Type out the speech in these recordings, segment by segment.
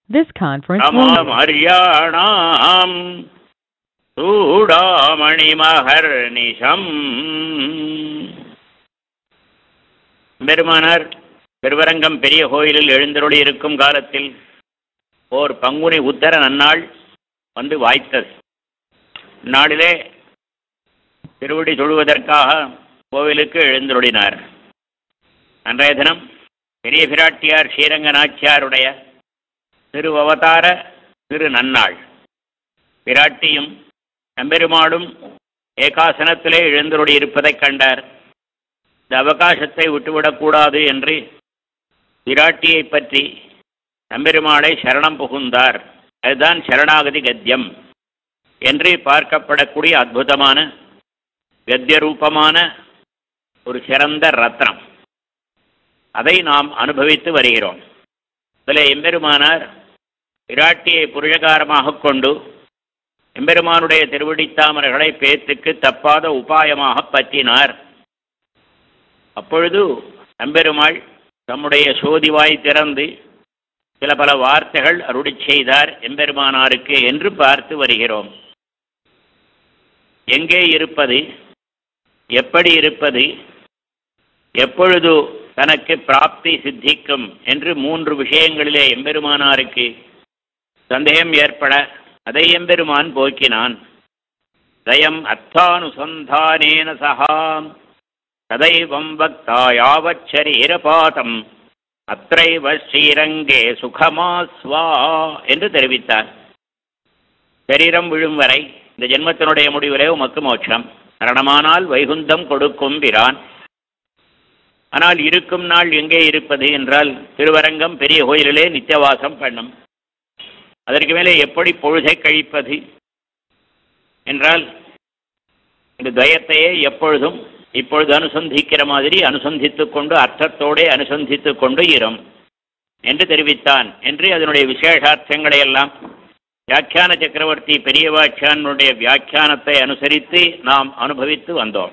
This conference will ரமாமர்யாணாம் சூடாமணிமகர்நிஷம் பெருமானார் திருவரங்கம் பெரிய கோயிலில் எழுந்தருளி இருக்கும் காலத்தில் ஓர் பங்குனி உத்தர நன்னாள் வந்து வாய்த்தது நாளிலே திருவடி தொழுவதற்காக கோவிலுக்கு எழுந்தருளினார் அன்றைய தினம் பெரிய பிராட்டியார் ஸ்ரீரங்க நாச்சியாருடைய திரு அவதார திரு நன்னாள் பிராட்டியும் நம்பெருமாடும் ஏகாசனத்திலே எழுந்தருளி இருப்பதைக் கண்டார் இந்த அவகாசத்தை விட்டுவிடக்கூடாது என்று பிராட்டியை பற்றி நம்பெருமாளை சரணம் புகுந்தார் அதுதான் சரணாகதி கத்தியம் என்று பார்க்கப்படக்கூடிய அற்புதமான கத்திய ரூபமான ஒரு சிறந்த ரத்னம் அதை நாம் அனுபவித்து வருகிறோம் இதில் எம்பெருமானார் பிராட்டியை புருஷகாரமாக கொண்டு எம்பெருமானுடைய திருவடித்தாமர்களை பேத்துக்கு தப்பாத உபாயமாக பற்றினார் அப்பொழுது நம்பெருமாள் தம்முடைய சோதிவாய் திறந்து சில பல வார்த்தைகள் அருளி செய்தார் எம்பெருமானாருக்கு என்று பார்த்து வருகிறோம் எங்கே இருப்பது எப்படி இருப்பது எப்பொழுது தனக்கு பிராப்தி சித்திக்கும் என்று மூன்று விஷயங்களிலே எம்பெருமானாருக்கு சந்தேகம் ஏற்பட அதை எம்பெருமான் போக்கினான் தயம் அர்த்தானுசந்தானேன சகாம் ததைவம் பக்தா யாவச்சரீரபாதம் அத்தைவ ஸ்ரீரங்கே சுகமாஸ்வா என்று தெரிவித்தார் சரீரம் விழும் வரை இந்த ஜென்மத்தினுடைய முடிவிலே உமக்கு மோட்சம் மரணமானால் வைகுந்தம் கொடுக்கும் பிரான் ஆனால் இருக்கும் நாள் எங்கே இருப்பது என்றால் திருவரங்கம் பெரிய கோயிலிலே நித்தியவாசம் பண்ணும் அதற்கு மேலே எப்படி பொழுதை கழிப்பது என்றால் இந்த துவயத்தையே எப்பொழுதும் இப்பொழுது அனுசந்திக்கிற மாதிரி அனுசந்தித்துக் கொண்டு அர்த்தத்தோடே அனுசந்தித்துக் கொண்டு இரும் என்று தெரிவித்தான் என்று அதனுடைய விசேஷார்த்தங்களை எல்லாம் வியாக்கியான சக்கரவர்த்தி பெரியவாட்சியானுடைய வியாக்கியானத்தை அனுசரித்து நாம் அனுபவித்து வந்தோம்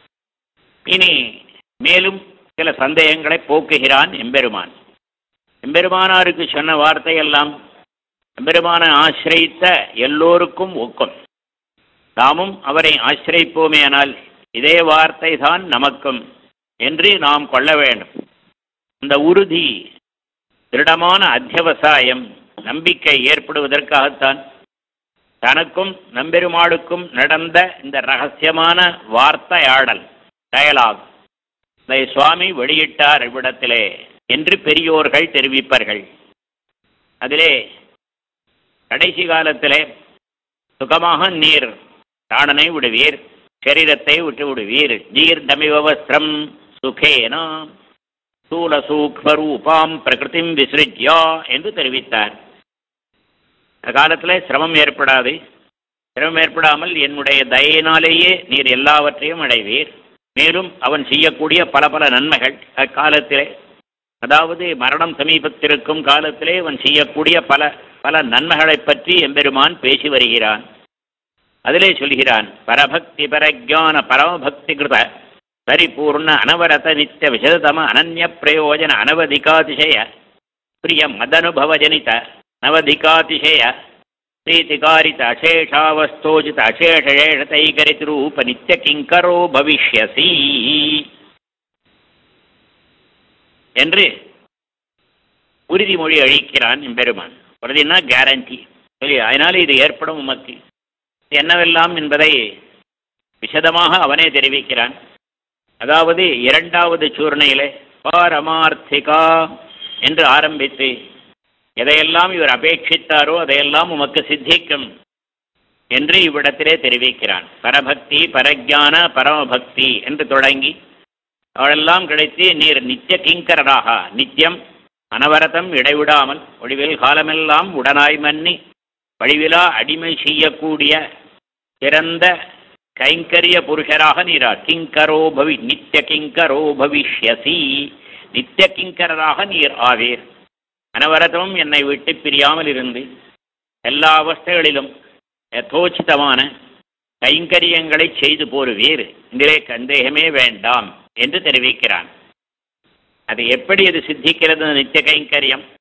இனி மேலும் சில சந்தேகங்களை போக்குகிறான் எம்பெருமான் எம்பெருமானாருக்கு சொன்ன வார்த்தையெல்லாம் எம்பெருமானை ஆசிரியித்த எல்லோருக்கும் ஒக்கும் நாமும் அவரை ஆசிரியிப்போமேயானால் இதே வார்த்தை தான் நமக்கும் என்று நாம் கொள்ள வேண்டும் இந்த உறுதி திருடமான அத்தியவசாயம் நம்பிக்கை ஏற்படுவதற்காகத்தான் தனக்கும் நம்பெருமாளுக்கும் நடந்த இந்த ரகசியமான வார்த்தையாடல் டயலாக் இதை சுவாமி வெளியிட்டார் இவ்விடத்திலே என்று பெரியோர்கள் தெரிவிப்பார்கள் அதிலே கடைசி காலத்திலே சுகமாக நீர் பிராணனை விடுவீர் சரீரத்தை விட்டு விடுவீர் ஜீர்ணமிவஸ்திரம் சுகேனா ஸ்தூல சூக்மரூபாம் பிரகிருதிம் விசிருஜ்யா என்று தெரிவித்தார் அந்த காலத்தில் சிரமம் ஏற்படாது சிரமம் ஏற்படாமல் என்னுடைய தயினாலேயே நீர் எல்லாவற்றையும் அடைவீர் மேலும் அவன் செய்யக்கூடிய பல பல நன்மைகள் அக்காலத்திலே அதாவது மரணம் சமீபத்திருக்கும் காலத்திலே அவன் செய்யக்கூடிய பல பல நன்மைகளை பற்றி எம்பெருமான் பேசி வருகிறான் அதிலே சொல்கிறான் பரபக்தி பரஜான பரமபக்தி கிருத பரிபூர்ண அனவரத நித்திய விசதம அனன்ய பிரயோஜன அனவதிகாதிசய பிரிய மதனுபவ ஜனித நவதிகாதிசய பிரீத்திகாரித அசேஷாவஸ்தோஜித அசேஷேஷதைகரித் ரூப நித்திய கிங்கரோ பவிஷ்யசி என்று உறுதிமொழி அளிக்கிறான் எம்பெருமான் உறுதினா கேரண்டி சரி அதனால இது ஏற்படும் உமக்கு என்னவெல்லாம் என்பதை விசதமாக அவனே தெரிவிக்கிறான் அதாவது இரண்டாவது சூர்ணையிலே பாரமார்த்திகா என்று ஆரம்பித்து எதையெல்லாம் இவர் அபேட்சித்தாரோ அதையெல்லாம் உமக்கு சித்திக்கும் என்று இவ்விடத்திலே தெரிவிக்கிறான் பரபக்தி பரஜான பரமபக்தி என்று தொடங்கி அவளெல்லாம் கிடைத்து நீர் நித்திய கிங்கரராக நித்தியம் அனவரதம் இடைவிடாமல் ஒளிவில் காலமெல்லாம் உடனாய் மன்னி வழிவிலா அடிமை செய்யக்கூடிய சிறந்த கைங்கரிய புருஷராக நீரார் கிங்கரோ பவி நித்திய கிங்கரோ பவிஷ்யசி நித்திய கிங்கரராக நீர் ஆவீர் அனவரதமும் என்னை விட்டு பிரியாமல் இருந்து எல்லா அவஸ்தைகளிலும் யதோச்சிதமான கைங்கரியங்களை செய்து போருவீர் இதிலே சந்தேகமே வேண்டாம் என்று தெரிவிக்கிறான் அது எப்படி அது சித்திக்கிறது நித்திய கைங்கரியம்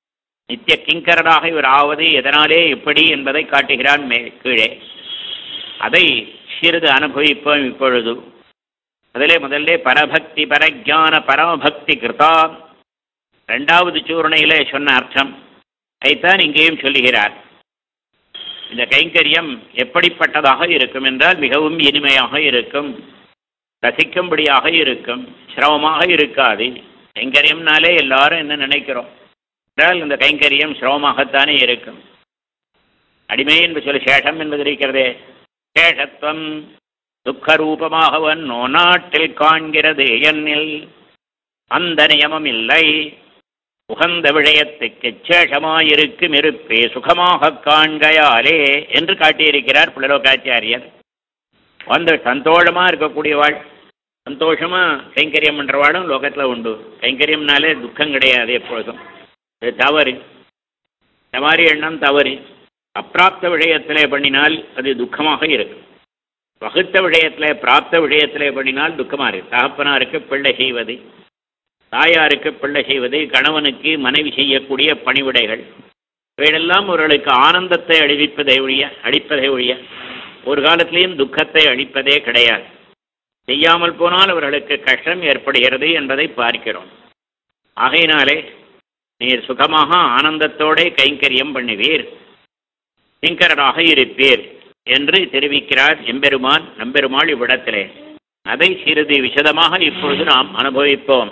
நித்திய கிங்கரராக இவர் ஆவது எதனாலே எப்படி என்பதை காட்டுகிறான் மே கீழே அதை சிறிது அனுபவிப்போம் இப்பொழுது அதிலே முதல்ல பரபக்தி பரஜான பரமபக்தி கிருதா ரெண்டாவது சூர்ணையிலே சொன்ன அர்த்தம் அதைத்தான் இங்கேயும் சொல்லுகிறார் இந்த கைங்கரியம் எப்படிப்பட்டதாக இருக்கும் என்றால் மிகவும் இனிமையாக இருக்கும் ரசிக்கும்படியாக இருக்கும் சிரமமாக இருக்காது கைங்கரியம்னாலே எல்லாரும் என்ன நினைக்கிறோம் என்றால் இந்த கைங்கரியம் சிரமமாகத்தானே இருக்கும் அடிமை என்று சொல்லி சேஷம் என்பது இருக்கிறதே சேஷத்துவம் துக்கரூபமாகவன் நோ நாட்டில் காண்கிறது என்னில் அந்த நியமம் இல்லை உகந்த விடயத்துக்கு சேஷமாயிருக்கும் இருப்பே சுகமாக காண்கையாலே என்று காட்டியிருக்கிறார் புலலோகாச்சாரியர் வந்து சந்தோஷமா இருக்கக்கூடியவாள் சந்தோஷமா கைங்கரியம் பண்றவாளும் லோகத்துல உண்டு கைங்கரியம்னாலே துக்கம் கிடையாது எப்பொழுதும் இது தவறு இந்த மாதிரி எண்ணம் தவறு அப்பிராப்த விஷயத்திலே பண்ணினால் அது துக்கமாக இருக்கும் வகுத்த விஷயத்திலே பிராப்த விஷயத்திலே பண்ணினால் துக்கமா இருக்கு தகப்பனாருக்கு பிள்ளை செய்வது தாயாருக்கு பிள்ளை செய்வது கணவனுக்கு மனைவி செய்யக்கூடிய பணிவிடைகள் இவையெல்லாம் அவர்களுக்கு ஆனந்தத்தை அழிவிப்பதை ஒழிய அளிப்பதை ஒழிய ஒரு காலத்திலையும் துக்கத்தை அளிப்பதே கிடையாது செய்யாமல் போனால் அவர்களுக்கு கஷ்டம் ஏற்படுகிறது என்பதை பார்க்கிறோம் ஆகையினாலே நீர் சுகமாக ஆனந்தத்தோட கைங்கரியம் பண்ணுவீர் கிங்கரராக இருப்பீர் என்று தெரிவிக்கிறார் எம்பெருமான் நம்பெருமாள் இவ்விடத்திலே அதை சிறிது விசதமாக இப்பொழுது நாம் அனுபவிப்போம்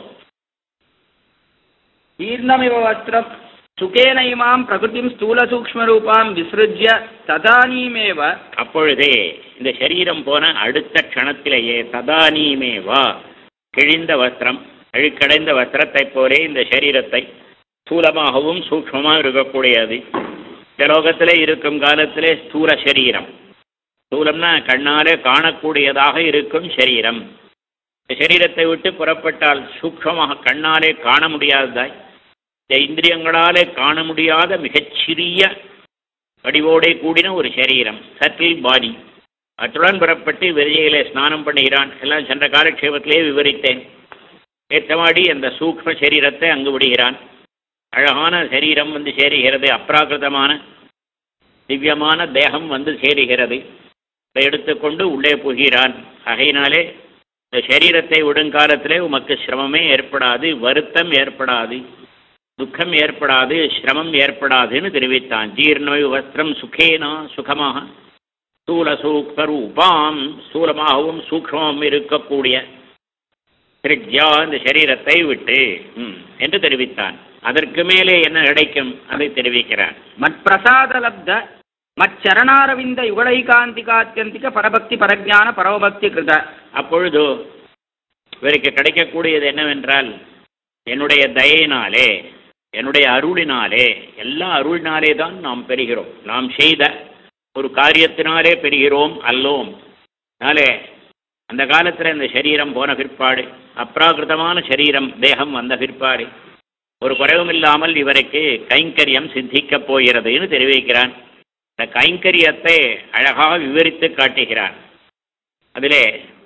जीर्णमिव वस्त्रं सुखेन इमां प्रकृतिं स्थूलसूक्ष्मरूपां विसृज्य तदानीमेव அப்பொழுதே இந்த சரீரம் போன அடுத்த க்ஷணத்திலேயே ததானீமே வா கிழிந்த வஸ்திரம் அழுக்கடைந்த வஸ்திரத்தைப் போலே இந்த சரீரத்தை ஸ்தூலமாகவும் சூக்ஷ்மமாக இருக்கக்கூடியது இந்த லோகத்திலே இருக்கும் காலத்திலே ஸ்தூல சரீரம் ஸ்தூலம்னா கண்ணாலே காணக்கூடியதாக இருக்கும் சரீரம் இந்த சரீரத்தை விட்டு புறப்பட்டால் சூக்ஷ்மமாக கண்ணாலே காண முடியாததாய் இந்த இந்திரியங்களாலே காண முடியாத மிகச்சிறிய வடிவோடே கூடின ஒரு சரீரம் சட்டில் பாடி அத்துடன் புறப்பட்டு வெறியிலே ஸ்நானம் பண்ணுகிறான் எல்லாம் சென்ற காலக்ஷேபத்திலே விவரித்தேன் ஏற்றமாடி அந்த சூக்ம சரீரத்தை அங்கு விடுகிறான் அழகான சரீரம் வந்து சேருகிறது அப்ராகிருதமான திவ்யமான தேகம் வந்து சேருகிறது அதை எடுத்துக்கொண்டு உள்ளே புகிறான் ஆகையினாலே இந்த சரீரத்தை விடுங்காலத்திலே உமக்கு சிரமமே ஏற்படாது வருத்தம் ஏற்படாது துக்கம் ஏற்படாது சிரமம் ஏற்படாதுன்னு தெரிவித்தான் ஜீர்ண வஸ்திரம் சுகேனா சுகமாக ஸ்தூல சூக்மரூபாம் ஸ்தூலமாகவும் சூக்மமும் இருக்கக்கூடிய திருஜ்யா இந்த சரீரத்தை விட்டு ம், என்று தெரிவித்தான் அதற்கு மேலே என்ன கிடைக்கும் அதை தெரிவிக்கிறான் मत्प्रसादलब्ध मच्चरणारविन्द युगलैकान्तिकात्यन्तिक परभक्ति परज्ञान परोभक्ति कृत அப்பொழுது இவருக்கு கிடைக்கக்கூடியது என்னவென்றால் என்னுடைய தயையினாலே என்னுடைய அருளினாலே எல்லா அருளினாலே தான் நாம் பெறுகிறோம் நாம் செய்த ஒரு காரியத்தினாலே பெறுகிறோம் அல்லோம் அதனாலே அந்த காலத்தில் இந்த சரீரம் போன பிற்பாடு அப்ராகிருதமான சரீரம் தேகம் வந்த பிற்பாடு ஒரு குறைவும் இல்லாமல் இவருக்கு கைங்கரியம் சித்திக்கப் போகிறதுன்னு தெரிவிக்கிறான் இந்த கைங்கரியத்தை அழகாக விவரித்து காட்டுகிறான் அதிலே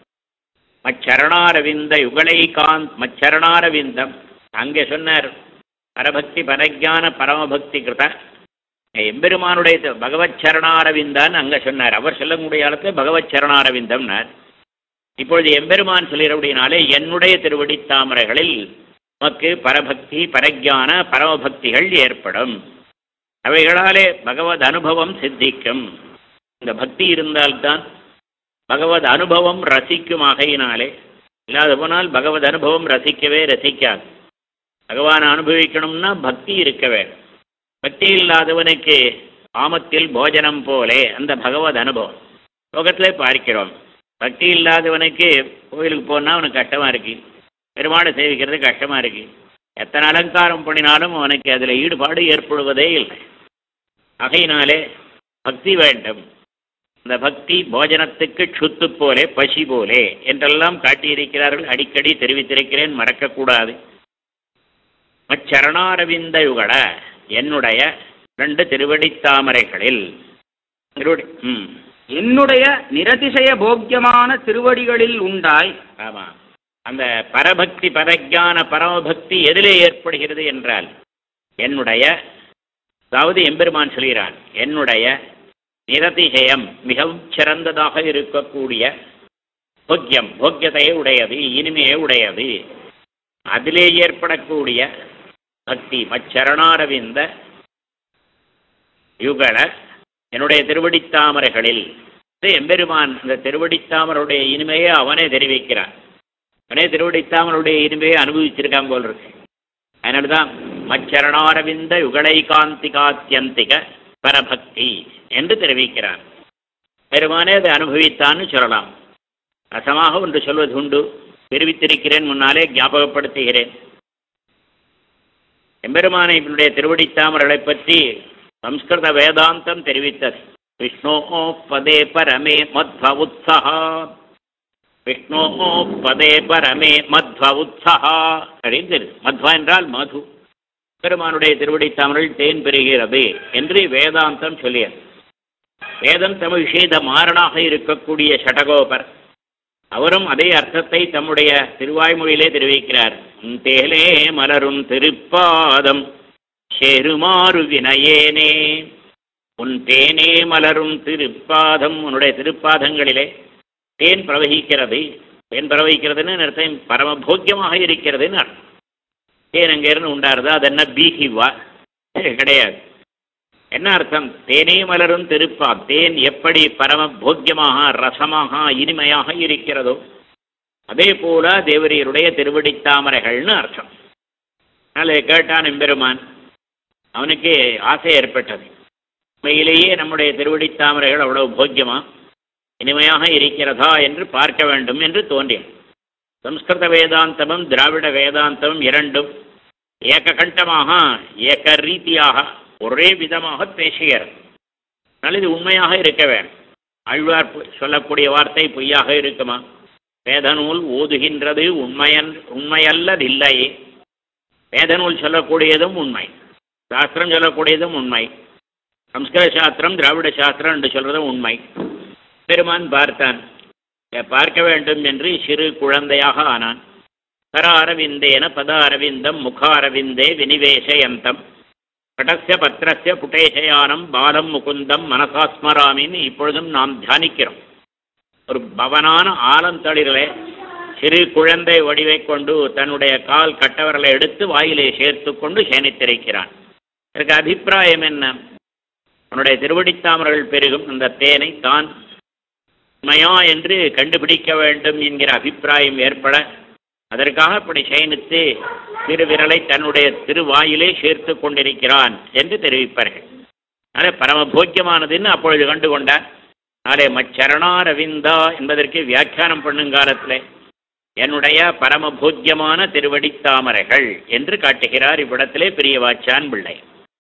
மச்சரணாரவிந்த யுகலைகாந்த் மச்சரணாரவிந்தம் அங்கே சொன்னார் பரபக்தி பரஜான பரமபக்தி கிருத எம்பெருமானுடைய த- பகவத் சரணாரவிந்தான் அங்கே சொன்னார் அவர் சொல்லக்கூடிய காலத்தில் பகவத் சரணாரவிந்தம்னார் இப்பொழுது எம்பெருமான் சொல்கிறபடினாலே என்னுடைய திருவடி தாமரைகளில் நமக்கு பரபக்தி பரஜான பரமபக்திகள் ஏற்படும் அவைகளாலே பகவத் அனுபவம் சித்திக்கும் இந்த பக்தி இருந்தால்தான் பகவத் அனுபவம் ரசிக்கும் ஆகையினாலே இல்லாத போனால் பகவத் அனுபவம் ரசிக்கவே ரசிக்காது பகவானை அனுபவிக்கணும்னா பக்தி இருக்க வேண்டும் பக்தி இல்லாதவனுக்கு ஆமத்தில் போஜனம் போலே அந்த பகவத் அனுபவம் லோகத்திலே பார்க்கிறோம் பக்தி இல்லாதவனுக்கு கோயிலுக்கு போனால் அவனுக்கு கஷ்டமா இருக்கு பெருமாளை சேவிக்கிறது கஷ்டமா இருக்கு எத்தனை அலங்காரம் பண்ணினாலும் அவனுக்கு அதில் ஈடுபாடு ஏற்படுவதே இல்லை ஆகையினாலே பக்தி வேண்டும் இந்த பக்தி போஜனத்துக்கு சுத்து போலே பசி போலே என்றெல்லாம் காட்டியிருக்கிறார்கள் அடிக்கடி தெரிவித்திருக்கிறேன் மறக்கக்கூடாது மச்சரணாரவிந்த யுகட என்னுடைய ரெண்டு திருவடித் தாமரைகளில் திருவடி ம் என்னுடைய நிரதிசய போக்கியமான திருவடிகளில் உண்டாய் ஆமாம் அந்த பரபக்தி பரஜான பரமபக்தி எதிலே ஏற்படுகிறது என்றால் என்னுடைய அதாவது எம்பெருமான் சொல்கிறான் என்னுடைய நிரதிசயம் மிகவும் சிறந்ததாக இருக்கக்கூடிய போக்கியம் போக்கியத்தையே உடையது இனிமையே உடையது அதிலே ஏற்படக்கூடிய பக்தி மச்சரணாரவிந்த யுகல என்னுடைய திருவடித்தாமரைகளில் இது எம்பெருமான் இந்த திருவடித்தாமருடைய இனிமையை அவனே தெரிவிக்கிறான் அவனே திருவடித்தாமருடைய இனிமையை அனுபவிச்சிருக்கான் போல் இருக்கு அதனால தான் மச்சரணாரவிந்த யுகலை காந்தி காத்தியந்திக பரபக்தி என்று தெரிவிக்கிறார் பெருமானே அதை அனுபவித்தான்னு சொல்லலாம் ரசமாக ஒன்று சொல்வது உண்டு தெரிவித்திருக்கிறேன் முன்னாலே ஞாபகப்படுத்துகிறேன் எம்பெருமானை இவனுடைய திருவடித்தாமர்களை பற்றி சம்ஸ்கிருத வேதாந்தம் தெரிவித்தது விஷ்ணோ பதே பரமே மத்வ உத்ஸஹா விஷ்ணோ பதே பரமே மத்வ உத்ஸஹா அப்படின்னு தெரியுது மத்வா என்றால் மது பெருமானுடைய திருவடித்தாமரில் தேன் பெறுகிறது என்று வேதாந்தம் சொல்லியது வேதம் தமிழ் விஷேத மாறனாக இருக்கக்கூடிய ஷடகோபர் அவரும் அதே அர்த்தத்தை தம்முடைய திருவாய்மொழியிலே தெரிவிக்கிறார் உன் தேலே மலரும் திருப்பாதம் சேருமாறு வினையேனே உன் தேனே மலரும் திருப்பாதம் உன்னுடைய திருப்பாதங்களிலே தேன் பிரவகிக்கிறது தேன் பிரவகிக்கிறதுன்னு அர்த்தம் பரமபோக்கியமாக இருக்கிறதுன்னு அர்த்தம் தேன் அங்கேருந்து உண்டாருது அது என்ன பீஹிவா கிடையாது என்ன அர்த்தம் தேனே மலரும் திருப்பா தேன் எப்படி பரம போக்கியமாக ரசமாக இனிமையாக இருக்கிறதோ அதே போல தேவரியருடைய திருவடித்தாமரைகள்னு அர்த்தம் அதனால் இதை கேட்டான் எம்பெருமான் அவனுக்கு ஆசை ஏற்பட்டது உண்மையிலேயே நம்முடைய திருவடித்தாமரைகள் அவ்வளவு போக்கியமா இனிமையாக இருக்கிறதா என்று பார்க்க வேண்டும் என்று தோன்றியது சம்ஸ்கிருத வேதாந்தமும் திராவிட வேதாந்தமும் இரண்டும் ஏககண்டமாக ஏக ரீதியாக ஒரே விதமாக பேசுகிறது அதனால் இது உண்மையாக இருக்க வேண்டும் ஆழ்வார் பொ- சொல்லக்கூடிய வார்த்தை பொய்யாக இருக்குமா வேதநூல் ஓதுகின்றது உண்மையன் உண்மையல்லதில்லையே வேதநூல் சொல்லக்கூடியதும் உண்மை சாஸ்திரம் சொல்லக்கூடியதும் உண்மை சம்ஸ்கிருத சாஸ்திரம் திராவிட சாஸ்திரம் என்று சொல்றதும் உண்மை பெருமான் பார்த்தான் இதை பார்க்க வேண்டும் என்று சிறு குழந்தையாக ஆனான் கர அரவிந்தேன பத அரவிந்தம் முக அரவிந்தே வினிவேசயந்தம் கடஸ்ய பத்திரஸ்ய புட்டேசயானம் பாலம் முகுந்தம் மனசாஸ்மராமின்னு இப்பொழுதும் நாம் தியானிக்கிறோம் ஒரு பவனான ஆலந்தளிரிலே சிறு குழந்தை வடிவை கொண்டு தன்னுடைய கால் கட்டவரலை எடுத்து வாயிலே சேர்த்து கொண்டு சேனித்திருக்கிறான் இதற்கு அபிப்பிராயம் என்ன உன்னுடைய திருவடித்தாமர்கள் பெருகும் அந்த தேனை தான் உண்மையா என்று கண்டுபிடிக்க வேண்டும் என்கிற அபிப்பிராயம் ஏற்பட அதற்காக இப்படி சயனித்து திருவிரலை தன்னுடைய திருவாயிலே சேர்த்து கொண்டிருக்கிறான் என்று தெரிவிப்பார்கள் அதனால் பரமபோக்கியமானதுன்னு அப்பொழுது கண்டு கொண்டார் நாளே மச்சரணாரவிந்தா என்பதற்கு வியாக்கியானம் பண்ணும் காலத்தில் என்னுடைய பரமபோக்கியமான திருவடித்தாமரைகள் என்று காட்டுகிறார் இவ்விடத்திலே பெரிய வாச்சான் பிள்ளை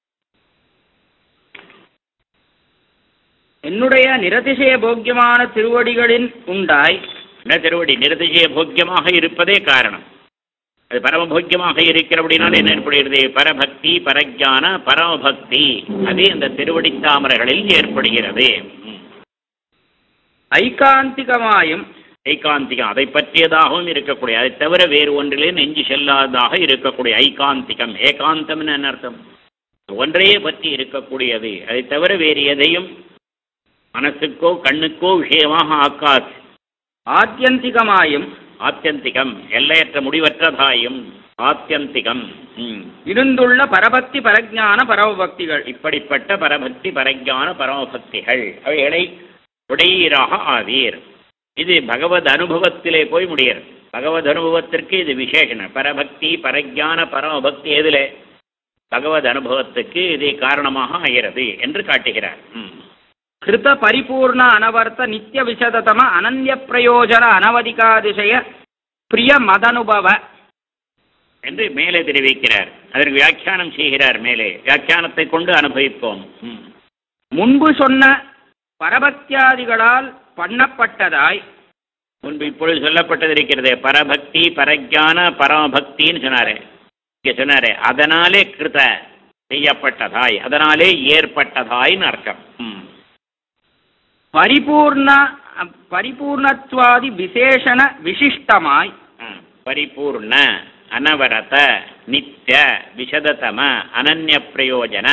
என்னுடைய நிரதிசய போக்கியமான திருவடிகளின் உண்டாய் என்ன திருவடி நிரதிசய போக்கியமாக இருப்பதே காரணம் அது பரமபோக்கியமாக இருக்கிறபடினால என்ன ஏற்படுகிறது பரபக்தி பரஜான பரமபக்தி அது அந்த திருவடித்தாமரைகளில் ஏற்படுகிறது ம். ஐகாந்திகமாயும் ஐகாந்திகம் அதை பற்றியதாகவும் இருக்கக்கூடிய அதை தவிர வேறு ஒன்றிலே நெஞ்சு செல்லாததாக இருக்கக்கூடிய ஐகாந்திகம் ஏகாந்தம்னு என்ன அர்த்தம் ஒன்றையே பற்றி இருக்கக்கூடியது அதை தவிர வேறு எதையும் மனசுக்கோ கண்ணுக்கோ விஷயமாக ஆக்காது ஆத்தியந்திகமாயும் ஆத்தியந்திகம் எல்லையற்ற முடிவற்றதாயும் ஆத்தியந்திகம் ம். இருந்துள்ள பரபக்தி பரஜான பரமபக்திகள் இப்படிப்பட்ட பரபக்தி பரஜான பரமபக்திகள் அவைகளை உடையீராக ஆவீர் இது பகவத் அனுபவத்திலே போய் முடிகிறது பகவத் அனுபவத்திற்கு இது விசேஷனம் பரபக்தி பரஜான பரமபக்தி எதிலே பகவத் அனுபவத்துக்கு இது காரணமாக ஆகிறது என்று காட்டுகிறார் ம். கிருத பரிபூர்ண அனவர்த்த நித்திய விசததம அனன்ய பிரயோஜன அனவதிகாதிசய பிரிய மதனுபவ என்று மேலே தெரிவிக்கிறார் அதற்கு வியாக்கியானம் செய்கிறார் மேலே வியாக்கியானத்தை கொண்டு அனுபவிப்போம் ம். முன்பு சொன்ன பரபக்தியாதிகளால் பண்ணப்பட்டதாய் முன்பு இப்பொழுது சொல்லப்பட்டது இருக்கிறதே பரபக்தி பரஜான பரமபக்தின்னு சொன்னாரே இங்கே சொன்னாரே அதனாலே கிருத செய்யப்பட்டதாய் அதனாலே ஏற்பட்டதாய்னு அர்த்தம் ம். பரிபூர்ண பரிபூர்ணத்வாதி விசேஷண விசிஷ்டமாய் ஆ, பரிபூர்ண அனவரத நித்திய விஷததம அனன்ய பிரயோஜன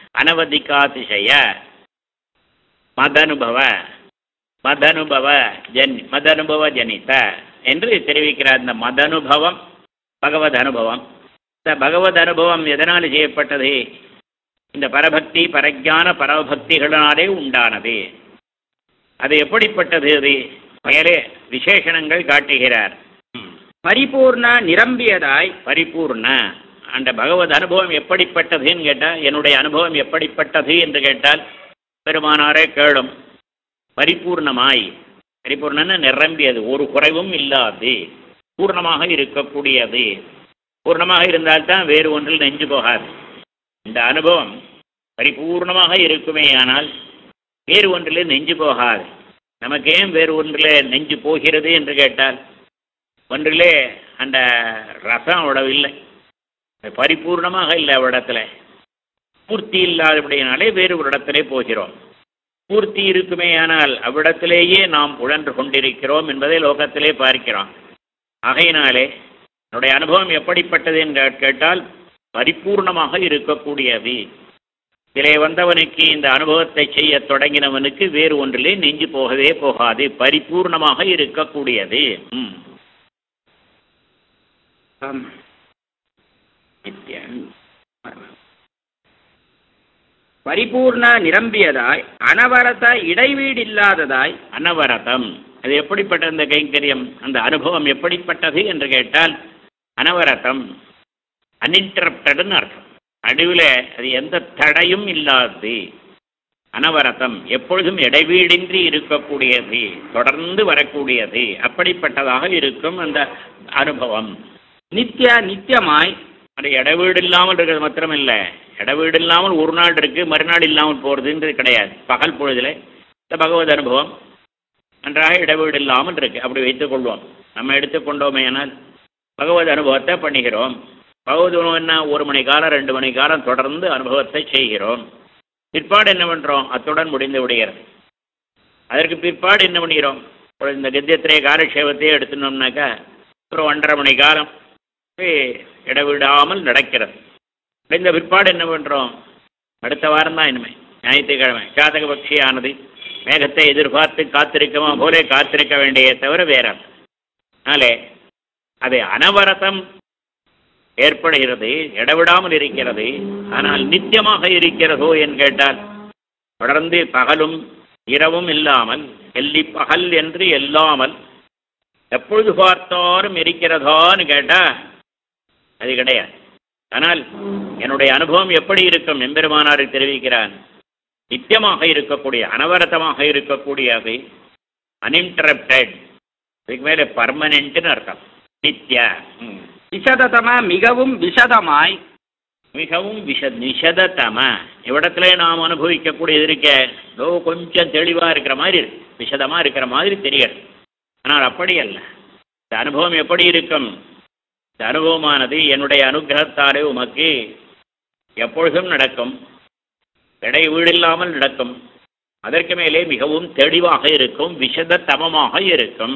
அனவதிகாதிசய மதனுபவ மதனுபவ ஜன் மதனுபவ ஜனித என்று தெரிவிக்கிறார் இந்த மதனுபவம் பகவத் அனுபவம் இந்த பகவத் அனுபவம் எதனால் செய்யப்பட்டது இந்த பரபக்தி பரஜான பரபக்திகளினாலே உண்டானது அது எப்படிப்பட்டது அது மேலே விசேஷணங்கள் காட்டுகிறார் ம். பரிபூர்ண நிரம்பியதாய் பரிபூர்ண அந்த பகவத் அனுபவம் எப்படிப்பட்டதுன்னு கேட்டால் என்னுடைய அனுபவம் எப்படிப்பட்டது என்று கேட்டால் பெருமானாரே கேளும் பரிபூர்ணமாய் பரிபூர்ணன்னு நிரம்பியது ஒரு குறைவும் இல்லாது பூர்ணமாக இருக்கக்கூடியது பூர்ணமாக இருந்தால்தான் வேறு ஒன்றில் நெஞ்சு போகாது இந்த அனுபவம் பரிபூர்ணமாக இருக்குமே ஆனால் வேறு ஒன்றிலே நெஞ்சு போகாது நமக்கு ஏன் வேறு ஒன்றிலே நெஞ்சு போகிறது என்று கேட்டால் ஒன்றிலே அந்த ரசம் அவ்வளவு இல்லை அது பரிபூர்ணமாக இல்லை அவ்விடத்துல பூர்த்தி இல்லாதபடியினாலே வேறு ஒரு இடத்திலே போகிறோம் பூர்த்தி இருக்குமே ஆனால் அவ்விடத்திலேயே நாம் உழன்று கொண்டிருக்கிறோம் என்பதை லோகத்திலே பார்க்கிறோம் ஆகையினாலே என்னுடைய அனுபவம் எப்படிப்பட்டது என்று கேட்டால் பரிபூர்ணமாக இருக்கக்கூடியது இதிலே வந்தவனுக்கு இந்த அனுபவத்தை செய்ய தொடங்கினவனுக்கு வேறு ஒன்றிலே நெஞ்சு போகவே போகாது பரிபூர்ணமாக இருக்கக்கூடியது ம். ஆம். நித்யம். பரிபூர்ண நிரம்பியதாய் அனவரத இடைவீடில்லாததாய் அனவரதம் அது எப்படிப்பட்ட அந்த கைங்கரியம் அந்த அனுபவம் எப்படிப்பட்டது என்று கேட்டால் அனவரதம் அன்இன்டரப்டட்னு அர்த்தம் நடுவில் அது எந்த தடையும் இல்லாதது அனவரதம் எப்பொழுதும் இடைவீடின்றி இருக்கக்கூடியது தொடர்ந்து வரக்கூடியது அப்படிப்பட்டதாக இருக்கும் அந்த அனுபவம் நித்ய நித்தியமாய் அது இடைவீடு இல்லாமல் இருக்கிறது மாத்திரம் இல்லை இடைவீடு இல்லாமல் ஒரு நாள் இருக்கு மறுநாள் இல்லாமல் போகிறதுன்றது கிடையாது பகல் பொழுதில் இந்த பகவத் அனுபவம் நன்றாக இடைவீடு இல்லாமல் இருக்கு அப்படி வைத்துக் கொள்வோம் நம்ம எடுத்துக்கொண்டோமே ஆனால் பகவத் அனுபவத்தை பண்ணுகிறோம் பகவத் அனுபவம் என்ன ஒரு மணி காலம் ரெண்டு மணி காலம் தொடர்ந்து அனுபவத்தை செய்கிறோம் பிற்பாடு என்ன பண்ணுறோம் அத்துடன் முடிந்து விடுகிறது அதற்கு பிற்பாடு என்ன பண்ணுகிறோம் இப்போ இந்த கத்தியத்திரைய காலக்ஷேபத்தையே எடுத்துனோம்னாக்கா ஒரு ஒன்றரை மணி காலம் இடைவிடாமல் நடக்கிறது இந்த பிற்பாடு என்ன பண்ணுறோம் அடுத்த வாரம் தான் இனிமே ஞாயிற்றுக்கிழமை ஜாதக பக்ஷியானது மேகத்தை எதிர்பார்த்து காத்திருக்கமா போலே காத்திருக்க வேண்டிய தவிர வேற அதனாலே அது அனவரதம் ஏற்படுகிறது இடவிடாமல் இருக்கிறது ஆனால் நித்தியமாக இருக்கிறதோ என்று கேட்டால் தொடர்ந்து பகலும் இரவும் இல்லாமல் எல்லி பகல் என்று இல்லாமல் எப்பொழுது பார்த்தாலும் இருக்கிறதான்னு கேட்டா அது கிடையாது ஆனால் என்னுடைய அனுபவம் எப்படி இருக்கும் எம்பெருமானாரை தெரிவிக்கிறான் நித்தியமாக இருக்கக்கூடிய அனவரதமாக இருக்கக்கூடியது அன்இன்டரப்டட் இதுக்கு மேலே பர்மனென்ட்னு அர்த்தம் நித்ய ம். விசததம மிகவும் விஷதமாய் மிகவும் விஷ நிஷதத்தம இவ்விடத்துல நாம் அனுபவிக்கக்கூடியது இருக்க ஏதோ கொஞ்சம் தெளிவாக இருக்கிற மாதிரி இருக்கு விஷதமாக இருக்கிற மாதிரி தெரியாது ஆனால் அப்படி அல்ல இந்த அனுபவம் எப்படி இருக்கும் இந்த அனுபவமானது என்னுடைய அனுகிரகத்தாலே உமக்கு எப்பொழுதும் நடக்கும் இடை வீடில்லாமல் நடக்கும் அதற்கு மேலே மிகவும் தெளிவாக இருக்கும் விஷத தமமாக இருக்கும்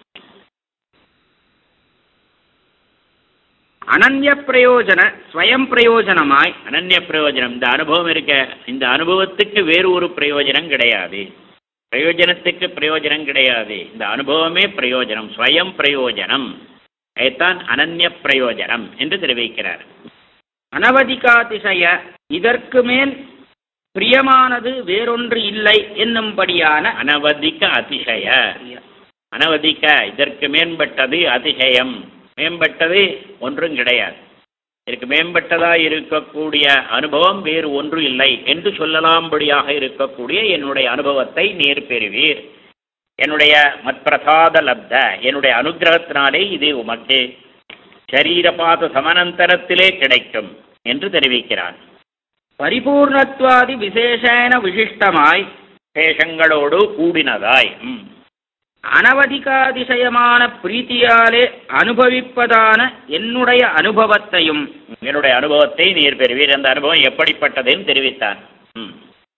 அனன்ய பிரயோஜன ஸ்வயம் பிரயோஜனமாய் அனன்ய பிரயோஜனம் இந்த அனுபவம் இருக்க இந்த அனுபவத்துக்கு வேறு ஒரு பிரயோஜனம் கிடையாது பிரயோஜனத்துக்கு பிரயோஜனம் கிடையாது இந்த அனுபவமே பிரயோஜனம் ஸ்வயம் பிரயோஜனம் அதைத்தான் அனன்ய பிரயோஜனம் என்று தெரிவிக்கிறார் அனவதிகாதிசய இதற்கு மேல் பிரியமானது வேறொன்று இல்லை என்னும்படியான அனவதிக்க அதிசய அனவதிக்க இதற்கு மேம்பட்டது அதிசயம் மேம்பட்டது ஒன்றும் கிடையாது இதற்கு மேம்பட்டதாக இருக்கக்கூடிய அனுபவம் வேறு ஒன்று இல்லை என்று சொல்லலாம்படியாக இருக்கக்கூடிய என்னுடைய அனுபவத்தை நீர் பெறுவீர் என்னுடைய மத்பிரசாத லப்த என்னுடைய அனுகிரகத்தினாலே இது உமக்கு சரீரபாத சமனந்தரத்திலே கிடைக்கும் என்று தெரிவிக்கிறான் பரிபூர்ணத்வாதி விசேஷேன விசிஷ்டமாய் சேஷங்களோடு கூடினதாய் ம். அனவதிகாதிசயமான பிரீத்தியாலே அனுபவிப்பதான என்னுடைய அனுபவத்தையும் என்னுடைய அனுபவத்தை நீர் பெறுவீர் அந்த அனுபவம் எப்படிப்பட்டதுன்னு தெரிவித்தான் ம்.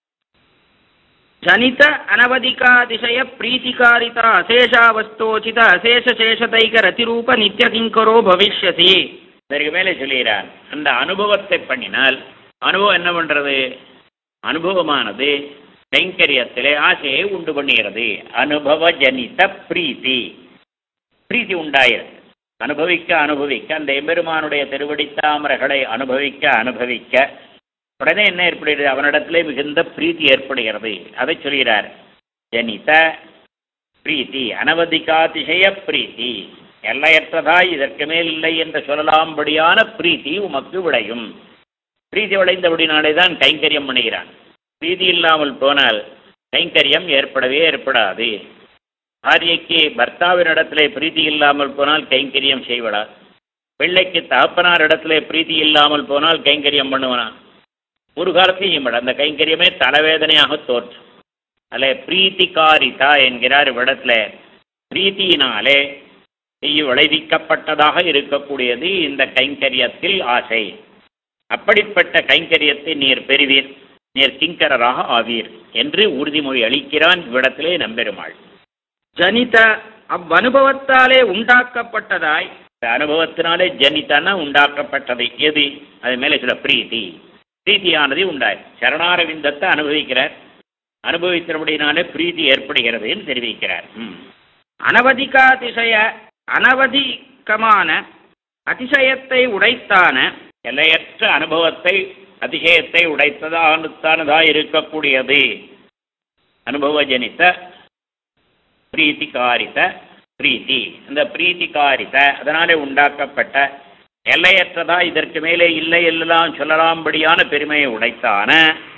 ஜனித அனவதிகாதிசய பிரீத்திகாரித அசேஷாவஸ்தோச்சித அசேஷசேஷதைக ரதிரூப நித்தியகிங்கரோ பவிஷ்யசி இதற்கு மேலே சொல்லுகிறான் அந்த அனுபவத்தை பண்ணினால் அனுபவம் என்ன பண்றது அனுபவமானது கைங்கரியத்திலே ஆசையை உண்டு பண்ணுகிறது அனுபவ ஜனித பிரீத்தி பிரீத்தி உண்டாயிருக்கு அனுபவிக்க அனுபவிக்க அந்த எம்பெருமானுடைய திருவடித்தாமரைகளை அனுபவிக்க அனுபவிக்க உடனே என்ன ஏற்படுகிறது அவனிடத்திலே மிகுந்த பிரீத்தி ஏற்படுகிறது அதை சொல்கிறார் ஜனித பிரீத்தி அனவதிகாதிசய பிரீத்தி எல்லையற்றதாய் இதற்கு மேல் இல்லை என்று சொல்லலாம்படியான பிரீத்தி உமக்கு விளையும் பிரீத்தி விளைந்தபடினாலே தான் கைங்கரியம் பண்ணுகிறான் பிரீதி இல்லாமல் போனால் கைங்கரியம் ஏற்படவே ஏற்படாது பாரியைக்கு பர்த்தாவினிடத்திலே பிரீத்தி இல்லாமல் போனால் கைங்கரியம் செய்வடா பிள்ளைக்கு தகப்பனார் இடத்திலே பிரீத்தி இல்லாமல் போனால் கைங்கரியம் பண்ணுவனா ஒரு காலத்தையும் செய்யமாட்டா அந்த கைங்கரியமே தலைவேதனையாக தோற்றும் அதில் பிரீத்திகாரிதா என்கிறார் இவ்விடத்துல பிரீத்தியினாலே செய்ய விளைவிக்கப்பட்டதாக இருக்கக்கூடியது இந்த கைங்கரியத்தில் ஆசை அப்படிப்பட்ட கைங்கரியத்தை நீர் பெறுவீர் நீர் கிங்கரராக ஆவீர் என்று உறுதிமொழி அளிக்கிறான் இவ்விடத்திலே நம்பெருமாள் ஜனித அவ்வனுபவத்தாலே உண்டாக்கப்பட்டதாய் இந்த அனுபவத்தினாலே ஜனித்தன உண்டாக்கப்பட்டது எது அது மேலே சில பிரீத்தி பிரீத்தியானது உண்டாய் சரணாரவிந்தத்தை அனுபவிக்கிறார் அனுபவித்தபடினாலே பிரீத்தி ஏற்படுகிறது என்று தெரிவிக்கிறார் ம். அனவதிகாதிசய அனவதிகமான அதிசயத்தை உடைத்தான எல்லையற்ற அனுபவத்தை அதிசயத்தை உடைத்ததானதானதாக இருக்கக்கூடியது அனுபவஜனித்த பிரீத்திகாரித பிரீத்தி இந்த பிரீத்திகாரித அதனாலே உண்டாக்கப்பட்ட எல்லையற்றதா இதற்கு மேலே இல்லை எல்லாம் சொல்லலாம்படியான பெருமையை உடைத்தான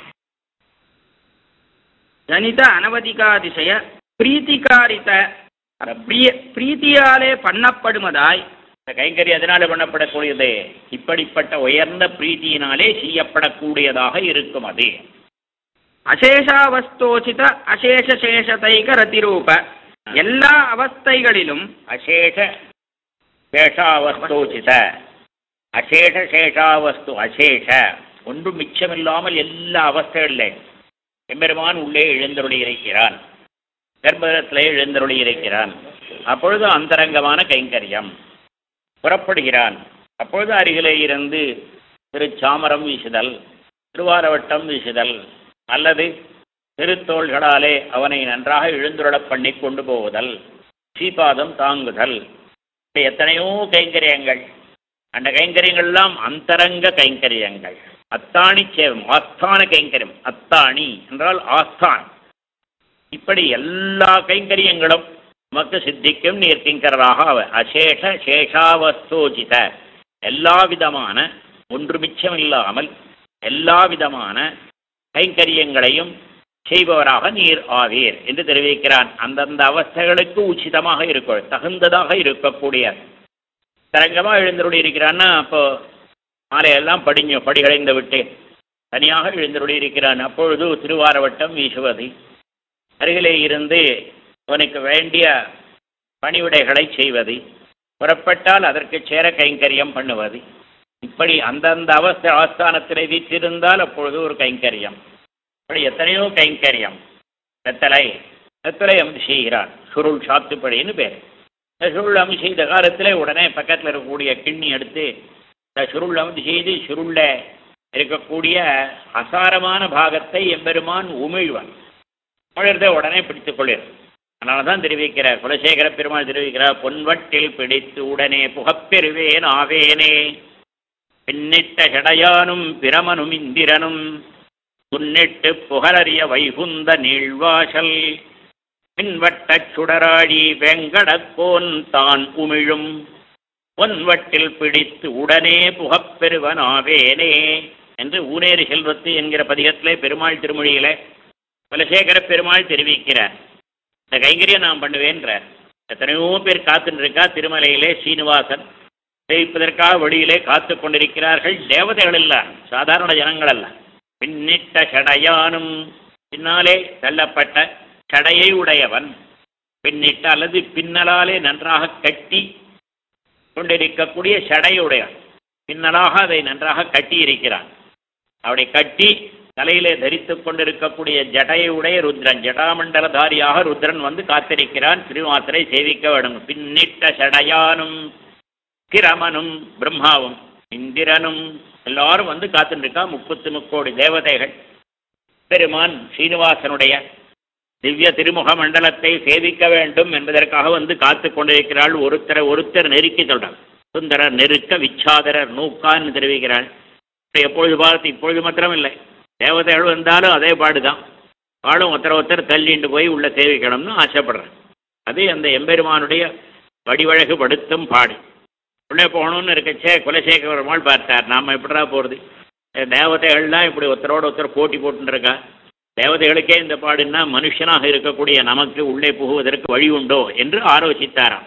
ஜனித அனவதிகாதிசய பிரீத்திகாரித பிரிய பிரீத்தியாலே பண்ணப்படுமதாய் இந்த கைங்கறி அதனால பண்ணப்படக்கூடியது இப்படிப்பட்ட உயர்ந்த பிரீத்தியினாலே செய்யப்படக்கூடியதாக இருக்கும் அது அசேஷாவஸ்தோசித அசேஷ சேஷதைக ரதிரூப எல்லா அவஸ்தைகளிலும் அசேஷ சேஷாவஸ்தோசித அசேஷ சேஷாவஸ்து அசேஷ ஒன்றும் மிச்சமில்லாமல் எல்லா அவஸ்தைகளிலே எம்பெருமான் உள்ளே எழுந்தருளி இருக்கிறான் கர்ப்பத்திலே எழுந்தருளி இருக்கிறான் அப்பொழுது அந்தரங்கமான கைங்கரியம் புறப்படுகிறான் அப்பொழுது அருகிலே இருந்து திருச்சாமரம் வீசுதல் திருவாரவட்டம் வீசுதல் அல்லது திருத்தோள்களாலே அவனை நன்றாக எழுந்துருளப் பண்ணி கொண்டு போவுதல் சீபாதம் தாங்குதல் இப்படி எத்தனையோ கைங்கரியங்கள் அந்த கைங்கரியங்கள்லாம் அந்தரங்க கைங்கரியங்கள் அத்தாணி சேவம் ஆஸ்தான கைங்கரியம் அத்தாணி என்றால் ஆஸ்தான் இப்படி எல்லா கைங்கரியங்களும் நமக்கு சித்திக்கும் நீர் கிங்கராக அவ அசேஷ சேஷாவஸ்தோஜித எல்லா விதமான ஒன்று மிச்சமில்லாமல் எல்லா விதமான கைங்கரியங்களையும் செய்பவராக நீர் ஆவீர் என்று தெரிவிக்கிறான் அந்தந்த அவஸ்தைகளுக்கு உச்சிதமாக இருக்க தகுந்ததாக இருக்கக்கூடிய தரங்கமாக எழுந்தருளி இருக்கிறான்னா அப்போ மாலையெல்லாம் படிஞ்ச படிகளைந்து விட்டு தனியாக எழுந்தருளி இருக்கிறான் அப்பொழுது திருவாரவட்டம் வீசுவது அருகிலே இருந்து அவனுக்கு வேண்டிய பணிவிடைகளை செய்வது புறப்பட்டால் அதற்கு சேர கைங்கரியம் பண்ணுவது இப்படி அந்தந்த அவஸ்தை ஆஸ்தானத்திலே வீற்றிருந்தால் அப்பொழுது ஒரு கைங்கரியம் இப்படி எத்தனையோ கைங்கரியம் வெத்தலை வெத்தலை அமுது செய்கிறான் சுருள் சாத்துப்படின்னு பேர் இந்த சுருள் அமுது செய்த காலத்திலே உடனே பக்கத்தில் இருக்கக்கூடிய கிண்ணி எடுத்து இந்த சுருள் அமுது செய்து சுருளில் இருக்கக்கூடிய அசாரமான பாகத்தை எம்பெருமான் உமிழ்வன் உமிழ்றதை உடனே பிடித்துக் கொள்ளிரு அதனால தான் தெரிவிக்கிறார் குலசேகர பெருமாள் தெரிவிக்கிறார் பொன்வட்டில் பிடித்து உடனே புகப்பெறுவேன் ஆவேனே பின்னிட்ட ஜடையானும் பிரமனும் இந்திரனும் துன்னிட்டு புகழறிய வைகுந்த நீழ்வாசல் பின்வட்டச் சுடராழி வெங்கடக்கோன் தான் உமிழும் பொன்வட்டில் பிடித்து உடனே புகப்பெறுவனாவேனே என்று ஊனேறு செல்வத்து என்கிற பதிகத்திலே பெருமாள் திருமொழியிலே குலசேகர பெருமாள் தெரிவிக்கிறார் இந்த கைங்கரியம் நான் பண்ணுவேன்றார் எத்தனையோ பேர் காத்துட்டு இருக்கா திருமலையிலே சீனிவாசன் ஜெயிப்பதற்காக வெளியிலே காத்து கொண்டிருக்கிறார்கள் தேவதைகள் அல்ல சாதாரண ஜனங்கள் அல்ல பின்னிட்ட சடையானும் பின்னாலே தள்ளப்பட்ட சடையை உடையவன் பின்னிட்ட அல்லது பின்னலாலே நன்றாக கட்டி கொண்டிருக்கக்கூடிய சடையுடையவன் பின்னலாக அதை நன்றாக கட்டி இருக்கிறான் அவனை கட்டி தலையிலே தரித்துக் கொண்டிருக்கக்கூடிய ஜடையுடைய ருத்ரன் ஜடாமண்டலதாரியாக ருத்ரன் வந்து காத்திருக்கிறான் திருவாசரை சேவிக்க வேண்டும் பின்னிட்ட சடையானும் கிரமனும் பிரம்மாவும் இந்திரனும் எல்லாரும் வந்து காத்துட்டு இருக்கா முப்பத்து முக்கோடி தேவதைகள் பெருமான் ஸ்ரீனிவாசனுடைய திவ்ய திருமுக மண்டலத்தை சேவிக்க வேண்டும் என்பதற்காக வந்து காத்து கொண்டிருக்கிறாள் ஒருத்தரை ஒருத்தர் நெருக்கி சொல்றார் சுந்தரர் நெருக்க விச்சாதரர் நூக்கான்னு தெரிவிக்கிறாள் இப்ப எப்பொழுது பார்த்து இப்பொழுது மாத்திரம் இல்லை தேவதைகள் வந்தாலும் அதே பாடுதான் பாடும் ஒருத்தர் ஒருத்தர் தள்ளிண்டு போய் உள்ள சேவிக்கணும்னு ஆசைப்படுறேன் அது அந்த எம்பெருமானுடைய வடிவழகு படுத்தும் பாடு உள்ளே போகணும்னு இருக்கச்சே குலசேகர பெருமாள் பார்த்தார் நாம எப்படிடா போகிறது தேவதைகள்லாம் இப்படி ஒருத்தரோட ஒருத்தர் போட்டி போட்டுன்னு இருக்கா தேவதைகளுக்கே இந்த பாடுன்னா மனுஷனாக இருக்கக்கூடிய நமக்கு உள்ளே புகுவதற்கு வழி உண்டோ என்று ஆலோசித்தாராம்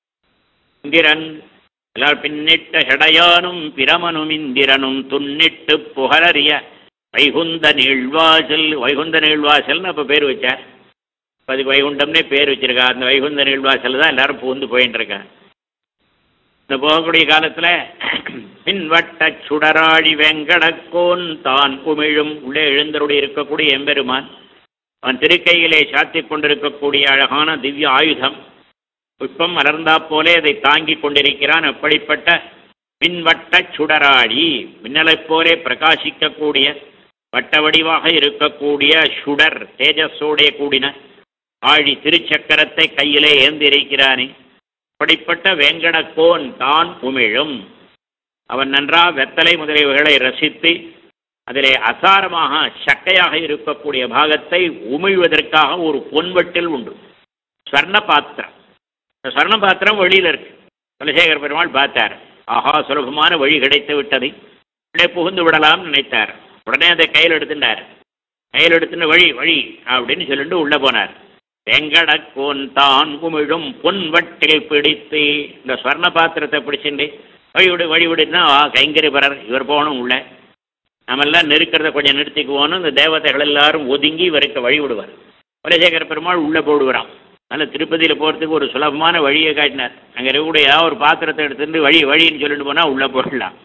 இந்திரன் எல்லார் பின்னிட்ட ஹெடையானும் பிரமனும் இந்திரனும் துன்னிட்டு புகழறிய வைகுந்த நீழ்வாசல் வைகுந்த நீழ்வாசல்னு அப்போ பேர் வச்சார் இப்ப அதுக்கு வைகுண்டம்னே பேர் வச்சிருக்கா அந்த வைகுந்த நீழ்வாசல் தான் எல்லாரும் புகுந்து போயின்னு இருக்கா இந்த போகக்கூடிய காலத்துல பின்வட்ட சுடராழி வெங்கடக்கோன் தான் உமிழும் உள்ளே எழுந்தருடைய இருக்கக்கூடிய எம்பெருமான் அவன் திருக்கையிலே சாத்திக் கொண்டிருக்கக்கூடிய அழகான திவ்ய ஆயுதம் புஷ்பம் மலர்ந்தா போலே அதை தாங்கிக் கொண்டிருக்கிறான் அப்படிப்பட்ட பின்வட்ட சுடராழி மின்னலைப் போலே பிரகாசிக்கக்கூடிய வட்ட வடிவாக இருக்கக்கூடிய சுடர் தேஜஸோடே கூடின ஆழி திருச்சக்கரத்தை கையிலே ஏந்திருக்கிறானே அப்படிப்பட்ட வேங்கடக்கோன் தான் உமிழும் அவன் நன்றா வெத்தலை முதலியவைகளை ரசித்து அதிலே அசாரமாக சக்கையாக இருக்கக்கூடிய பாகத்தை உமிழ்வதற்காக ஒரு பொன்வெட்டில் உண்டு ஸ்வர்ண பாத்திரம் இந்த ஸ்வர்ண பாத்திரம் வெளியில் இருக்கு குலசேகர பெருமாள் பார்த்தார் ஆஹா சுலபமான வழி கிடைத்து விட்டதை உள்ளே புகுந்து விடலாம்னு நினைத்தார் உடனே அதை கையில் எடுத்துட்டார் கையில் எடுத்துன்னு வழி வழி அப்படின்னு சொல்லிட்டு உள்ள போனார் வெங்கடக்கோன் தான் உமிழும் பொன்வட்டில் பிடித்து இந்த ஸ்வர்ண பாத்திரத்தை பிடிச்சிண்டு வழிவிடு வழிவிடுன்னா ஆ கைங்கரிபரர் இவர் போகணும் உள்ள நாமெல்லாம் நெருக்கிறத கொஞ்சம் நிறுத்திக்குவோன்னு இந்த தேவதைகள் எல்லாரும் ஒதுங்கி இவருக்கு வழி விடுவார் குலசேகர பெருமாள் உள்ளே போடுவாராம் அதனால் திருப்பதியில் போகிறதுக்கு ஒரு சுலபமான வழியை காட்டினார் அங்கே இருக்கக்கூடிய ஒரு பாத்திரத்தை எடுத்துட்டு வழி வழின்னு சொல்லிட்டு போனால் உள்ளே போடலாம்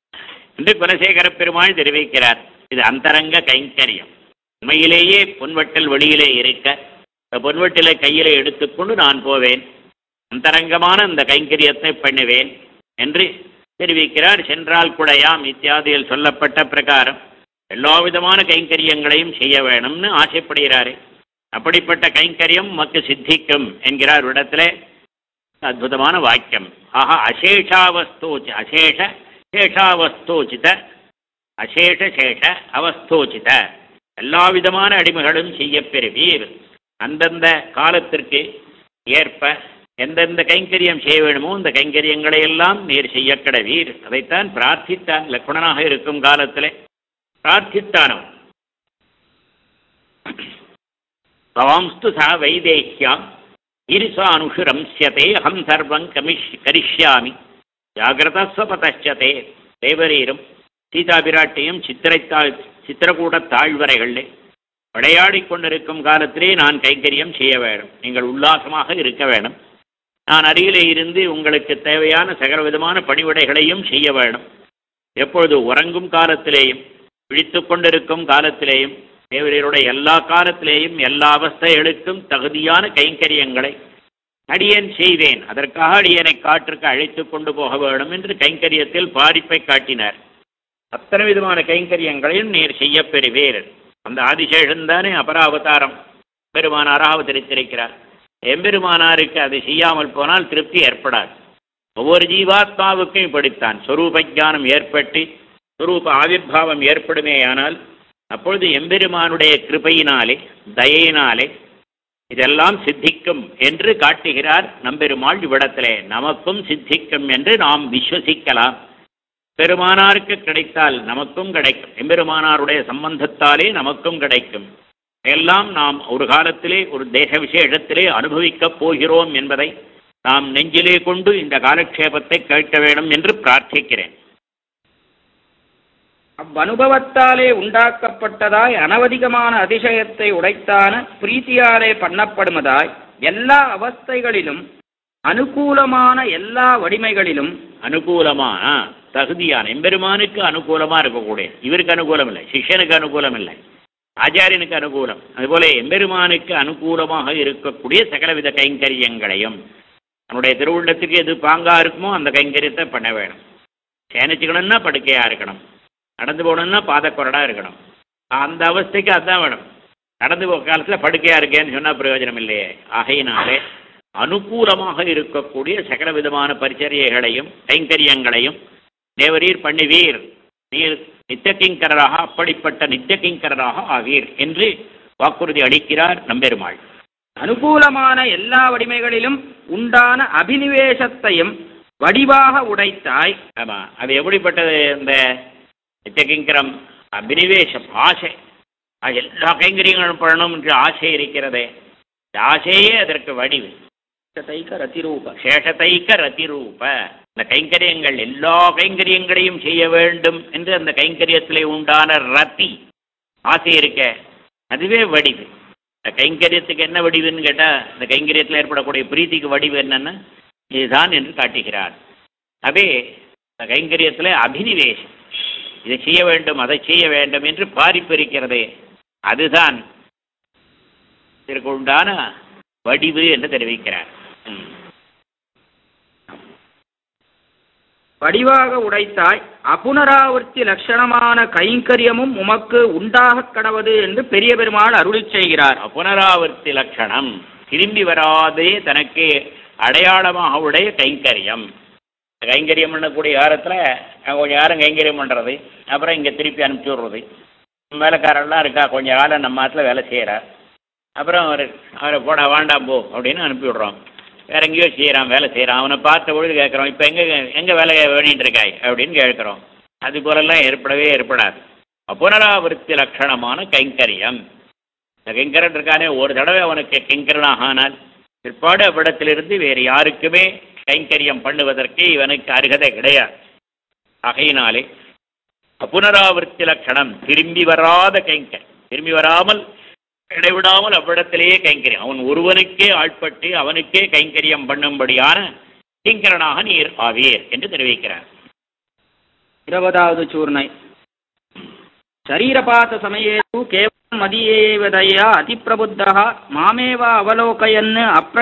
என்று குலசேகர பெருமாள் தெரிவிக்கிறார் இது அந்தரங்க கைங்கரியம் உண்மையிலேயே பொன்வட்டல் வெளியிலே இருக்க இந்த பொன்வட்டிலை கையிலே எடுத்துக்கொண்டு நான் போவேன் அந்தரங்கமான இந்த கைங்கரியத்தை பண்ணுவேன் என்று தெரிவிக்கிறார் சென்றால் குடையாம் இத்தியாதியில் சொல்லப்பட்ட பிரகாரம் எல்லா விதமான கைங்கரியங்களையும் செய்ய வேணும்னு ஆசைப்படுகிறாரே அப்படிப்பட்ட கைங்கரியம் மக்கு சித்திக்கும் என்கிறார் இடத்துல அற்புதமான வாக்கியம் ஆஹா அசேஷாவஸ்தோச்சி அசேஷ சேஷாவஸ்தோச்சித அசேஷ சேஷ அவஸ்தோச்சித எல்லா விதமான அடிமைகளும் செய்யப் பெறுவீர் அந்தந்த காலத்திற்கு ஏற்ப எந்தெந்த கைங்கரியம் செய்ய வேணுமோ இந்த கைங்கரியங்களை எல்லாம் நீர் செய்ய கடவீர் அதைத்தான் பிரார்த்தித்தான் லக்குணனாக இருக்கும் காலத்திலே பிரார்த்தித்தானோ பவாம்ஸ்து சா வைதேஹ்யாம் ஈரிசானுஷுரம்சியதே அகம் சர்வம் கமிஷ் கரிஷ்யாமி ஜாகிரதஸ்வபதச்சதே தேவரீரும் சீதா பிராட்டியும் சித்திரைத்தா சித்திரக்கூட தாழ்வரைகளிலே விளையாடிக் கொண்டிருக்கும் காலத்திலே நான் கைங்கரியம் செய்ய வேண்டும் நீங்கள் உல்லாசமாக இருக்க வேண்டும் நான் அருகிலே இருந்து உங்களுக்கு தேவையான சகல விதமான பணிவிடைகளையும் செய்ய வேண்டும் எப்பொழுது உறங்கும் காலத்திலேயும் விழித்துக் கொண்டிருக்கும் காலத்திலேயும் தேவரையருடைய எல்லா காலத்திலேயும் எல்லா அவஸ்தைகளுக்கும் தகுதியான கைங்கரியங்களை அடியேன் செய்வேன் அதற்காக அடியனை காற்றுக்கு அழைத்து கொண்டு போக வேண்டும் என்று கைங்கரியத்தில் பாரிப்பை காட்டினார் அத்தனை விதமான கைங்கரியங்களையும் நீர் செய்ய பெறுவீர் அந்த ஆதிசேஷன் தானே அபராவதாரம் பெருமானாராக அவதரித்திருக்கிறார் எம்பெருமானாருக்கு அதை செய்யாமல் போனால் திருப்தி ஏற்படாது ஒவ்வொரு ஜீவாத்மாவுக்கும் இப்படித்தான் சொரூப ஞானம் ஏற்பட்டு சொரூப ஆவிர்வாவம் ஏற்படுமேயானால் அப்பொழுது எம்பெருமானுடைய கிருபையினாலே தயையினாலே இதெல்லாம் சித்திக்கும் என்று காட்டுகிறார் நம்பெருமாள் இவ்விடத்திலே நமக்கும் சித்திக்கும் என்று நாம் விஸ்வசிக்கலாம் பெருமானாருக்கு கிடைத்தால் நமக்கும் கிடைக்கும் எம்பெருமானாருடைய சம்பந்தத்தாலே நமக்கும் கிடைக்கும் எல்லாம் நாம் ஒரு காலத்திலே ஒரு தேச விசேஷத்திலே அனுபவிக்கப் போகிறோம் என்பதை நாம் நெஞ்சிலே கொண்டு இந்த காலக்ஷேபத்தை கேட்க வேண்டும் என்று பிரார்த்திக்கிறேன் அவ்வனுபவத்தாலே உண்டாக்கப்பட்டதாய் அனவதிகமான அதிசயத்தை உடைத்தான பிரீத்தியாலே பண்ணப்படுவதாய் எல்லா அவஸ்தைகளிலும் அனுகூலமான எல்லா வடிமைகளிலும் அனுகூலமான தகுதியான எம்பெருமானுக்கு அனுகூலமா இருக்கக்கூடிய இவருக்கு அனுகூலம் இல்லை சிஷ்யனுக்கு அனுகூலம் இல்லை ஆச்சாரியனுக்கு அனுகூலம் அதுபோல எம்பெருமானுக்கு அனுகூலமாக இருக்கக்கூடிய சகலவித கைங்கரியங்களையும் நம்முடைய திருவுள்ளத்துக்கு எது பாங்கா இருக்குமோ அந்த கைங்கரியத்தை பண்ண வேணும் சேனிச்சுக்கணும்னா படுக்கையா இருக்கணும் நடந்து போகணும்னா பாதக்குரடா இருக்கணும் அந்த அவஸ்தைக்கு அதான் வேணும் நடந்து போக காலத்தில் படுக்கையா இருக்கேன்னு சொன்னா பிரயோஜனம் இல்லையே ஆகையினாலே அனுகூலமாக இருக்கக்கூடிய சகல விதமான பரிச்சரியைகளையும் கைங்கரியங்களையும் தேவரீர் பண்ணுவீர் நீர் நித்தியகிங்கரராக அப்படிப்பட்ட நித்தியகிங்கரராக ஆவீர் என்று வாக்குறுதி அளிக்கிறார் நம்பெருமாள் அனுகூலமான எல்லா வடிமைகளிலும் உண்டான அபினிவேசத்தையும் வடிவாக உடைத்தாய் ஆமா அது எப்படிப்பட்டது இந்த நித்தியகிங்கரம் அபினிவேசம் ஆசை அது எல்லா கைங்கரியங்களும் பண்ணணும் என்று ஆசை இருக்கிறதே இந்த ஆசையே அதற்கு வடிவு தைக்க ரதிரூப சேஷதைக்க ரதிரூப இந்த கைங்கரியங்கள் எல்லா கைங்கரியங்களையும் செய்ய வேண்டும் என்று அந்த கைங்கரியத்திலே உண்டான ரத்தி ஆசை இருக்க அதுவே வடிவு இந்த கைங்கரியத்துக்கு என்ன வடிவுன்னு கேட்டால் இந்த கைங்கரியத்தில் ஏற்படக்கூடிய பிரீத்திக்கு வடிவு என்னன்னா இதுதான் என்று காட்டுகிறார் அதே இந்த கைங்கரியத்தில் அபினிவேசம் இதை செய்ய வேண்டும் அதை செய்ய வேண்டும் என்று பாரிப்பிருக்கிறதே அதுதான் இதற்கு உண்டான வடிவு என்று தெரிவிக்கிறார் ம். வடிவாக உடைத்தாய் அபுனராவர்த்தி லட்சணமான கைங்கரியமும் உமக்கு உண்டாகக் கடவது என்று பெரிய பெருமாள் அருளிச் செய்கிறார் புனராவர்த்தி லட்சணம் திரும்பி வராதே தனக்கு அடையாளமாக உடைய கைங்கரியம் கைங்கரியம் பண்ணக்கூடிய காலத்தில் கொஞ்சம் யாரும் கைங்கரியம் பண்ணுறது அப்புறம் இங்கே திருப்பி அனுப்பிச்சி விடுறது வேலைக்காரெல்லாம் இருக்கா கொஞ்ச காலம் நம்ம ஆத்துல வேலை செய்கிறார் அப்புறம் அவர் அவரை போட வேண்டாம் போ அப்படின்னு அனுப்பி விடுறோம் வேற எங்கேயோ செய்கிறான் வேலை செய்கிறான் அவனை பார்த்த பொழுது கேட்குறோம் இப்போ எங்கே எங்கே வேலை வேணிட்டு இருக்காய் அப்படின்னு கேட்குறோம் அது போலெல்லாம் ஏற்படவே ஏற்படாது புனராவர்த்தி லட்சணமான கைங்கரியம் இந்த கிங்கரன் இருக்கானே ஒரு தடவை அவனுக்கு கிங்கரனாக ஆனால் பிற்பாடு அவ்விடத்திலிருந்து வேறு யாருக்குமே கைங்கரியம் பண்ணுவதற்கு இவனுக்கு அருகதை கிடையாது ஆகையினாலே அப்புனராவர்த்தி லட்சணம் திரும்பி வராத கைங்கர் திரும்பி வராமல் இடைவிடாமல் அவ்விடத்திலேயே கைங்கரியம் அவன் ஒருவனுக்கே ஆட்பட்டு அவனுக்கே கைங்கரியம் பண்ணும்படியான கிங்கரனாக நீர் ஆவீர் என்று தெரிவிக்கிறார் இருபதாவது சூர்ணை शरीरपात समये तु केवलं मदीयैव दया अतिप्रबुद्धः मामेव अवलोकयन्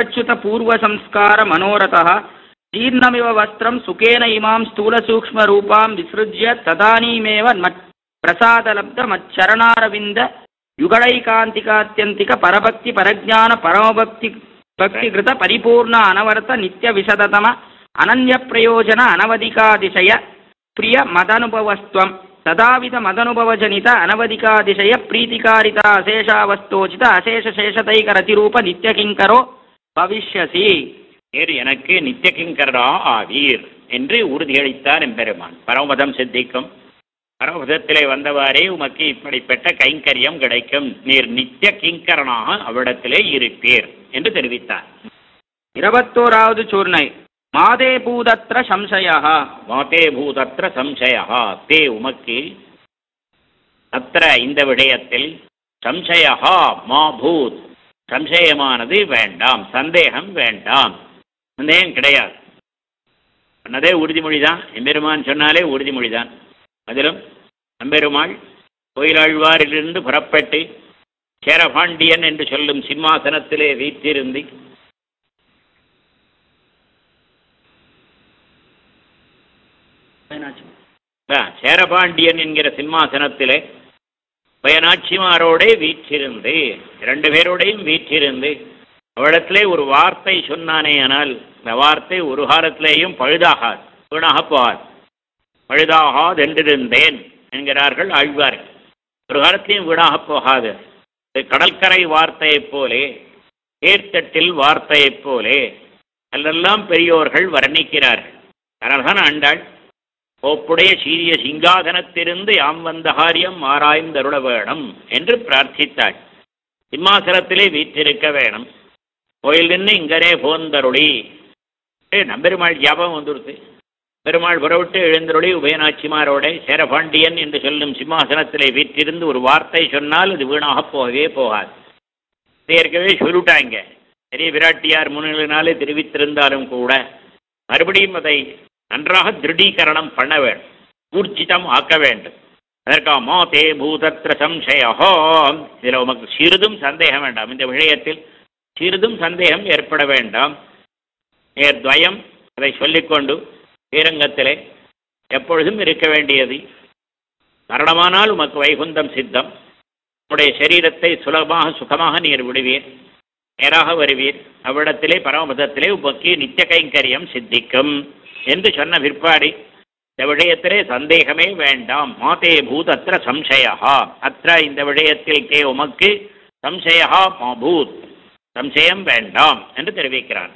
अप्रच्युतपूर्वसंस्कारमनोरथः जीर्णमिव वस्त्रं सुखेन इमां स्थूलसूक्ष्मरूपां विसृज्य तदानीमेव मत् प्रसादलब्धमच्चरणारविन्द युगळैकान्तिकात्यन्तिक परभक्ति परज्ञान परमभक्ति भक्तिकृत परिपूर्ण अनवर्त नित्यविशदतम अनन्यप्रयोजन अनवधिकातिशय प्रिय मदनुभवस्त्वम् तदाविध मदनुभवजनित अनवधिकातिशय प्रीतिकारित अशेषावस्तोचित अशेषशेषतैकरतिरूप नित्यकिङ्करो भविष्यसि நேர் எனக்கு நித்திய கிங்கரா ஆவீர் என்று உறுதியளித்தார் எம்பெருமான் பரமபதம் சித்திக்கும் பரமபதத்திலே வந்தவாறே உமக்கு இப்படிப்பட்ட கைங்கரியம் கிடைக்கும் நீர் நித்திய கிங்கரனாக அவ்விடத்திலே இருப்பீர் என்று தெரிவித்தார் இருபத்தோராவது சூர்ணை மாதே பூதத்ர சம்சயः மாதே பூதத்திர சம்சயா தே உமக்கு அத்திர இந்த விடயத்தில் சம்சயா மா பூத் சம்சயமானது வேண்டாம் சந்தேகம் வேண்டாம் சந்தேகம் கிடையாது சொன்னதே உறுதிமொழி தான் எம்பெருமான் சொன்னாலே உறுதிமொழி தான் அதிலும் எம்பெருமாள் கோயிலாழ்வாரிலிருந்து புறப்பட்டு சேரபாண்டியன் என்று சொல்லும் சிம்மாசனத்திலே வீற்றிருந்து அதான், சேரபாண்டியன் என்கிற சிம்மாசனத்திலே பயனாட்சிமாரோடே வீற்றிருந்து ரெண்டு பேரோடையும் வீற்றிருந்து அவளிடத்திலே ஒரு வார்த்தை சொன்னானே ஆனால் இந்த வார்த்தை ஒரு காலத்திலேயும் பழுதாகாது வீணாக போகாது பழுதாகாதென்றிருந்தேன் என்கிறார்கள் ஆழ்வார்கள் ஒரு காலத்திலையும் வீணாக போகாது இது கடற்கரை வார்த்தையைப் போலே ஏர்த்தட்டில் வார்த்தையைப் போலே அல்லெல்லாம் பெரியோர்கள் வர்ணிக்கிறார்கள் அதனால்தான் ஆண்டாள் கோப்புடைய சீரிய சிங்காதனத்திலிருந்து யாம் வந்த காரியம் ஆராய்ந்தருள வேணும் என்று பிரார்த்தித்தாள் சிம்மாசனத்திலே வீற்றிருக்க வேணும் கோயில் நின்று இங்கனே போந்தருளி ஏ நம்பெருமாள் ஞாபகம் வந்துடுது பெருமாள் புறவிட்டு எழுந்தருளி உபயநாச்சிமாரோட சேரபாண்டியன் என்று சொல்லும் சிம்மாசனத்திலே வீற்றிருந்து ஒரு வார்த்தை சொன்னால் அது வீணாக போகவே போகாது இதை ஏற்கனவே சொல்லிட்டாங்க பெரிய விராட்டியார் முன்னிலினாலே தெரிவித்திருந்தாலும் கூட மறுபடியும் அதை நன்றாக திருடீகரணம் பண்ண வேண்டும் ஊர்ஜிதம் ஆக்க வேண்டும் அதற்காக மாதே பூதத்ர சம்சயஹோ இதில் உமக்கு சிறிதும் சந்தேகம் வேண்டாம் இந்த விஷயத்தில் சிறிதும் சந்தேகம் ஏற்பட வேண்டாம் நேர்த்வயம் அதை சொல்லிக்கொண்டு ஸ்ரீரங்கத்திலே எப்பொழுதும் இருக்க வேண்டியது மரணமானால் உமக்கு வைகுந்தம் சித்தம் உடைய சரீரத்தை சுலபமாக சுகமாக நீர் விடுவீர் நேராக வருவீர் அவ்விடத்திலே பரமபதத்திலே உமக்கு நித்திய கைங்கரியம் சித்திக்கும் என்று சொன்ன பிற்பாடு இந்த விஷயத்திலே சந்தேகமே வேண்டாம் மாதே பூதத்திர சம்சயா அத்த இந்த விஷயத்தில் கே உமக்கு சம்சயா மாபூத் சம்சயம் வேண்டாம் என்று தெரிவிக்கிறான்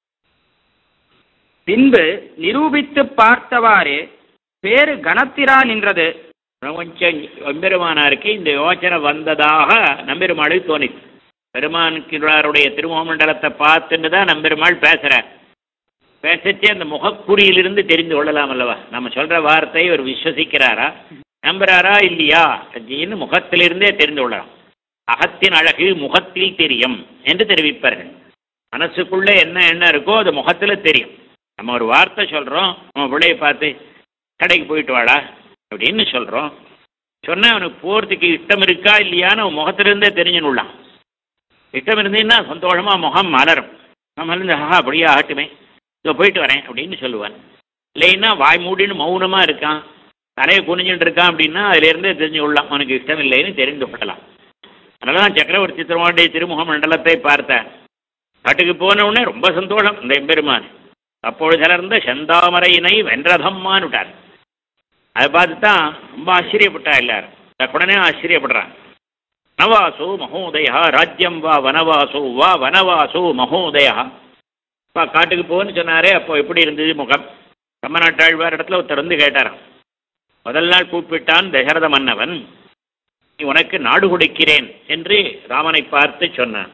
பின்பு நிரூபித்து பார்த்தவாறே பேரு கணத்திரா நின்றது பிரபஞ்சம் எம்பெருமானாருக்கு இந்த யோசனை வந்ததாக நம்பெருமாளுக்கு தோணிச்சு பெருமானுடைய திருமமண்டலத்தை பார்த்துட்டு தான் நம்பெருமாள் பேசுறார் பேசச்சே அந்த முகக்குறியிலிருந்து தெரிந்து கொள்ளலாம் அல்லவா நம்ம சொல்ற வார்த்தை இவர் விஸ்வசிக்கிறாரா நம்புறாரா இல்லையா அப்படின்னு முகத்திலிருந்தே தெரிந்து கொள்ளலாம் அகத்தின் அழகு முகத்தில் தெரியும் என்று தெரிவிப்பார்கள் மனசுக்குள்ள என்ன என்ன இருக்கோ அது முகத்துல தெரியும் நம்ம ஒரு வார்த்தை சொல்றோம் நம்ம பிள்ளைய பார்த்து கடைக்கு போயிட்டு வாடா அப்படின்னு சொல்றோம் சொன்னா அவனுக்கு போறதுக்கு இஷ்டம் இருக்கா இல்லையான்னு அவன் முகத்திலிருந்தே தெரிஞ்சுன்னுள்ளான் இஷ்டம் இருந்ததுன்னா சந்தோஷமா முகம் மலரும் நம்ம இருந்து ஆஹா அப்படியே ஆகட்டுமே இதோ போயிட்டு வரேன் அப்படின்னு சொல்லுவான் இல்லைன்னா வாய் மூடின்னு மௌனமா இருக்கான் தலையை குனிஞ்சுட்டு இருக்கான் அப்படின்னா அதுல இருந்தே தெரிஞ்சு கொள்ளலாம் அவனுக்கு இஷ்டம் இல்லைன்னு தெரிந்து கொள்ளலாம் அதனாலதான் சக்கரவர்த்தி திருமாவுடைய திருமுக மண்டலத்தை பார்த்தார் காட்டுக்கு போன உடனே ரொம்ப சந்தோஷம் இந்த எம்பெருமான் அப்பொழுது சிலர்ந்த செந்தாமரையினை வென்றதம்மான்னு விட்டார் அதை பார்த்து தான் ரொம்ப ஆச்சரியப்பட்டா எல்லாரும் உடனே ஆச்சரியப்படுறான் வனவாசோ மகோதயா ராஜ்யம் வா வனவாசோ வா வனவாசோ மகோதயா அப்பா காட்டுக்கு போன்னு சொன்னாரே அப்போ எப்படி இருந்தது முகம் கம்மநாட்டாழ்வார் இடத்துல ஒருத்தர் வந்து கேட்டாராம் முதல் நாள் கூப்பிட்டான் தசரத மன்னவன் நீ உனக்கு நாடு கொடுக்கிறேன் என்று ராமனை பார்த்து சொன்னான்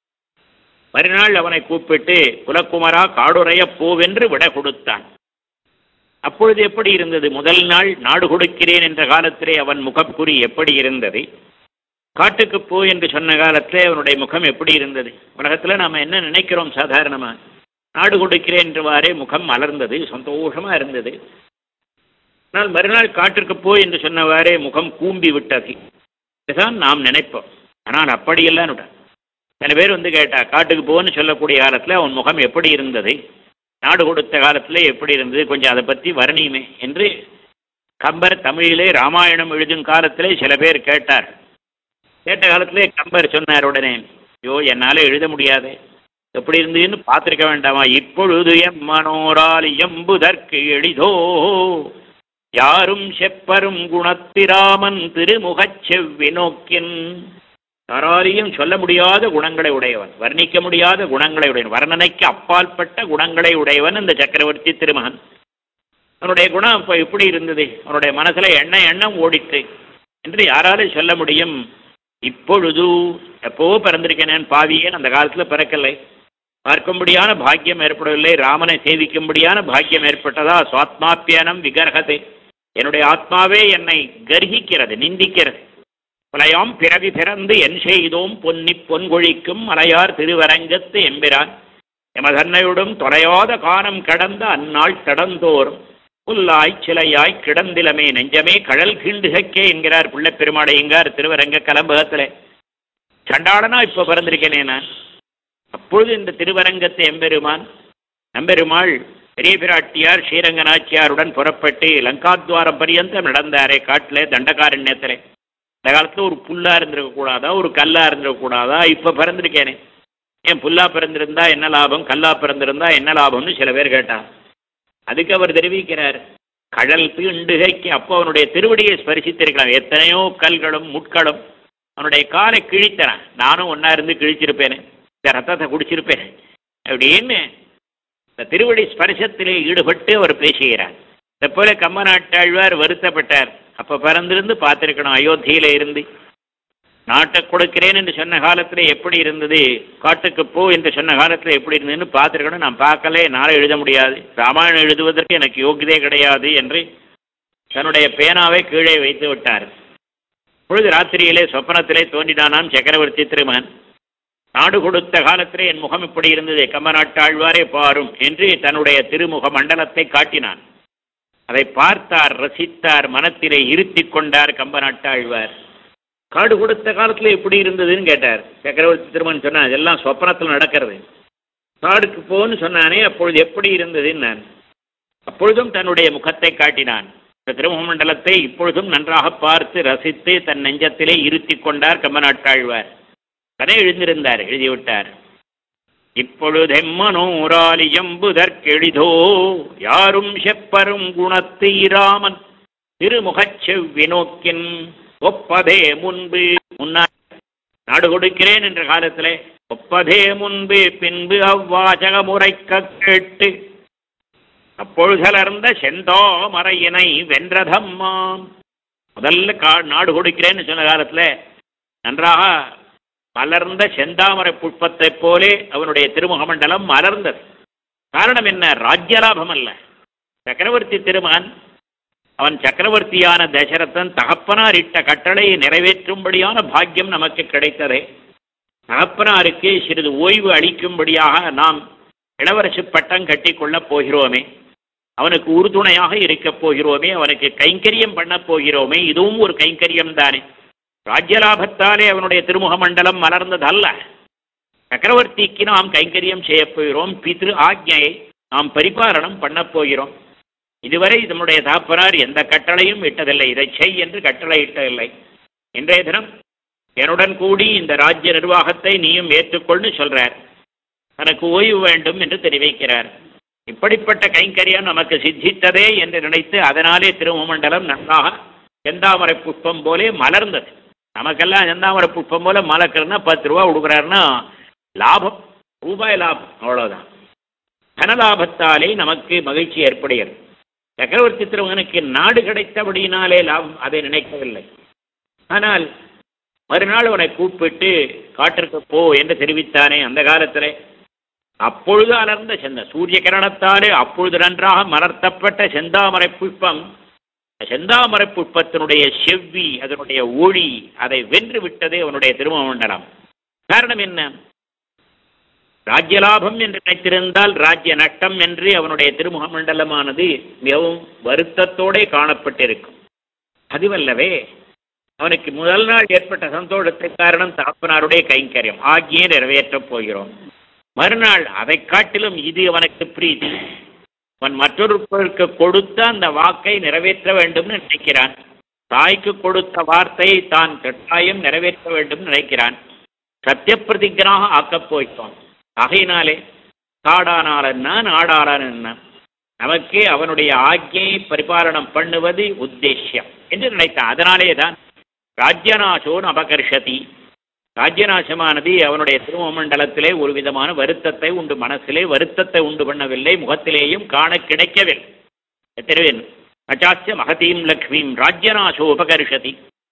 மறுநாள் அவனை கூப்பிட்டு குலக்குமரா காடுறைய போவென்று விட கொடுத்தான் அப்பொழுது எப்படி இருந்தது முதல் நாள் நாடு கொடுக்கிறேன் என்ற காலத்திலே அவன் முகப்புரி எப்படி இருந்தது காட்டுக்கு போ என்று சொன்ன காலத்திலே அவனுடைய முகம் எப்படி இருந்தது உலகத்தில் நாம் என்ன நினைக்கிறோம் சாதாரணமா நாடு கொடுக்கிறேன் என்றவாறே முகம் மலர்ந்தது சந்தோஷமா இருந்தது ஆனால் மறுநாள் காட்டிற்கு போ என்று சொன்னவாறே முகம் கூம்பி விட்டது இதுதான் நாம் நினைப்போம் ஆனால் அப்படியெல்லாம் விட்டான் சில பேர் வந்து கேட்டா காட்டுக்கு போன்னு சொல்லக்கூடிய காலத்தில் அவன் முகம் எப்படி இருந்தது நாடு கொடுத்த காலத்தில் எப்படி இருந்தது கொஞ்சம் அதை பற்றி வர்ணியுமே என்று கம்பர் தமிழிலே ராமாயணம் எழுதும் காலத்திலே சில பேர் கேட்டார் கேட்ட காலத்திலே கம்பர் சொன்னார் உடனே ஐயோ என்னால் எழுத முடியாது எப்படி இருந்ததுன்னு பார்த்துருக்க வேண்டாமா இப்பொழுது எம் மனோரால் எம்புதற்கு எளிதோ யாரும் செப்பரும் குணத்திராமன் திருமுகச் செவ்வி நோக்கின் யாராலையும் சொல்ல முடியாத குணங்களை உடையவன் வர்ணிக்க முடியாத குணங்களை உடையவன் வர்ணனைக்கு அப்பாற்பட்ட குணங்களை உடையவன் இந்த சக்கரவர்த்தி திருமகன் அவனுடைய குணம் இப்போ எப்படி இருந்தது அவனுடைய மனசுல எண்ணம் எண்ணம் ஓடித்து என்று யாராலும் சொல்ல முடியும் இப்பொழுது எப்போ பிறந்திருக்கேன் பாவியேன் அந்த காலத்தில் பிறக்கலை பார்க்கும்படியான பாக்கியம் ஏற்படவில்லை ராமனை சேவிக்கும்படியான பாக்கியம் ஏற்பட்டதா சுவாத்மாப்பியனம் விகர்ஹது என்னுடைய ஆத்மாவே என்னை கர்ஹிக்கிறது நிந்திக்கிறது பலையாம் பிறவி பிறந்து என் செய்தோம் பொன்னி பொன்கொழிக்கும் மலையார் திருவரங்கத்து எம்பிரான் எமதன்னையுடன் தொலையாத காலம் கடந்த அந்நாள் தடந்தோறும் புல்லாய் சிலையாய் கிடந்திலமே நெஞ்சமே கடல் கீண்டுகக்கே என்கிறார் பிள்ளைப் பெருமாடையங்கார் திருவரங்க கலம்பகத்தில் சண்டாளனா இப்போ பிறந்திருக்கேனே நான் அப்பொழுது இந்த திருவரங்கத்து எம்பெருமான் நம்பெருமாள் பெரிய பிராட்டியார் ஸ்ரீரங்கநாச்சியாருடன் புறப்பட்டு லங்காத்வாரம் பரியந்தம் நடந்தாரே காட்டில் தண்டகாரண்யத்தில் இந்த காலத்தில் ஒரு புல்லா இருந்திருக்க கூடாதா ஒரு கல்லா இருந்திருக்க கூடாதா இப்போ பிறந்திருக்கேனே ஏன் புல்லா பிறந்திருந்தா என்ன லாபம் கல்லா பிறந்திருந்தா என்ன லாபம்னு சில பேர் கேட்டான் அதுக்கு அவர் தெரிவிக்கிறார் கடல் தீண்டுகைக்கு அப்போ அவனுடைய திருவடியை ஸ்பரிசித்திருக்கலாம் எத்தனையோ கல்களும் முட்களும் அவனுடைய காலை கிழித்தனான் நானும் ஒன்னா இருந்து கிழிச்சிருப்பேனே இந்த ரத்தத்தை குடிச்சிருப்பேன் அப்படின்னு இந்த திருவடி ஸ்பர்சத்திலே ஈடுபட்டு அவர் பேசுகிறார் இதை போல கம்மநாட்டாழ்வார் வருத்தப்பட்டார் அப்ப பிறந்திருந்து பார்த்திருக்கணும் அயோத்தியில இருந்து நாட்டை கொடுக்கிறேன் என்று சொன்ன காலத்துல எப்படி இருந்தது காட்டுக்கு போ என்று சொன்ன காலத்துல எப்படி இருந்ததுன்னு பார்த்திருக்கணும் நான் பார்க்கல என்னால் எழுத முடியாது ராமாயணம் எழுதுவதற்கு எனக்கு யோகியதே கிடையாது என்று தன்னுடைய பேனாவை கீழே வைத்து விட்டார் பொழுது ராத்திரியிலே சொப்பனத்திலே தோன்றினானாம் சக்கரவர்த்தி திருமகன் நாடு கொடுத்த காலத்திலே என் முகம் இப்படி இருந்தது கம்மநாட்டாழ்வாரே பாரும் என்று தன்னுடைய திருமுக மண்டலத்தை காட்டினான் அதை பார்த்தார் ரசித்தார் மனத்திலே இருத்தி கொண்டார் கம்பநாட்டாழ்வார் காடு கொடுத்த காலத்துல எப்படி இருந்ததுன்னு கேட்டார் சக்கரவர்த்தி திருமன் சொன்னான் இதெல்லாம் சொப்பனத்தில் நடக்கிறது காடுக்கு போன்னு சொன்னானே அப்பொழுது எப்படி இருந்ததுன்னு நான் அப்பொழுதும் தன்னுடைய முகத்தை காட்டினான் இந்த திருமுகமண்டலத்தை இப்பொழுதும் நன்றாக பார்த்து ரசித்து தன் நெஞ்சத்திலே இருத்தி கொண்டார் கம்பநாட்டாழ்வார் கதை எழுந்திருந்தார் எழுதிவிட்டார் இப்பொழுதெம்மனோராலி எம்புதற்கெளிதோ யாரும் செப்பரும் குணத்து இராமன் திருமுகச் செவ்வி நோக்கின் ஒப்பதே முன்பு முன்னாள் நாடு கொடுக்கிறேன் என்ற காலத்திலே ஒப்பதே முன்பு பின்பு அவ்வாசக முறைக்க கேட்டு அப்பொழுதலர்ந்த செந்தாமரையினை வென்றதம்மா முதல்ல கா நாடு கொடுக்கிறேன்னு சொன்ன காலத்துல நன்றாக மலர்ந்த செந்தாமரை புஷ்பத்தைப் போலே அவனுடைய திருமுகமண்டலம் மலர்ந்தது காரணம் என்ன ராஜ்யலாபம் அல்ல சக்கரவர்த்தி திருமகன் அவன் சக்கரவர்த்தியான தசரதன் தகப்பனார் இட்ட கட்டளையை நிறைவேற்றும்படியான பாக்கியம் நமக்கு கிடைத்ததே தகப்பனாருக்கு சிறிது ஓய்வு அளிக்கும்படியாக நாம் இளவரசு பட்டம் கட்டிக்கொள்ளப் போகிறோமே அவனுக்கு உறுதுணையாக இருக்கப் போகிறோமே அவனுக்கு கைங்கரியம் பண்ணப் போகிறோமே இதுவும் ஒரு கைங்கரியம் தானே ராஜ்யலாபத்தாலே அவனுடைய திருமுக மண்டலம் மலர்ந்ததல்ல சக்கரவர்த்திக்கு நாம் கைங்கரியம் செய்யப் போகிறோம் பித்ரு ஆக்ஞையை நாம் பரிபாலனம் பண்ணப் போகிறோம் இதுவரை நம்முடைய தாப்பனார் எந்த கட்டளையும் இட்டதில்லை இதை செய் என்று கட்டளை இட்டதில்லை இன்றைய தினம் என்னுடன் கூடி இந்த ராஜ்ய நிர்வாகத்தை நீயும் ஏற்றுக்கொள்னு சொல்றார் தனக்கு ஓய்வு வேண்டும் என்று தெரிவிக்கிறார் இப்படிப்பட்ட கைங்கரியம் நமக்கு சித்தித்ததே என்று நினைத்து அதனாலே திருமண்டலம் நன்றாக செந்தாமரை புஷ்பம் போலே மலர்ந்தது நமக்கெல்லாம் செந்தாமரை புஷ்பம் போல மலக்கிறதுனா பத்து ரூபா கொடுக்குறாருன்னா லாபம் ரூபாய் லாபம் அவ்வளவுதான் தனலாபத்தாலே நமக்கு மகிழ்ச்சி ஏற்படுகிறது சக்கரவர்த்தி திருமகனுக்கு நாடு கிடைத்தபடியினாலே லாபம் அதை நினைக்கவில்லை ஆனால் மறுநாள் அவனை கூப்பிட்டு காட்டிற்கு போ என்று தெரிவித்தானே அந்த காலத்திலே அப்பொழுது அலர்ந்த செந்த சூரிய கிரணத்தாலே அப்பொழுது நன்றாக மலர்த்தப்பட்ட செந்தாமரை புஷ்பம் செந்தாமரை புஷ்பத்தினுடைய செவ்வி அதனுடைய ஒளி அதை வென்று விட்டதே அவனுடைய திருமமண்டலம் காரணம் என்ன ராஜ்யலாபம் என்று நினைத்திருந்தால் ராஜ்ய நட்டம் என்று அவனுடைய திருமுக மண்டலமானது மிகவும் வருத்தத்தோடே காணப்பட்டிருக்கும் அதுவல்லவே அவனுக்கு முதல் நாள் ஏற்பட்ட சந்தோஷத்தை காரணம் தகப்பனாருடைய கைங்கரியம் ஆகியே நிறைவேற்றப் போகிறோம் மறுநாள் அதை காட்டிலும் இது அவனுக்கு பிரீதி அவன் மற்றொருவருக்கு கொடுத்த அந்த வாக்கை நிறைவேற்ற வேண்டும்னு நினைக்கிறான் தாய்க்கு கொடுத்த வார்த்தையை தான் கட்டாயம் நிறைவேற்ற வேண்டும் நினைக்கிறான் சத்தியப்பிரதிகனாக ஆக்கப் போய்த்தான் ஆகையினாலே காடானால் என்ன நாடாளான் என்ன நமக்கு அவனுடைய ஆக்ஞையை பரிபாலனம் பண்ணுவது உத்தேசியம் என்று நினைத்தான் அதனாலே தான் ராஜ்யநாசோன் அபகர்ஷதி ராஜ்யநாசமானது அவனுடைய திருமமண்டலத்திலே ஒரு விதமான வருத்தத்தை உண்டு மனசிலே வருத்தத்தை உண்டு பண்ணவில்லை முகத்திலேயும் காண கிடைக்கவில்லை தெரிவேன் அச்சாச்சிய மகதீம் லக்ஷ்மீம் ராஜ்யநாசோ உபகர்ஷதி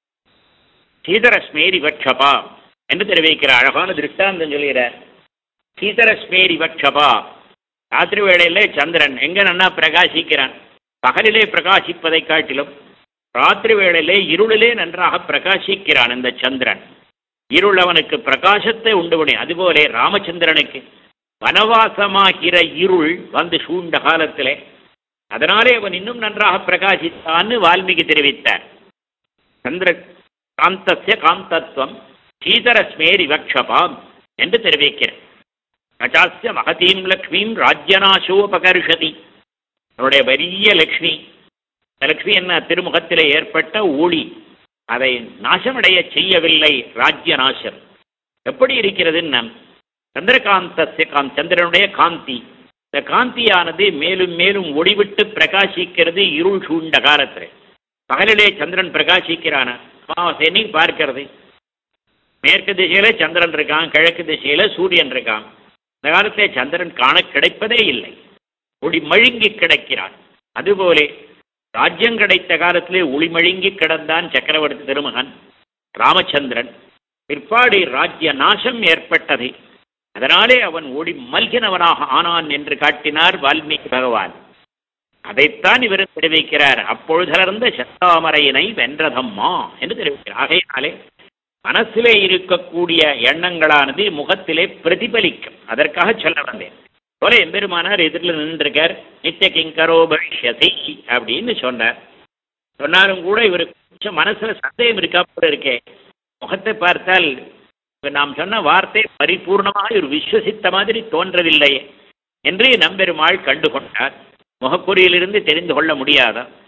சீதரஸ்மேரி வட்சபா என்று தெரிவிக்கிற அழகான திருஷ்டாந்தம் சொல்கிறார் சீதரஸ்மேரி வட்சபா ராத்திரி வேளையிலே சந்திரன் எங்க நன்னா பிரகாசிக்கிறான் பகலிலே பிரகாசிப்பதை காட்டிலும் ராத்திரி வேளையிலே இருளிலே நன்றாக பிரகாசிக்கிறான் இந்த சந்திரன் இருள் அவனுக்கு பிரகாசத்தை உண்டு பண்ணி அதுபோலே ராமச்சந்திரனுக்கு வனவாசமாகிற இருள் வந்து சூழ்ந்த காலத்திலே அதனாலே அவன் இன்னும் நன்றாக பிரகாசித்தான்னு வால்மீகி தெரிவித்தார் சந்திர காந்தஸ்ய காந்தத்துவம் சீதரஸ்மேரி வக்ஷபாம் என்று தெரிவிக்கிறார் அச்சாஸ்ய மகதீம் லக்ஷ்மீம் ராஜ்யநாசோபகர்ஷதி அவருடைய பெரிய லக்ஷ்மி அந்த லக்ஷ்மி என்ன திருமுகத்திலே ஏற்பட்ட ஒளி அதை நாசமடைய செய்யவில்லை ராஜ்ய நாசம் எப்படி இருக்கிறதுன்னா சந்திரகாந்தஸ்ய காந்த் சந்திரனுடைய காந்தி இந்த காந்தியானது மேலும் மேலும் ஒளிவிட்டு பிரகாசிக்கிறது இருள் சூழ்ந்த காலத்தில் பகலிலே சந்திரன் பிரகாசிக்கிறான அமாவாசை பார்க்கிறது மேற்கு திசையில சந்திரன் இருக்கான் கிழக்கு திசையில சூரியன் இருக்கான் இந்த காலத்திலே சந்திரன் காண கிடைப்பதே இல்லை ஒளி மழுங்கி கிடக்கிறான் அதுபோலே ராஜ்யம் கிடைத்த காலத்திலே ஒளிமழுங்கி கிடந்தான் சக்கரவர்த்தி திருமகன் ராமச்சந்திரன் பிற்பாடு ராஜ்ய நாசம் ஏற்பட்டது அதனாலே அவன் ஒளி மல்கினவனாக ஆனான் என்று காட்டினார் வால்மீகி பகவான் அதைத்தான் இவர் தெரிவிக்கிறார் அப்பொழுதிலிருந்த செந்தாமரையினை வென்றதம்மா என்று தெரிவிக்கிறார் ஆகையினாலே மனசிலே இருக்கக்கூடிய எண்ணங்களானது முகத்திலே பிரதிபலிக்கும் அதற்காக சொல்ல வந்தேன் போல எம்பெருமானார் எதிரில் நின்றிருக்கார் நித்திய கிங்கரோ பவிஷ்யதி அப்படின்னு சொன்னார் சொன்னாலும் கூட இவருக்கு கொஞ்சம் மனசுல சந்தேகம் இருக்கா போல இருக்கே முகத்தை பார்த்தால் இப்ப நாம் சொன்ன வார்த்தை பரிபூர்ணமாக இவர் விஸ்வசித்த மாதிரி தோன்றவில்லையே என்று நம்பெருமாள் கண்டு கொண்டார் முகக்குறியிலிருந்து தெரிந்து கொள்ள முடியாதா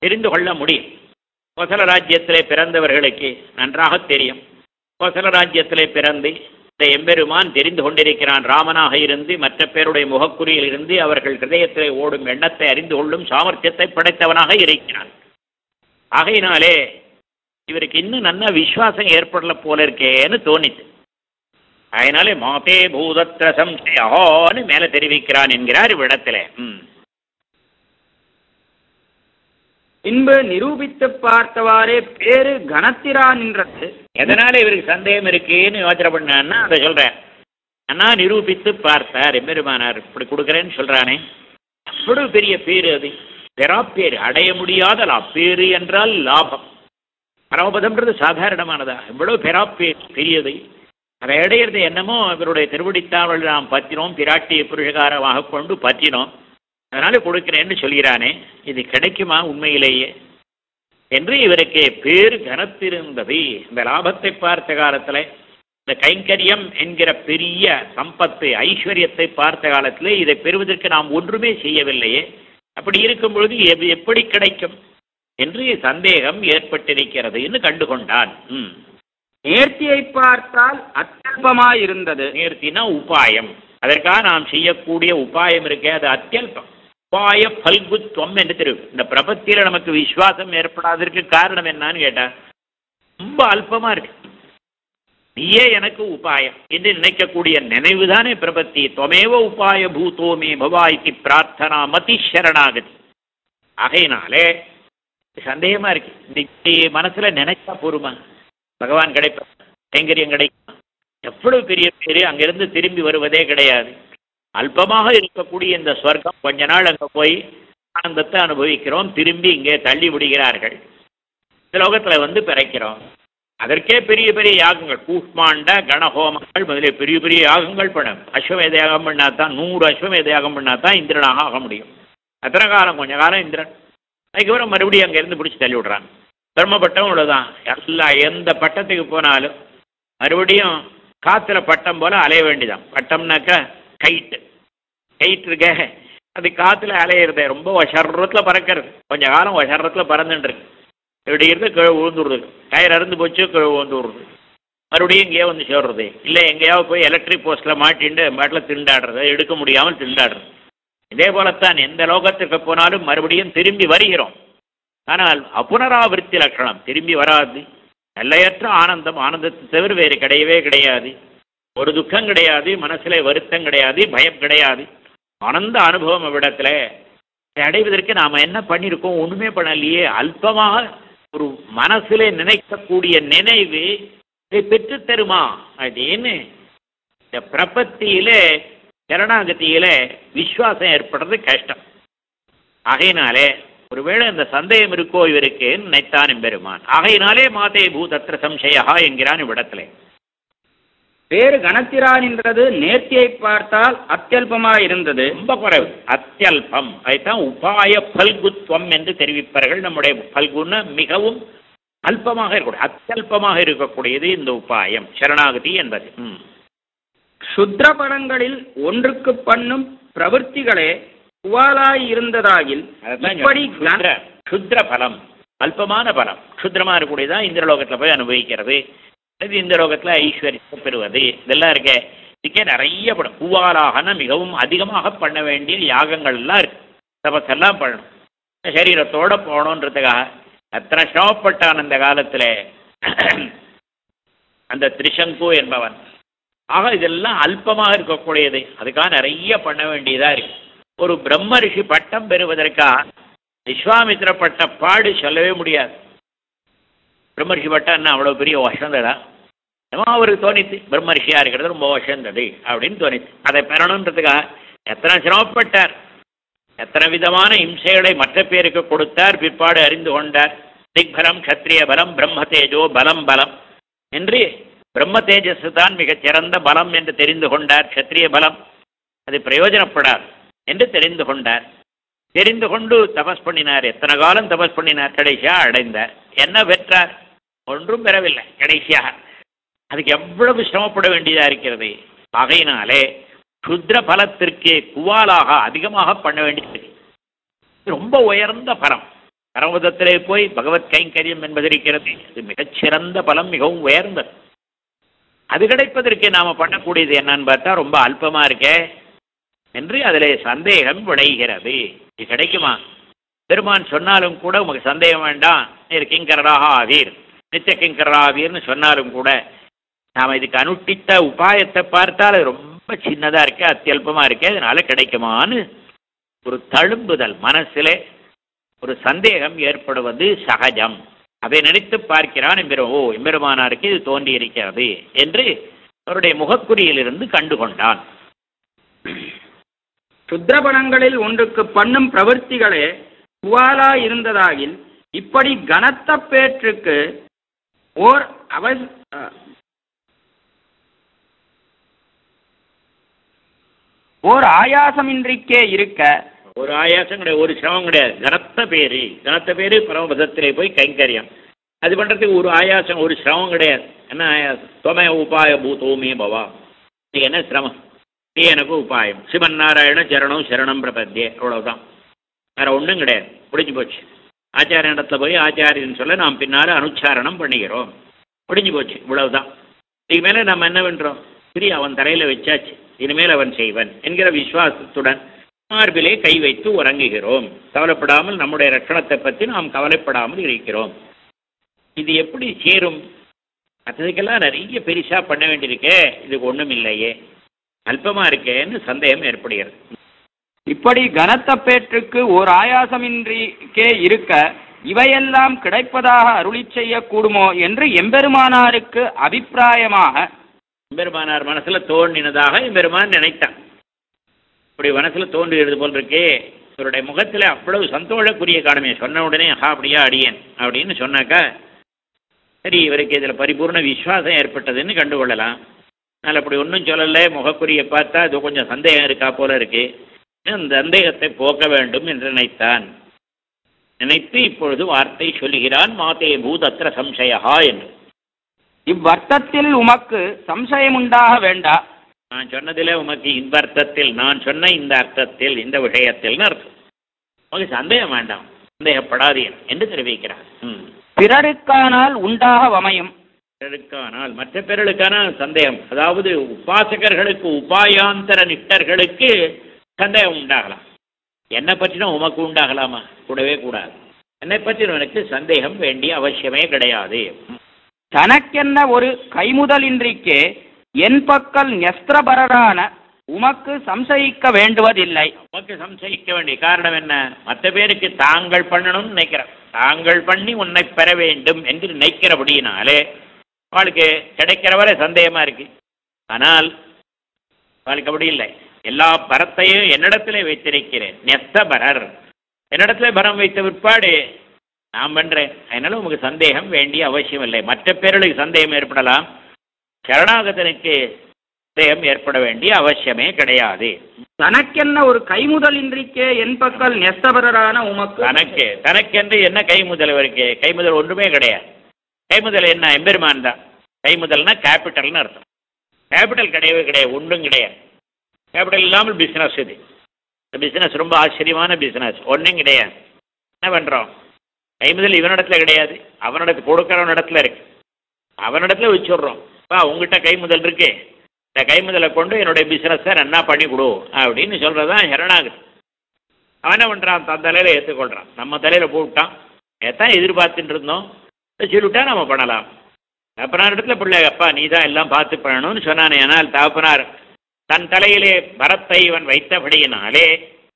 தெரிந்து கொள்ள முடியும் கோசல ராஜ்யத்திலே பிறந்தவர்களுக்கு நன்றாக தெரியும் கோசல ராஜ்யத்திலே பிறந்து இந்த எம்பெருமான் தெரிந்து கொண்டிருக்கிறான் ராமனாக இருந்து மற்ற பேருடைய முகக்குறியில் இருந்து அவர்கள் ஹிருதயத்திலே ஓடும் எண்ணத்தை அறிந்து கொள்ளும் சாமர்த்தியத்தை படைத்தவனாக இருக்கிறான் ஆகையினாலே இவருக்கு இன்னும் நல்ல விசுவாசம் ஏற்படல போல இருக்கேன்னு தோணிச்சு அதனாலே மாதே பூதத்திர சம்சயான்னு மேல தெரிவிக்கிறான் என்கிறார் இவ்விடத்துல ம் பின்பு நிரூபித்து பார்த்தவாறே பேரு கணத்திரா நின்றது எதனால இவருக்கு சந்தேகம் இருக்குன்னு யோசனை பண்ணான்னா அதை சொல்றேன் அண்ணா நிரூபித்து பார்த்தார் எம்பெருமானார் இப்படி கொடுக்குறேன்னு சொல்றானே அவ்வளவு பெரிய பேரு அது பெறாப்பேரு அடைய முடியாத லா பேரு என்றால் லாபம் பரமபதம்ன்றது சாதாரணமானதா இவ்வளவு பெறாப்பேர் பெரியது அதை அடையிறது என்னமோ இவருடைய திருவடித்தாவல் நாம் பற்றினோம் பிராட்டிய புருஷகாரமாக கொண்டு பற்றினோம் அதனால கொடுக்கிறேன்னு சொல்கிறானே இது கிடைக்குமா உண்மையிலேயே என்று இவருக்கு பேர் கனத்திருந்தது இந்த லாபத்தை பார்த்த காலத்துல இந்த கைங்கரியம் என்கிற பெரிய சம்பத்து ஐஸ்வர்யத்தை பார்த்த காலத்தில் இதை பெறுவதற்கு நாம் ஒன்றுமே செய்யவில்லையே அப்படி இருக்கும் பொழுது எப்- எப்படி கிடைக்கும் என்று சந்தேகம் ஏற்பட்டிருக்கிறது என்று கண்டுகொண்டான் ம். நேர்த்தியை பார்த்தால் அத்தியல்பமாயிருந்தது நேர்த்தினா உபாயம் அதற்காக நாம் செய்யக்கூடிய உபாயம் இருக்கே அது அத்தியல்பம் உபாய பல்குத்துவம் என்று தெரியும் இந்த பிரபத்தியில நமக்கு விசுவாசம் ஏற்படாததற்கு காரணம் என்னன்னு கேட்டா ரொம்ப அல்பமா இருக்கு நீயே எனக்கு உபாயம் என்று நினைக்கக்கூடிய நினைவுதானே பிரபத்தி துவமேவ உபாய பூதோமே பவாய்க்கு பிரார்த்தனா மதி சரணாகதி ஆகையினாலே சந்தேகமா இருக்கு இன்னைக்கு மனசுல நினைச்சா போருமா பகவான் கிடைப்ப கைங்கரியம் கிடைக்கும் எவ்வளவு பெரிய பேரு அங்கிருந்து திரும்பி வருவதே கிடையாது அல்பமாக இருக்கக்கூடிய இந்த ஸ்வர்க்கம் கொஞ்ச நாள் அங்க போய் ஆனந்தத்தை அனுபவிக்கிறோம் திரும்பி இங்கே தள்ளி விடுகிறார்கள் இந்த லோகத்துல வந்து பிறக்கிறோம் அதற்கே பெரிய பெரிய யாகங்கள் கூஷ்மாண்ட கணஹோமங்கள் முதலிய பெரிய பெரிய யாகங்கள் பண்ண அஸ்வமேத யாகம் பண்ணா தான் நூறு அஸ்வமேத யாகம் பண்ணா தான் இந்திரனாக ஆக முடியும் அத்தனை காலம் கொஞ்ச காலம் இந்திரன் அதுக்கப்புறம் மறுபடியும் அங்கேருந்து பிடிச்சி தள்ளி விடுறாங்க பிரம்ம பட்டம் இவ்வளோதான் எல்லா எந்த பட்டத்துக்கு போனாலும் மறுபடியும் காத்துல பட்டம் போல அலைய வேண்டியதான் பட்டம்னாக்கா கைட்டு கைட்டு இருக்க அது காத்துல அலையிறதே ரொம்ப வசரத்தில் பறக்கிறது கொஞ்ச காலம் வசரத்தில் பறந்துட்டு இருக்கு இப்படி இருந்து கீழே விழுந்துடுறது டயர் அறுந்து போச்சு கீழே விழுந்து விடுறது மறுபடியும் இங்கேயே வந்து சேர்றது இல்லை எங்கேயாவது போய் எலக்ட்ரிக் போஸ்ட்டில் மாட்டிண்டு பாட்டில் திண்டாடுறது எடுக்க முடியாமல் திண்டாடுறது இதே போலத்தான் எந்த லோகத்துக்கு போனாலும் மறுபடியும் திரும்பி வருகிறோம் ஆனால் அப்புனராவிருத்தி லட்சணம் திரும்பி வராது எல்லையற்ற ஆனந்தம் ஆனந்தத்தை தவிர வேறு கிடையவே கிடையாது ஒரு துக்கம் கிடையாது மனசுல வருத்தம் கிடையாது பயம் கிடையாது ஆனந்த அனுபவம் இவ்விடத்துல இதை அடைவதற்கு நாம என்ன பண்ணியிருக்கோம் ஒண்ணுமே பண்ணலையே அல்பமாக ஒரு மனசுல நினைக்கக்கூடிய நினைவு இதை பெற்றுத் தருமா அப்படின்னு இந்த பிரபத்தியில சரணாகதியில விசுவாசம் ஏற்படுறது கஷ்டம் ஆகையினாலே ஒருவேளை இந்த சந்தேகம் இருக்கோ இவருக்கு நினைத்தான் எம்பெருமான் ஆகையினாலே மாதே பூதத்திர சம்சயா என்கிறான் இவ்விடத்திலே பேரு கணத்திரா நின்றது நேர்த்தியை பார்த்தால் அத்தியல்பமாயிருந்தது ரொம்ப குறைவு அத்தியல்பம் அதைத்தான் உபாய பல்குத்துவம் என்று தெரிவிப்பார்கள் நம்முடைய பல்குன மிகவும் அல்பமாக இருக்கக்கூடிய அத்தியல்பமாக இருக்கக்கூடியது இந்த உபாயம் சரணாகதி என்பது ம். சுத்ர படங்களில் ஒன்றுக்கு பண்ணும் பிரவൃத்திகளே குவாலாய் இருந்ததாகில் அதைத்தான் இப்படி சொல்றேன். சுத்ர சுத்ர பலம் அல்பமான பலம் சுத்ரமா இருக்கக்கூடியதான் இந்த லோகத்துல போய் அனுபவிக்கிறது அது இந்த லோகத்துல ஐஸ்வர்யத்தை பெறுவது இதெல்லாம் இருக்கே இதுக்கே நிறைய படம் பூவாலாகனா மிகவும் அதிகமாக பண்ண வேண்டிய யாகங்கள் எல்லாம் இருக்கு தபஸெல்லாம் பண்ணணும் இந்த சரீரத்தோட போகணுன்றதுக்காக அத்தனை சிரமப்பட்டான் அந்த காலத்துல அந்த திரிசங்கு என்பவன் ஆக இதெல்லாம் அல்பமாக இருக்கக்கூடியது அதுக்காக நிறைய பண்ண வேண்டியதா இருக்கு ஒரு பிரம்ம ரிஷி பட்டம் பெறுவதற்காக விஸ்வாமித்திர பட்ட பாடு சொல்லவே முடியாது பிரம்ம ரிஷி பட்டம் என்ன அவ்வளோ பெரிய வசந்ததா ஏமா அவருக்கு தோணித்து பிரம்ம ரிஷியா இருக்கிறது ரொம்ப வசந்தது அப்படின்னு தோணித்து அதை பெறணுன்றதுக்காக எத்தனை சிரமப்பட்டார் எத்தனை விதமான இம்சைகளை மற்ற பேருக்கு கொடுத்தார் பிற்பாடு அறிந்து கொண்டார் திக்பலம் கத்திரிய பலம் பிரம்ம தேஜோ பலம் பலம் என்று பிரம்ம தேஜஸ் தான் மிகச் சிறந்த பலம் என்று தெரிந்து கொண்டார் கத்திரிய பலம் அது பிரயோஜனப்படாது என்று தெரிந்து கொண்டார் தெரிந்து கொண்டு தபஸ் பண்ணினார் எத்தனை காலம் தபஸ் பண்ணினார் கடைசியா அடைந்தார் என்ன பெற்றார் ஒன்றும் பெறவில்லை கடைசியாக அதுக்கு எவ்வளவு சிரமப்பட வேண்டியதா இருக்கிறது ஆகையினாலே சுத்ர பலத்திற்கு குவாலாக அதிகமாக பண்ண வேண்டியது இது ரொம்ப உயர்ந்த பலம் பரமபதத்திலே போய் பகவத் கைங்கரியம் என்பது இருக்கிறது இது மிகச்சிறந்த பலம் மிகவும் உயர்ந்தது அது கிடைப்பதற்கு நாம பண்ணக்கூடியது என்னன்னு பார்த்தா ரொம்ப அல்பமா இருக்கே என்று அதிலே சந்தேகம் விளைகிறது இது கிடைக்குமா பெருமான் சொன்னாலும் கூட உமக்கு சந்தேகம் வேண்டாம் நீர் கிங்கராக ஆவீர் நித்திய கிங்கராக ஆவீர்னு சொன்னாலும் கூட நாம் இதுக்கு அனுஷ்டித்த உபாயத்தை பார்த்தால் அது ரொம்ப சின்னதா இருக்கு அத்தியல்பமா இருக்கு அதனால கிடைக்குமான்னு ஒரு தழும்புதல் மனசிலே ஒரு சந்தேகம் ஏற்படுவது சகஜம் அதை நினைத்து பார்க்கிறான் எம்பெரு ஓ எம்பெருமானாருக்கு இது தோன்றி இருக்கிறது என்று அவருடைய முகக்குறியிலிருந்து கண்டுகொண்டான் சுத்திரபணங்களில் ஒன்றுக்கு பண்ணும் பிரவൃத்திகளே துவாலா இருந்ததாகில் இப்படி கனத்த பேற்றுக்கு ஓர் அவ அஹ், ஓர் ஆயாசமின்றிக்கே இருக்க ஒரு ஆயாசம் கிடையாது ஒரு சிரமம் கிடையாது கனத்த பேரு கனத்த பேரு பரமபதத்திலே போய் கைங்கரியம் அது பண்றதுக்கு ஒரு ஆயாசம் ஒரு சிரமம் கிடையாது என்ன ஆயாசம் தொமே உபாய பூதோமே பவா நீ என்ன சிரமம் நீ எனக்கு உபாயம் சிவன் நாராயண சரணம் சரணம் பிரபத்தியே அவ்வளவுதான் வேற ஒன்றும் கிடையாது முடிஞ்சு போச்சு ஆச்சாரியனிடத்துல போய் ஆச்சாரியன் சொல்ல நாம் பின்னால அனுச்சாரணம் பண்ணிக்கிறோம் முடிஞ்சு போச்சு இவ்வளவுதான் இதுக்கு மேலே நம்ம என்ன பண்றோம் சரி அவன் தரையில வச்சாச்சு இனிமேல் அவன் செய்வன் என்கிற விசுவாசத்துடன் மார்பிலே கை வைத்து உறங்குகிறோம் கவலைப்படாமல் நம்முடைய ரட்சணத்தை பற்றி நாம் கவலைப்படாமல் இருக்கிறோம் இது எப்படி சேரும் மற்றதுக்கெல்லாம் நிறைய பெருசா பண்ண வேண்டியிருக்கே இதுக்கு ஒண்ணும் இல்லையே அல்பமா இருக்கேன்னு சந்தேகம் ஏற்படுகிறது இப்படி கனத்த பேற்றுக்கு ஓர் ஆயாசமின்றிக்கே இருக்க இவையெல்லாம் கிடைப்பதாக அருளிச் செய்யக்கூடுமோ என்று எம்பெருமானாருக்கு அபிப்பிராயமாக எம்பெருமானார் மனசுல தோன்றினதாக எம்பெருமான் நினைத்தான் இப்படி மனசுல தோன்றுகிறது போல் இருக்கே இவருடைய முகத்துல அவ்வளவு சந்தோஷக்குரிய காணுமே சொன்ன உடனே ஆஹா அப்படியா அடியேன் அப்படின்னு சொன்னாக்கா சரி இவருக்கு இதுல பரிபூர்ண விசுவாசம் ஏற்பட்டதுன்னு கண்டுகொள்ளலாம் அதனால் அப்படி ஒன்றும் சொல்லலை முகக்குறியை பார்த்தா இது கொஞ்சம் சந்தேகம் இருக்கா போல இருக்கு அந்த சந்தேகத்தை போக்க வேண்டும் என்று நினைத்தான் நினைத்து இப்பொழுது வார்த்தை சொல்லுகிறான் மாதே பூதத்திர சம்சயா என்று இவ்வர்த்தத்தில் உமக்கு சம்சயமுண்டாக வேண்டா நான் சொன்னதிலே உமக்கு இந்த அர்த்தத்தில் நான் சொன்ன இந்த அர்த்தத்தில் இந்த விஷயத்தில்னு அர்த்தம் உமக்கு சந்தேகம் வேண்டாம் சந்தேகப்படாதீர் என்று தெரிவிக்கிறார் ம். பிறருக்கானால் உண்டாக வமையும் பிறருக்கானால் மற்ற பிறருக்கான சந்தேகம் அதாவது உபாசகர்களுக்கு உபாயாந்தர நிட்டர்களுக்கு சந்தேகம் உண்டாகலாம் என்னை பற்றின உமக்கு உண்டாகலாமா கூடவே கூடாது என்னை பற்றினவனுக்கு சந்தேகம் வேண்டிய அவசியமே கிடையாது தனக்கென்ன ஒரு கைமுதலின்றிக்கே என் பக்கல் நெஸ்திரபரரான உமக்கு சம்சயிக்க வேண்டுவதில்லை உமக்கு சம்சயிக்க வேண்டிய காரணம் என்ன மற்ற பேருக்கு தாங்கள் பண்ணணும்னு நினைக்கிறேன் தாங்கள் பண்ணி உன்னை பெற வேண்டும் என்று நினைக்கிறபடியினாலே அவளுக்கு கிடைக்கிற வரை சந்தேகமா இருக்கு ஆனால் அவளுக்கு அப்படி இல்லை எல்லா பரத்தையும் என்னிடத்திலே வைத்திருக்கிறேன் நெஸ்த பரர் என்னிடத்துல பரம் வைத்த பிற்பாடு நான் பண்றேன் அதனால உங்களுக்கு சந்தேகம் வேண்டிய அவசியம் இல்லை மற்ற பேர்களுக்கு சந்தேகம் ஏற்படலாம் சரணாகதனுக்கு சந்தேகம் ஏற்பட வேண்டிய அவசியமே கிடையாது தனக்கென்ன ஒரு கைமுதலின்றிக்கே என் பக்கல் நெஸ்தபரரான உமக்கு தனக்கு தனக்கென்று என்ன கைமுதல் இருக்கு கைமுதல் ஒன்றுமே கிடையாது கைமுதல் என்ன எம்பெருமான் தான் கைமுதல்னா கேபிட்டல்னு அர்த்தம் கேபிட்டல் கிடையவே கிடையாது ஒன்றும் கிடையாது கேபிட்டல் இல்லாமல் பிஸ்னஸ் இது இந்த பிஸ்னஸ் ரொம்ப ஆச்சரியமான பிஸ்னஸ் ஒன்றும் கிடையாது என்ன பண்ணுறோம் கைமுதல் இவனிடத்துல கிடையாது அவனிடத்து கொடுக்குறவன் இடத்துல இருக்கு அவனிடத்துல வச்சுடுறோம் பா உங்ககிட்ட கைமுதல் இருக்கு இந்த கைமுதலை கொண்டு என்னுடைய பிஸ்னஸை நன்னா பண்ணி கொடு அப்படின்னு சொல்கிறதான் சரணாகதி அவன் என்ன பண்ணுறான் தன் தலையில் ஏற்றுக்கொள்கிறான் நம்ம தலையில் போட்டான் எத்தான் எதிர்பார்த்துட்டு இருந்தோம் சொல்லிவிட்டா நம்ம பண்ணலாம் தகப்பனார் இடத்துல பிள்ளை அப்பா நீ தான் எல்லாம் பார்த்து பண்ணணும்னு சொன்னானே ஆனால் தகப்பனார் தன் தலையிலே பரத்தை இவன் வைத்தபடியினாலே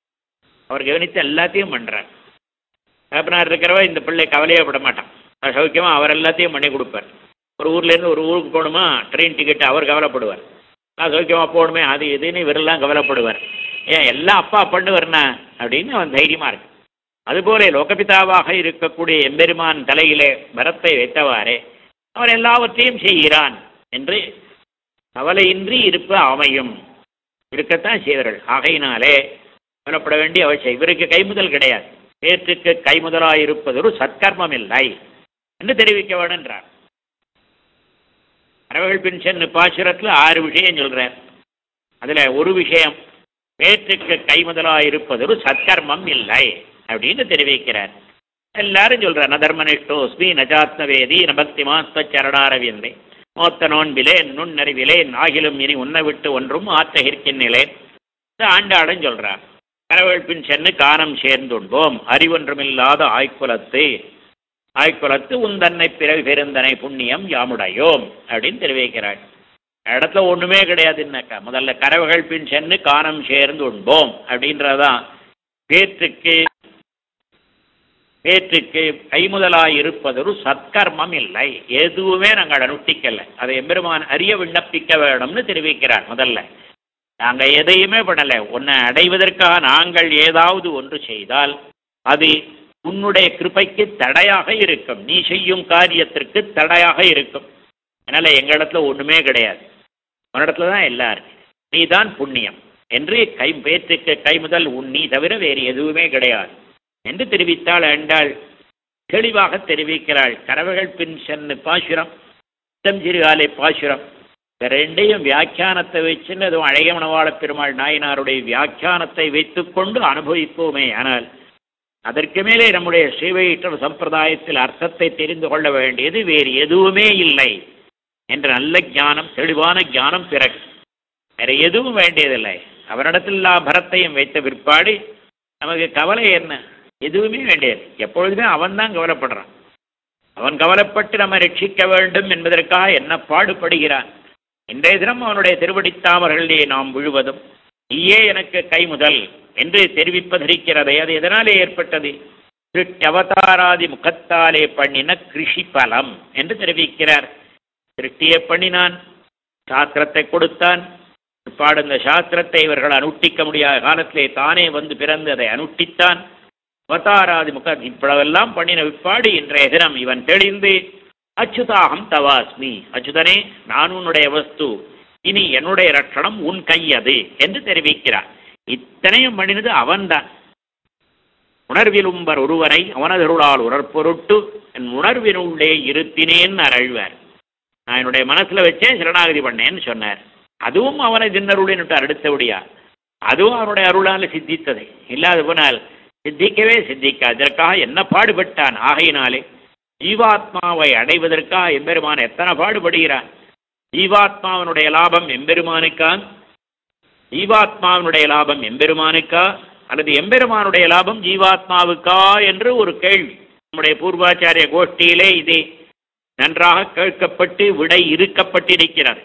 அவர் கவனித்து எல்லாத்தையும் பண்ணுறார் தகப்பனார் இருக்கிறவ இந்த பிள்ளை கவலையே பட மாட்டான் அவர் சௌக்கியமாக அவர் எல்லாத்தையும் பண்ணி கொடுப்பார் ஒரு ஊர்லேருந்து ஒரு ஊருக்கு போகணுமா ட்ரெயின் டிக்கெட் அவர் கவலைப்படுவார் நான் சௌக்கியமாக போகணுமே அது இதுன்னு இவரெல்லாம் கவலைப்படுவார் ஏன் எல்லாம் அப்பா பண்ணுவார்னா அப்படின்னு அவன் தைரியமாக இருக்கு அதுபோல லோகபிதாவாக இருக்கக்கூடிய எம்பெருமான் தலையிலே பரத்தை வைத்தவாறே அவர் எல்லாவற்றையும் செய்கிறான் என்று கவலையின்றி இருப்ப அமையும் இருக்கத்தான் செய்வார்கள் ஆகையினாலே கவலைப்பட வேண்டிய அவசியம் இவருக்கு கைமுதல் கிடையாது பேற்றுக்கு கைமுதலாயிருப்பது ஒரு சத்கர்மம் இல்லை என்று தெரிவிக்க வேண்டும் என்றார் அறவர்கள் பென்ஷன் பாசுரத்தில் ஆறு விஷயம் சொல்றார் அதுல ஒரு விஷயம் பேற்றுக்கு கைமுதலாயிருப்பது ஒரு சத்கர்மம் இல்லை அப்படின்னு தெரிவிக்கிறார் எல்லாரும் சொல்றா ந தர்மனிஷ்டோஸ்மி நஜாத்மவேதி நபக்தி மாஸ்த சரணாரவியந்தே மோத்த நோன்பிலேன் நுண்ணறிவிலேன் ஆகிலும் இனி உன்னை விட்டு ஒன்றும் ஆற்றகிற்கின்றேன் இந்த ஆண்டாடன் சொல்றா கரவேழ்பின் சென்று காணம் சேர்ந்துண்போம் அறிவொன்றுமில்லாத ஆய்க்குலத்து ஆய்க்குலத்து உந்தன்னை பிறகு பெருந்தனை புண்ணியம் யாமுடையோம் அப்படின்னு தெரிவிக்கிறாள் இடத்துல ஒண்ணுமே கிடையாதுன்னாக்கா முதல்ல கரவுகள் பின் சென்று காணம் சேர்ந்து உண்போம் அப்படின்றதான் பேற்றுக்கு பேற்றுக்கு கைமுதலாய் இருப்பதொரு சத்கர்மம் இல்லை எதுவுமே நாங்கள் அனுஷ்டிக்கல அதை எம்பெருமான் அறிய விண்ணப்பிக்க வேணும்னு தெரிவிக்கிறார் முதல்ல நாங்க எதையுமே பண்ணல உன்னை அடைவதற்காக நாங்கள் ஏதாவது ஒன்று செய்தால் அது உன்னுடைய கிருபைக்கு தடையாக இருக்கும் நீ செய்யும் காரியத்திற்கு தடையாக இருக்கும் அதனால எங்க இடத்துல ஒண்ணுமே கிடையாது உன்னிடத்துல தான் எல்லாம் இருக்கு நீ தான் புண்ணியம் என்று கை பேற்றுக்கு கைமுதல் உன் நீ தவிர வேறு எதுவுமே கிடையாது என்று தெரிவித்தாள் என்றால் தெளிவாக தெரிவிக்கிறாள் கறவைகள் பின் சென்னு பாசுரம் சித்தம் சிறுகாலை பாசுரம் இந்த ரெண்டையும் வியாக்கியானத்தை வச்சுன்னு அதுவும் அழகிய மணவாள பெருமாள் நாயனாருடைய வியாக்கியானத்தை வைத்துக்கொண்டு அனுபவிப்போமே ஆனால் அதற்கு மேலே நம்முடைய ஸ்ரீவைஷ்ணவ சம்பிரதாயத்தில் அர்த்தத்தை தெரிந்து கொள்ள வேண்டியது வேறு எதுவுமே இல்லை என்ற நல்ல ஞானம் தெளிவான ஞானம் பிறகு வேற எதுவும் வேண்டியதில்லை அவரிடத்தில் பரத்தையும் வைத்த பிற்பாடு நமக்கு கவலை என்ன எதுவுமே வேண்டியது எப்பொழுதுமே அவன் தான் கவலைப்படுறான் அவன் கவலைப்பட்டு நம்ம ரட்சிக்க வேண்டும் என்பதற்காக என்ன பாடுபடுகிறான் இன்றைய தினம் அவனுடைய திருவடித்தாமர்களிலே நாம் விழுவதும் நீயே எனக்கு கைமுதல் என்று தெரிவிப்பதற்கிறதை அது எதனாலே ஏற்பட்டது அவதாராதி முகத்தாலே பண்ணின கிருஷி பலம் என்று தெரிவிக்கிறார் சிருஷ்டியை பண்ணினான் சாஸ்திரத்தை கொடுத்தான் பிற்பாடு இந்த சாஸ்திரத்தை இவர்கள் அனுஷ்டிக்க முடியாத காலத்திலே தானே வந்து பிறந்து அதை அனுஷ்டித்தான் அவதாராதி முக இவ்வளவெல்லாம் பண்ணின விற்பாடு இன்றைய தினம் இவன் தெளிந்து அச்சுதாகம் தவாஸ்மி அச்சுதனே நான் உன்னுடைய வஸ்து இனி என்னுடைய ரட்சணம் உன் கையது என்று தெரிவிக்கிறார் இத்தனையும் பண்ணினது அவன்தான் உணர்வில் உம்பர் ஒருவரை அவனதருளால் உணர்பொருட்டு என் உணர்வினுள்ளே இருத்தினேன் அருள்வார் நான் என்னுடைய மனசுல வச்சே சரணாகதி பண்ணேன்னு சொன்னார் அதுவும் அவனை தின்னருளின் அடுத்தபடியா அதுவும் அவனுடைய அருளால் சித்தித்தது இல்லாத போனால் சித்திக்கவே சித்திக்கா அதற்காக என்ன பாடுபட்டான் ஆகையினாலே ஜீவாத்மாவை அடைவதற்காக எம்பெருமான் எத்தனை பாடுபடுகிறான் ஜீவாத்மாவனுடைய லாபம் எம்பெருமானுக்கா ஜீவாத்மாவினுடைய லாபம் எம்பெருமானுக்கா அல்லது எம்பெருமானுடைய லாபம் ஜீவாத்மாவுக்கா என்று ஒரு கேள்வி நம்முடைய பூர்வாச்சாரிய கோஷ்டியிலே இது நன்றாக கேட்கப்பட்டு விடை இருக்கப்பட்டிருக்கிறது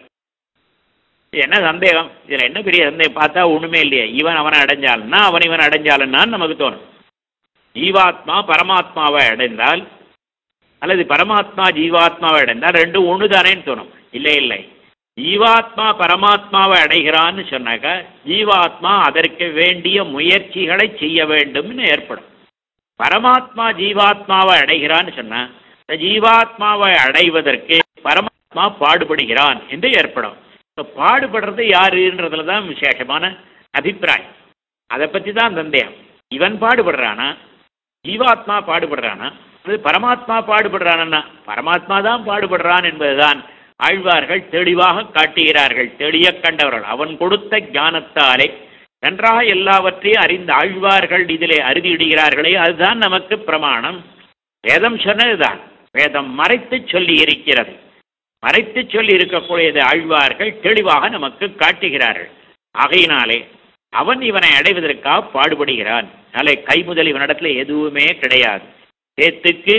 என்ன சந்தேகம் இதில் என்ன பெரிய சந்தேகம் பார்த்தா ஒண்ணுமே இல்லையே இவன் அவனை அடைஞ்சாலன்னா அவன் இவன் அடைஞ்சாலன்னான்னு நமக்கு தோணும் ஜீவாத்மா பரமாத்மாவை அடைந்தால் அல்லது பரமாத்மா ஜீவாத்மாவை அடைந்தால் ரெண்டும் ஒன்று தானேன்னு தோணும் இல்லை இல்லை ஜீவாத்மா பரமாத்மாவை அடைகிறான்னு சொன்னாக்க ஜீவாத்மா அதற்கு வேண்டிய முயற்சிகளை செய்ய வேண்டும்னு ஏற்படும் பரமாத்மா ஜீவாத்மாவை அடைகிறான்னு சொன்னா இந்த ஜீவாத்மாவை அடைவதற்கு பரமாத்மா பாடுபடுகிறான் என்று ஏற்படும் இப்போ பாடுபடுறது யாருன்றதுல தான் விசேஷமான அபிப்பிராயம் அதை பற்றி தான் சந்தேகம் இவன் பாடுபடுறானா ஜீவாத்மா பாடுபடுறானா அது பரமாத்மா பாடுபடுறானா பரமாத்மா தான் பாடுபடுறான் என்பதுதான் ஆழ்வார்கள் தெளிவாக காட்டுகிறார்கள் தெளிய கண்டவர்கள் அவன் கொடுத்த ஞானத்தாலே நன்றாக எல்லாவற்றையும் அறிந்த ஆழ்வார்கள் இதிலே அறுதியிடுகிறார்களே அதுதான் நமக்கு பிரமாணம் வேதம் சொன்னதுதான் வேதம் மறைத்து சொல்லி இருக்கிறது மறைத்து சொல்லி இருக்கக்கூடியது ஆழ்வார்கள் தெளிவாக நமக்கு காட்டுகிறார்கள் ஆகையினாலே அவன் இவனை அடைவதற்காக பாடுபடுகிறான் நாளை கைமுதல் இவனிடத்துல எதுவுமே கிடையாது சேத்துக்கு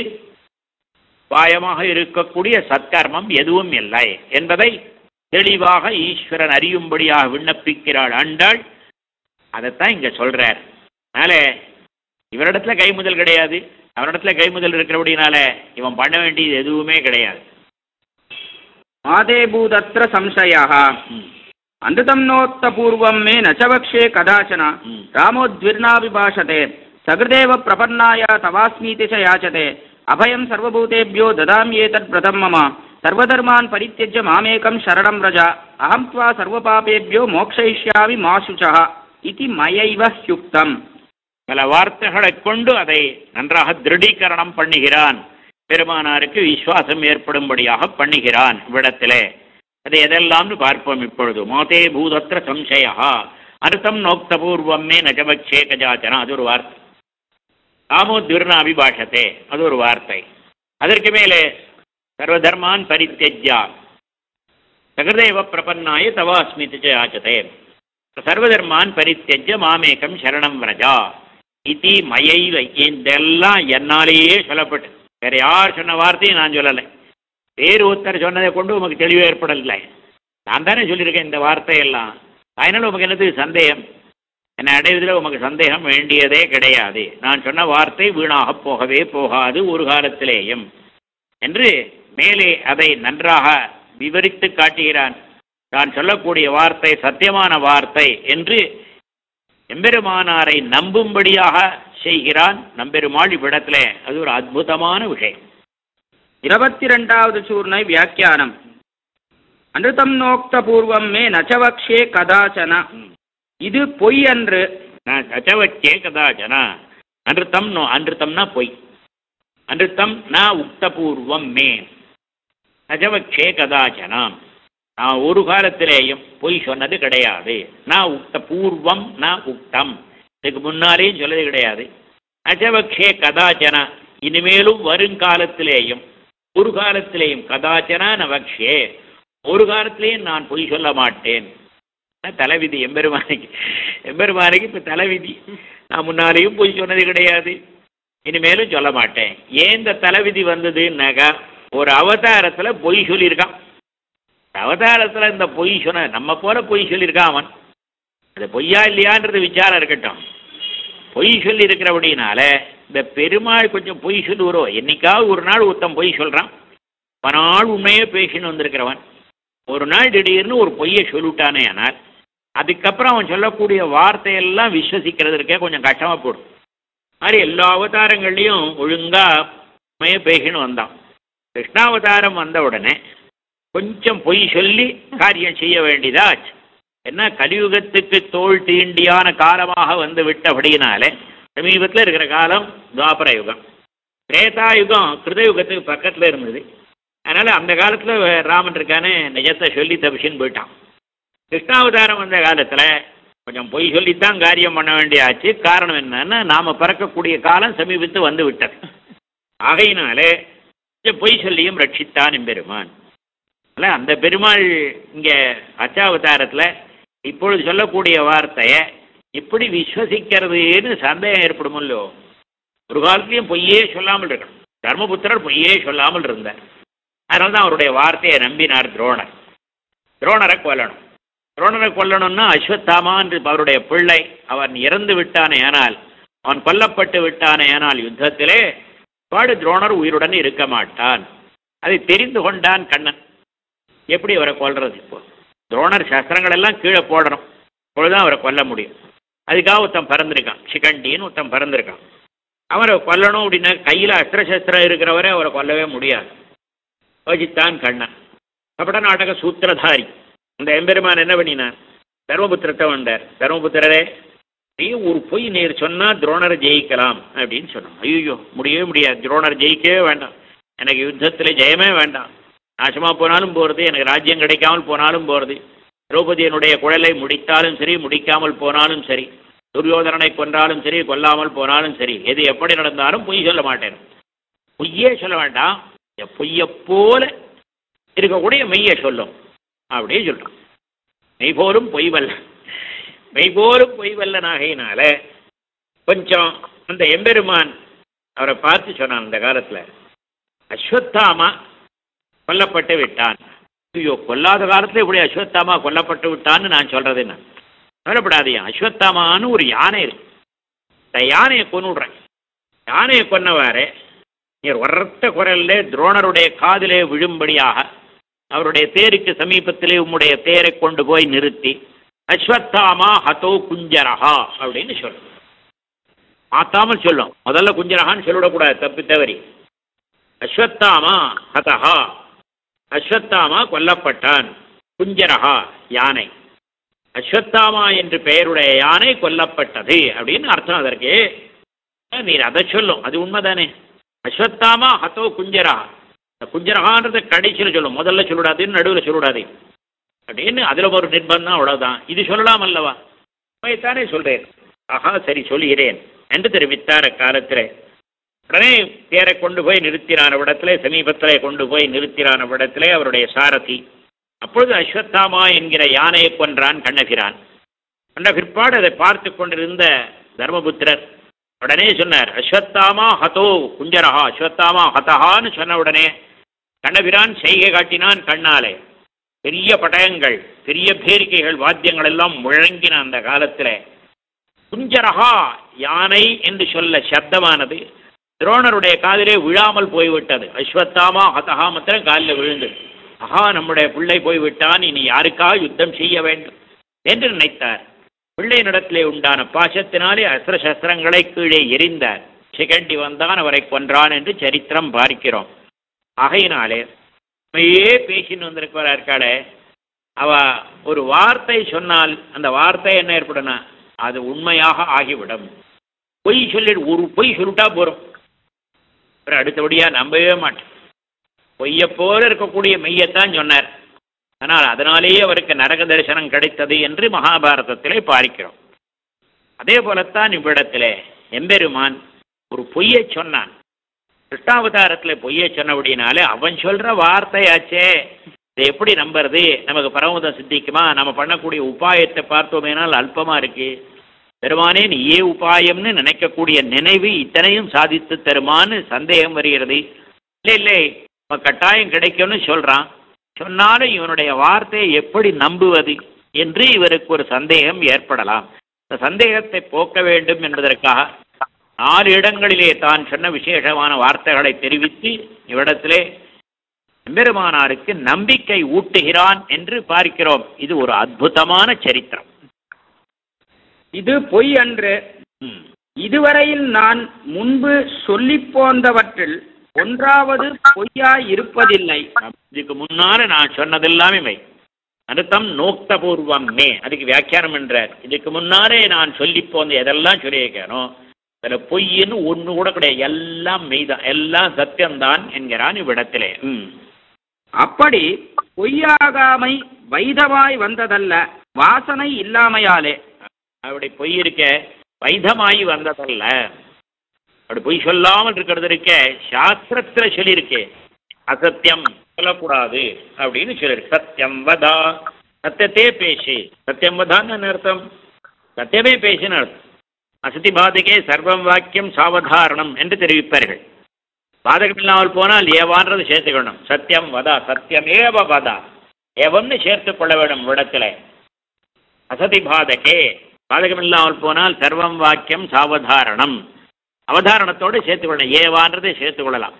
பாயமாக இருக்கக்கூடிய சத்கர்மம் எதுவும் இல்லை என்பதை தெளிவாக ஈஸ்வரன் அறியும்படியாக விண்ணப்பிக்கிறாள் ஆண்டாள் அதைத்தான் இங்க சொல்றார் அதனால இவரிடத்துல கைமுதல் கிடையாது அவனிடத்துல கைமுதல் இருக்கிறபடினால இவன் பண்ண வேண்டியது எதுவுமே கிடையாது மாதேபூதத்திர சம்சயः ம். अनृतं नोत्त पूर्वं मे न च वक्ष्ये कदाचन ம். रामोद्विर्नाभिभाषते सकृदेव प्रपन्नाय तवास्मीति च याचते अभयं सर्वभूतेभ्यो ददाम्येतद्व्रतं मम सर्वधर्मान् परित्यज्य मामेकं शरणं व्रज अहं त्वा सर्वपापेभ्यो मोक्षयिष्यामि मा शुचः इति मयैव ह्युक्तम् பல வார்த்தைகளைக் கொண்டு அதை நன்றாக திருடீகரணம் பண்ணுகிறான் பெருமானாருக்கு விசுவாசம் ஏற்படும்படியாக பண்ணுகிறான் இவ்விடத்திலே அது எதெல்லாம்னு பார்ப்போம் இப்பொழுது மாதே பூதத்திர சம்சயா அர்த்தம் நோக்த பூர்வமே நஜபக்ஷே கஜாச்சனா அது ஒரு வார்த்தை காமோத்விர்ண அபிபாஷத்தே அது ஒரு வார்த்தை அதற்கு மேலே சர்வதர்மான் பரித்தெஜ்யா சகதேவ பிரபன்னாய தவாஸ்மிதி ச யாச்சதே சர்வதர்மான் பரித்தெஜ்ய மாமேகம் சரணம் விரஜா இதி மயைவ இதெல்லாம் என்னாலேயே சொல்லப்பட்டு வேற யார் சொன்ன வார்த்தையும் நான் சொல்லலை வேறு ஒருத்தர் சொன்னதை கொண்டு உமக்கு தெளிவு ஏற்படலை நான் தானே சொல்லியிருக்கேன் இந்த வார்த்தையெல்லாம் அதனால உமக்கு என்னது சந்தேகம் என்னை அடைவதில் உமக்கு சந்தேகம் வேண்டியதே கிடையாது நான் சொன்ன வார்த்தை வீணாக போகவே போகாது ஒரு காலத்திலேயும் என்று மேலே அதை நன்றாக விவரித்து காட்டுகிறான் தான் சொல்லக்கூடிய வார்த்தை சத்தியமான வார்த்தை என்று எம்பெருமானாரை நம்பும்படியாக செய்கிறான் நம்பெருமாள் இவ்விடத்துல அது ஒரு அற்புதமான விஷயம் இருபத்தி ரெண்டாவது சூர்ணை வியாக்கியானம் அனுதம் நோக்த பூர்வம் மே நச்சவக்ஷே கதாச்சன இது பொய் அன்று நான் அச்சவச்சே கதாச்சனா அன்றுத்தம் நோ அன்றுத்தம்னா பொய் அன்றுத்தம் நான் உக்தபூர்வம் மே அஜவக்ஷே கதாச்சனாம் நான் ஒரு காலத்திலேயும் பொய் சொன்னது கிடையாது நான் உக்த பூர்வம் நான் உக்தம் இதுக்கு முன்னாலேயும் சொல்லது கிடையாது அஜவக்ஷே கதாச்சன இனிமேலும் வருங்காலத்திலேயும் ஒரு காலத்திலேயும் கதாச்சனா நவக்ஷே ஒரு காலத்திலேயும் நான் பொய் சொல்ல மாட்டேன் தலைவிதி எம்பெருமானிக்கு எம்பெருமானிக்கு இப்போ தலைவிதி நான் முன்னாலேயும் பொய் சொன்னது கிடையாது இனிமேலும் சொல்ல மாட்டேன் ஏன் இந்த தலைவிதி வந்ததுன்னாக்கா ஒரு அவதாரத்தில் பொய் சொல்லியிருக்கான் அவதாரத்தில் இந்த பொய் சொன்ன நம்ம போல பொய் சொல்லியிருக்கான் அவன் அது பொய்யா இல்லையான்றது விசாரம் இருக்கட்டும் பொய் சொல்லி இருக்கிறபடினால இந்த பெருமாள் கொஞ்சம் பொய் சொல்லுகிறோம் என்னைக்காவது ஒரு நாள் ஒருத்தன் பொய் சொல்கிறான் பல நாள் உண்மையே பேசின்னு வந்திருக்கிறவன் ஒரு நாள் திடீர்னு ஒரு பொய்யை சொல்லிவிட்டானே ஆனால் அதுக்கப்புறம் அவன் சொல்லக்கூடிய வார்த்தையெல்லாம் விஸ்வசிக்கிறதுக்கே கொஞ்சம் கஷ்டமாக போடும் மாதிரி எல்லா அவதாரங்கள்லையும் ஒழுங்காக உண்மையை பேசின்னு வந்தான் கிருஷ்ணாவதாரம் வந்த உடனே கொஞ்சம் பொய் சொல்லி காரியம் செய்ய வேண்டியதாச்சு என்ன கலியுகத்துக்கு தோல் தீண்டியான காலமாக வந்து விட்டபடியினாலே சமீபத்தில் இருக்கிற காலம் துவாபர யுகம் திரேதா யுகம் கிருதயுகத்துக்கு பக்கத்தில் இருந்தது அதனால் அந்த காலத்தில் ராமன் இருக்கானே நிஜத்தை சொல்லி தப்பிச்சுன்னு போயிட்டான் கிருஷ்ணாவதாரம் வந்த காலத்தில் கொஞ்சம் பொய் சொல்லித்தான் காரியம் பண்ண வேண்டியாச்சு காரணம் என்னன்னா நாம் பிறக்கக்கூடிய காலம் சமீபத்து வந்து விட்டது ஆகையினாலே கொஞ்சம் பொய் சொல்லியும் ரட்சித்தான் எம்பெருமான் அல்ல அந்த பெருமாள் இங்கே அச்சாவதாரத்தில் இப்பொழுது சொல்லக்கூடிய வார்த்தையை இப்படி விஸ்வசிக்கிறதுன்னு சந்தேகம் ஏற்படும் இல்லையோ ஒரு காலத்திலையும் பொய்யே சொல்லாமல் இருக்கணும் தர்மபுத்திரர் பொய்யே சொல்லாமல் இருந்தார் அதனால தான் அவருடைய வார்த்தையை நம்பினார் துரோணர் துரோணரை கொல்லணும் துரோணரை கொல்லணும்னா அஸ்வத்தாமான் அவருடைய பிள்ளை அவன் இறந்து விட்டானே ஆனால் அவன் கொல்லப்பட்டு விட்டானே ஆனால் யுத்தத்திலே பாடு துரோணர் உயிருடன் இருக்க மாட்டான் அதை தெரிந்து கொண்டான் கண்ணன் எப்படி அவரை கொல்றது இப்போ துரோணர் சஸ்திரங்கள் எல்லாம் கீழே போடணும் அப்பொழுதுதான் அவரை கொல்ல முடியும் அதுக்காக ஒருத்தன் பிறந்திருக்கான் சிகண்டின்னு ஒருத்தன் பிறந்திருக்கான் அவரை கொல்லணும் அப்படின்னா கையில் அஸ்திர சஸ்திரம் இருக்கிறவரை அவரை கொல்லவே முடியாது யோசித்தான் கண்ணன் கபட நாடக சூத்திரதாரி அந்த எம்பெருமான் என்ன பண்ணினான் தர்மபுத்திரத்தை வந்தார் தர்மபுத்திரரே நீ ஒரு பொய் நேர் சொன்னா துரோணரை ஜெயிக்கலாம் அப்படின்னு சொன்னான் ஐயோ முடியவே முடியாது துரோணர் ஜெயிக்கவே வேண்டாம் எனக்கு யுத்தத்தில் ஜெயமே வேண்டாம் நாசமா போனாலும் போகிறது எனக்கு ராஜ்யம் கிடைக்காமல் போனாலும் போகிறது திரௌபதியனுடைய குழலை முடித்தாலும் சரி முடிக்காமல் போனாலும் சரி துரியோதனனை கொன்றாலும் சரி கொல்லாமல் போனாலும் சரி எது எப்படி நடந்தாலும் பொய் சொல்ல மாட்டேன் பொய்யே சொல்ல வேண்டாம் பொய்யை போல இருக்கக்கூடிய மெய்யை சொல்லும் அப்படியே சொல்றான் மெய் போலும் பொய் வல்ல மெய் போலும் பொய் வல்லனாகையினால கொஞ்சம் அந்த எம்பெருமான் அவரை பார்த்து சொன்னான் அந்த காலத்தில் அஸ்வத்தாமா கொல்லப்பட்டு விட்டான் ஐயோ கொல்லாத காலத்தில் இப்படி அஸ்வத்தாமா கொல்லப்பட்டு விட்டான்னு நான் சொல்றது என்ன கவலைப்படாதீங்க அஸ்வத்தாமான்னு ஒரு யானை இருக்கு இந்த யானையை கொன்னுடுறேன் யானையை கொன்னவாறு நீர் உரத்த குரல்ல துரோணருடைய காதிலே விழும்படியாக அவருடைய தேருக்கு சமீபத்திலே உம்முடைய தேரை கொண்டு போய் நிறுத்தி அஸ்வத்தாமா ஹதோ குஞ்சரஹா அப்படின்னு சொல்லும் மாத்தாமல் சொல்லும் முதல்ல குஞ்சரஹான்னு சொல்லிவிடக்கூடாது தப்பி தவறி அஸ்வத்தாமா ஹதஹா அஸ்வத்தாமா கொல்லப்பட்டான் குஞ்சரஹா யானை அஸ்வத்தாமா என்று பெயருடைய யானை கொல்லப்பட்டது அப்படின்னு அர்த்தம் அதற்கு நீர் அதை சொல்லும் அது உண்மைதானே அஸ்வத்தாமா ஹத்தோ குஞ்சரா இந்த குஞ்சரகான்றத கடைசியில் சொல்லும் முதல்ல சொல்லிடாதேன்னு நடுவில் சொல்லிடாதே அப்படின்னு அதில் ஒரு நிர்பந்தம் அவ்வளோதான் இது சொல்லலாம் அல்லவா தானே சொல்கிறேன் ஆஹா சரி சொல்லுகிறேன் என்று தெரிவித்தார் அக்காலத்திலே உடனே தேரை கொண்டு போய் நிறுத்தினான இடத்திலே சமீபத்திலே கொண்டு போய் நிறுத்தினான இடத்திலே அவருடைய சாரதி அப்பொழுது அஸ்வத்தாமா என்கிற யானையை கொன்றான் கண்ணபிரான் கொண்ட பிற்பாடு அதை பார்த்து கொண்டிருந்த தர்மபுத்திரர் உடனே சொன்னார் அஸ்வத்தாமா ஹதோ குஞ்சரஹா அஸ்வத்தாமா ஹதஹான்னு சொன்ன உடனே கண்ணபிரான் செய்கை காட்டினான் கண்ணாலே பெரிய பட்டயங்கள் பெரிய பேரிக்கைகள் வாத்தியங்கள் எல்லாம் முழங்கின அந்த காலத்தில் குஞ்சரஹா யானை என்று சொல்ல சப்தமானது துரோணருடைய காதிலே விழாமல் போய்விட்டது அஸ்வத்தாமா ஹதஹா மாத்திரம் காலில் விழுந்தது ஆஹா நம்முடைய பிள்ளை போய்விட்டான் இனி யாருக்காக யுத்தம் செய்ய வேண்டும் என்று நினைத்தார் பிள்ளையினிடத்திலே உண்டான பாசத்தினாலே அஸ்திர சஸ்திரங்களை கீழே எரிந்தார் சிகண்டி வந்தான் அவரை கொன்றான் என்று சரித்திரம் பார்க்கிறோம் ஆகையினாலே உண்மையே பேசின்னு வந்திருக்கிறார் இருக்காளே அவ ஒரு வார்த்தை சொன்னால் அந்த வார்த்தை என்ன ஏற்படும்னா அது உண்மையாக ஆகிவிடும் பொய் சொல்லி ஒரு பொய் சொல்லிட்டா போறோம் அப்புறம் அடுத்தபடியா நம்பவே மாட்டேன் பொய்யை போல இருக்கக்கூடிய மெய்யத்தான் சொன்னார் ஆனால் அதனாலேயே அவருக்கு நரக தரிசனம் கிடைத்தது என்று மகாபாரதத்திலே பார்க்கிறோம் அதே போலத்தான் இவ்விடத்திலே எம்பெருமான் ஒரு பொய்யை சொன்னான் கிருஷ்ணாவதாரத்தில் பொய்யை சொன்னபடினாலே அவன் சொல்ற வார்த்தையாச்சே இதை எப்படி நம்புறது நமக்கு பரமதம் சித்திக்குமா நம்ம பண்ணக்கூடிய உபாயத்தை பார்த்தோமேனால் அல்பமா இருக்கு பெருமானே நீயே உபாயம்னு நினைக்கக்கூடிய நினைவு இத்தனையும் சாதித்து தருமான்னு சந்தேகம் வருகிறது இல்லை இல்லை அவன் கட்டாயம் கிடைக்கும்னு சொல்றான் சொன்னாலும் இவனுடைய வார்த்தையை எப்படி நம்புவது என்று இவருக்கு ஒரு சந்தேகம் ஏற்படலாம் இந்த சந்தேகத்தை போக்க வேண்டும் என்பதற்காக நாலு இடங்களிலே தான் சொன்ன விசேஷமான வார்த்தைகளை தெரிவித்து இவ்விடத்திலே எம்பெருமானாருக்கு நம்பிக்கை ஊட்டுகிறான் என்று பார்க்கிறோம் இது ஒரு அற்புதமான சரித்திரம் இது பொய் அன்று ம். இதுவரையில் நான் முன்பு சொல்லிப் போந்தவற்றில் ஒன்றாவது பொய்யாய் இருப்பதில்லை இதுக்கு முன்னால நான் சொன்னதெல்லாமே மை அர்த்தம் நோக்தபூர்வம் மே அதுக்கு வியாக்கியானம் என்றார் இதுக்கு முன்னாலே நான் சொல்லி போந்த எதெல்லாம் சொல்லியிருக்கேனோ அதில் பொய்ன்னு ஒன்று கூட கிடையாது எல்லாம் மெய்தான் எல்லாம் சத்தியம்தான் என்கிறான் இவ்விடத்திலே ம் அப்படி பொய்யாகாமை வைதமாய் வந்ததல்ல வாசனை இல்லாமையாலே அப்படி பொய் இருக்க வைதமாயி வந்ததல்ல அப்படி பொய் சொல்லாமல் இருக்கிறது இருக்க சாஸ்திரத்துல சொல்லியிருக்கு அசத்தியம் சொல்லக்கூடாது அப்படின்னு சொல்லியிருக்கு சத்தியம் வதா சத்தியத்தே பேசி சத்தியம் வதான்னு என்ன அர்த்தம் சத்தியமே பேசின அர்த்தம் அசதி பாதகே சர்வம் வாக்கியம் சாவதாரணம் என்று தெரிவிப்பார்கள் பாதகம் இல்லாமல் போனால் ஏவான்றது சேர்த்துக்கணும் சத்தியம் வதா சத்தியமேவ வதா ஏவம்னு சேர்த்துக் கொள்ள வேண்டும் இடத்துல அசதி பாதகே பாதகம் இல்லாமல் போனால் சர்வம் வாக்கியம் சாவதாரணம் அவதாரணத்தோடு சேர்த்துக்கொள்ளணும் ஏவான்றதை சேர்த்துக் கொள்ளலாம்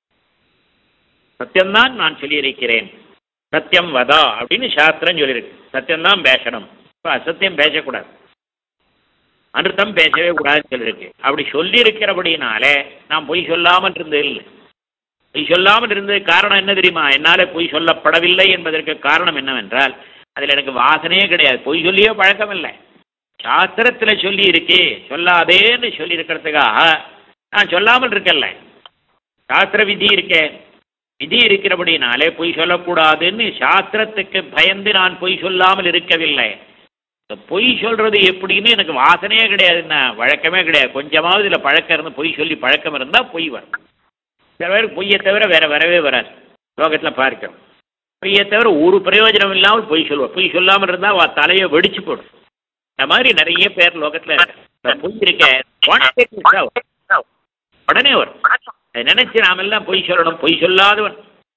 சத்தியம்தான் நான் சொல்லியிருக்கிறேன் சத்தியம் வதா அப்படின்னு சாஸ்திரம் சொல்லியிருக்கு சத்தியம்தான் பேசணும் இப்போ அசத்தியம் பேசக்கூடாது அனுத்தம் பேசவே கூடாதுன்னு சொல்லியிருக்கு அப்படி சொல்லியிருக்கிறபடினாலே நான் பொய் சொல்லாமல் இருந்தது இல்லை பொய் சொல்லாமல் இருந்தது காரணம் என்ன தெரியுமா என்னால பொய் சொல்லப்படவில்லை என்பதற்கு காரணம் என்னவென்றால் அதில் எனக்கு வாசனையே கிடையாது பொய் சொல்லியே பழக்கம் இல்லை சாஸ்திரத்தில் சொல்லி இருக்கே சொல்லாதேன்னு சொல்லி இருக்கிறதுக்காக நான் சொல்லாமல் இருக்கல்ல சாஸ்திர விதி இருக்கே விதி இருக்கிறபடினாலே பொய் சொல்லக்கூடாதுன்னு சாஸ்திரத்துக்கு பயந்து நான் பொய் சொல்லாமல் இருக்கவில்லை இந்த பொய் சொல்றது எப்படின்னு எனக்கு வாசனையே கிடையாதுன்னா வழக்கமே கிடையாது கொஞ்சமாவது இதில் பழக்கம் இருந்து பொய் சொல்லி பழக்கம் இருந்தால் பொய் வரும் சில பேருக்கு பொய்யை தவிர வேற வரவே வராது லோகத்தில் பார்க்கிறோம் பொய்யை தவிர ஒரு பிரயோஜனம் இல்லாமல் பொய் சொல்லுவோம் பொய் சொல்லாமல் இருந்தால் அவ தலையை வெடிச்சு போடும் இந்த மாதிரி நிறைய பேர் லோகத்தில் பொய் இருக்க spontaneous-ஆ வரும். உடனே வரும் அதை நினைச்சு நாமெல்லாம் பொய் சொல்லணும் பொய் சொல்லாதவன்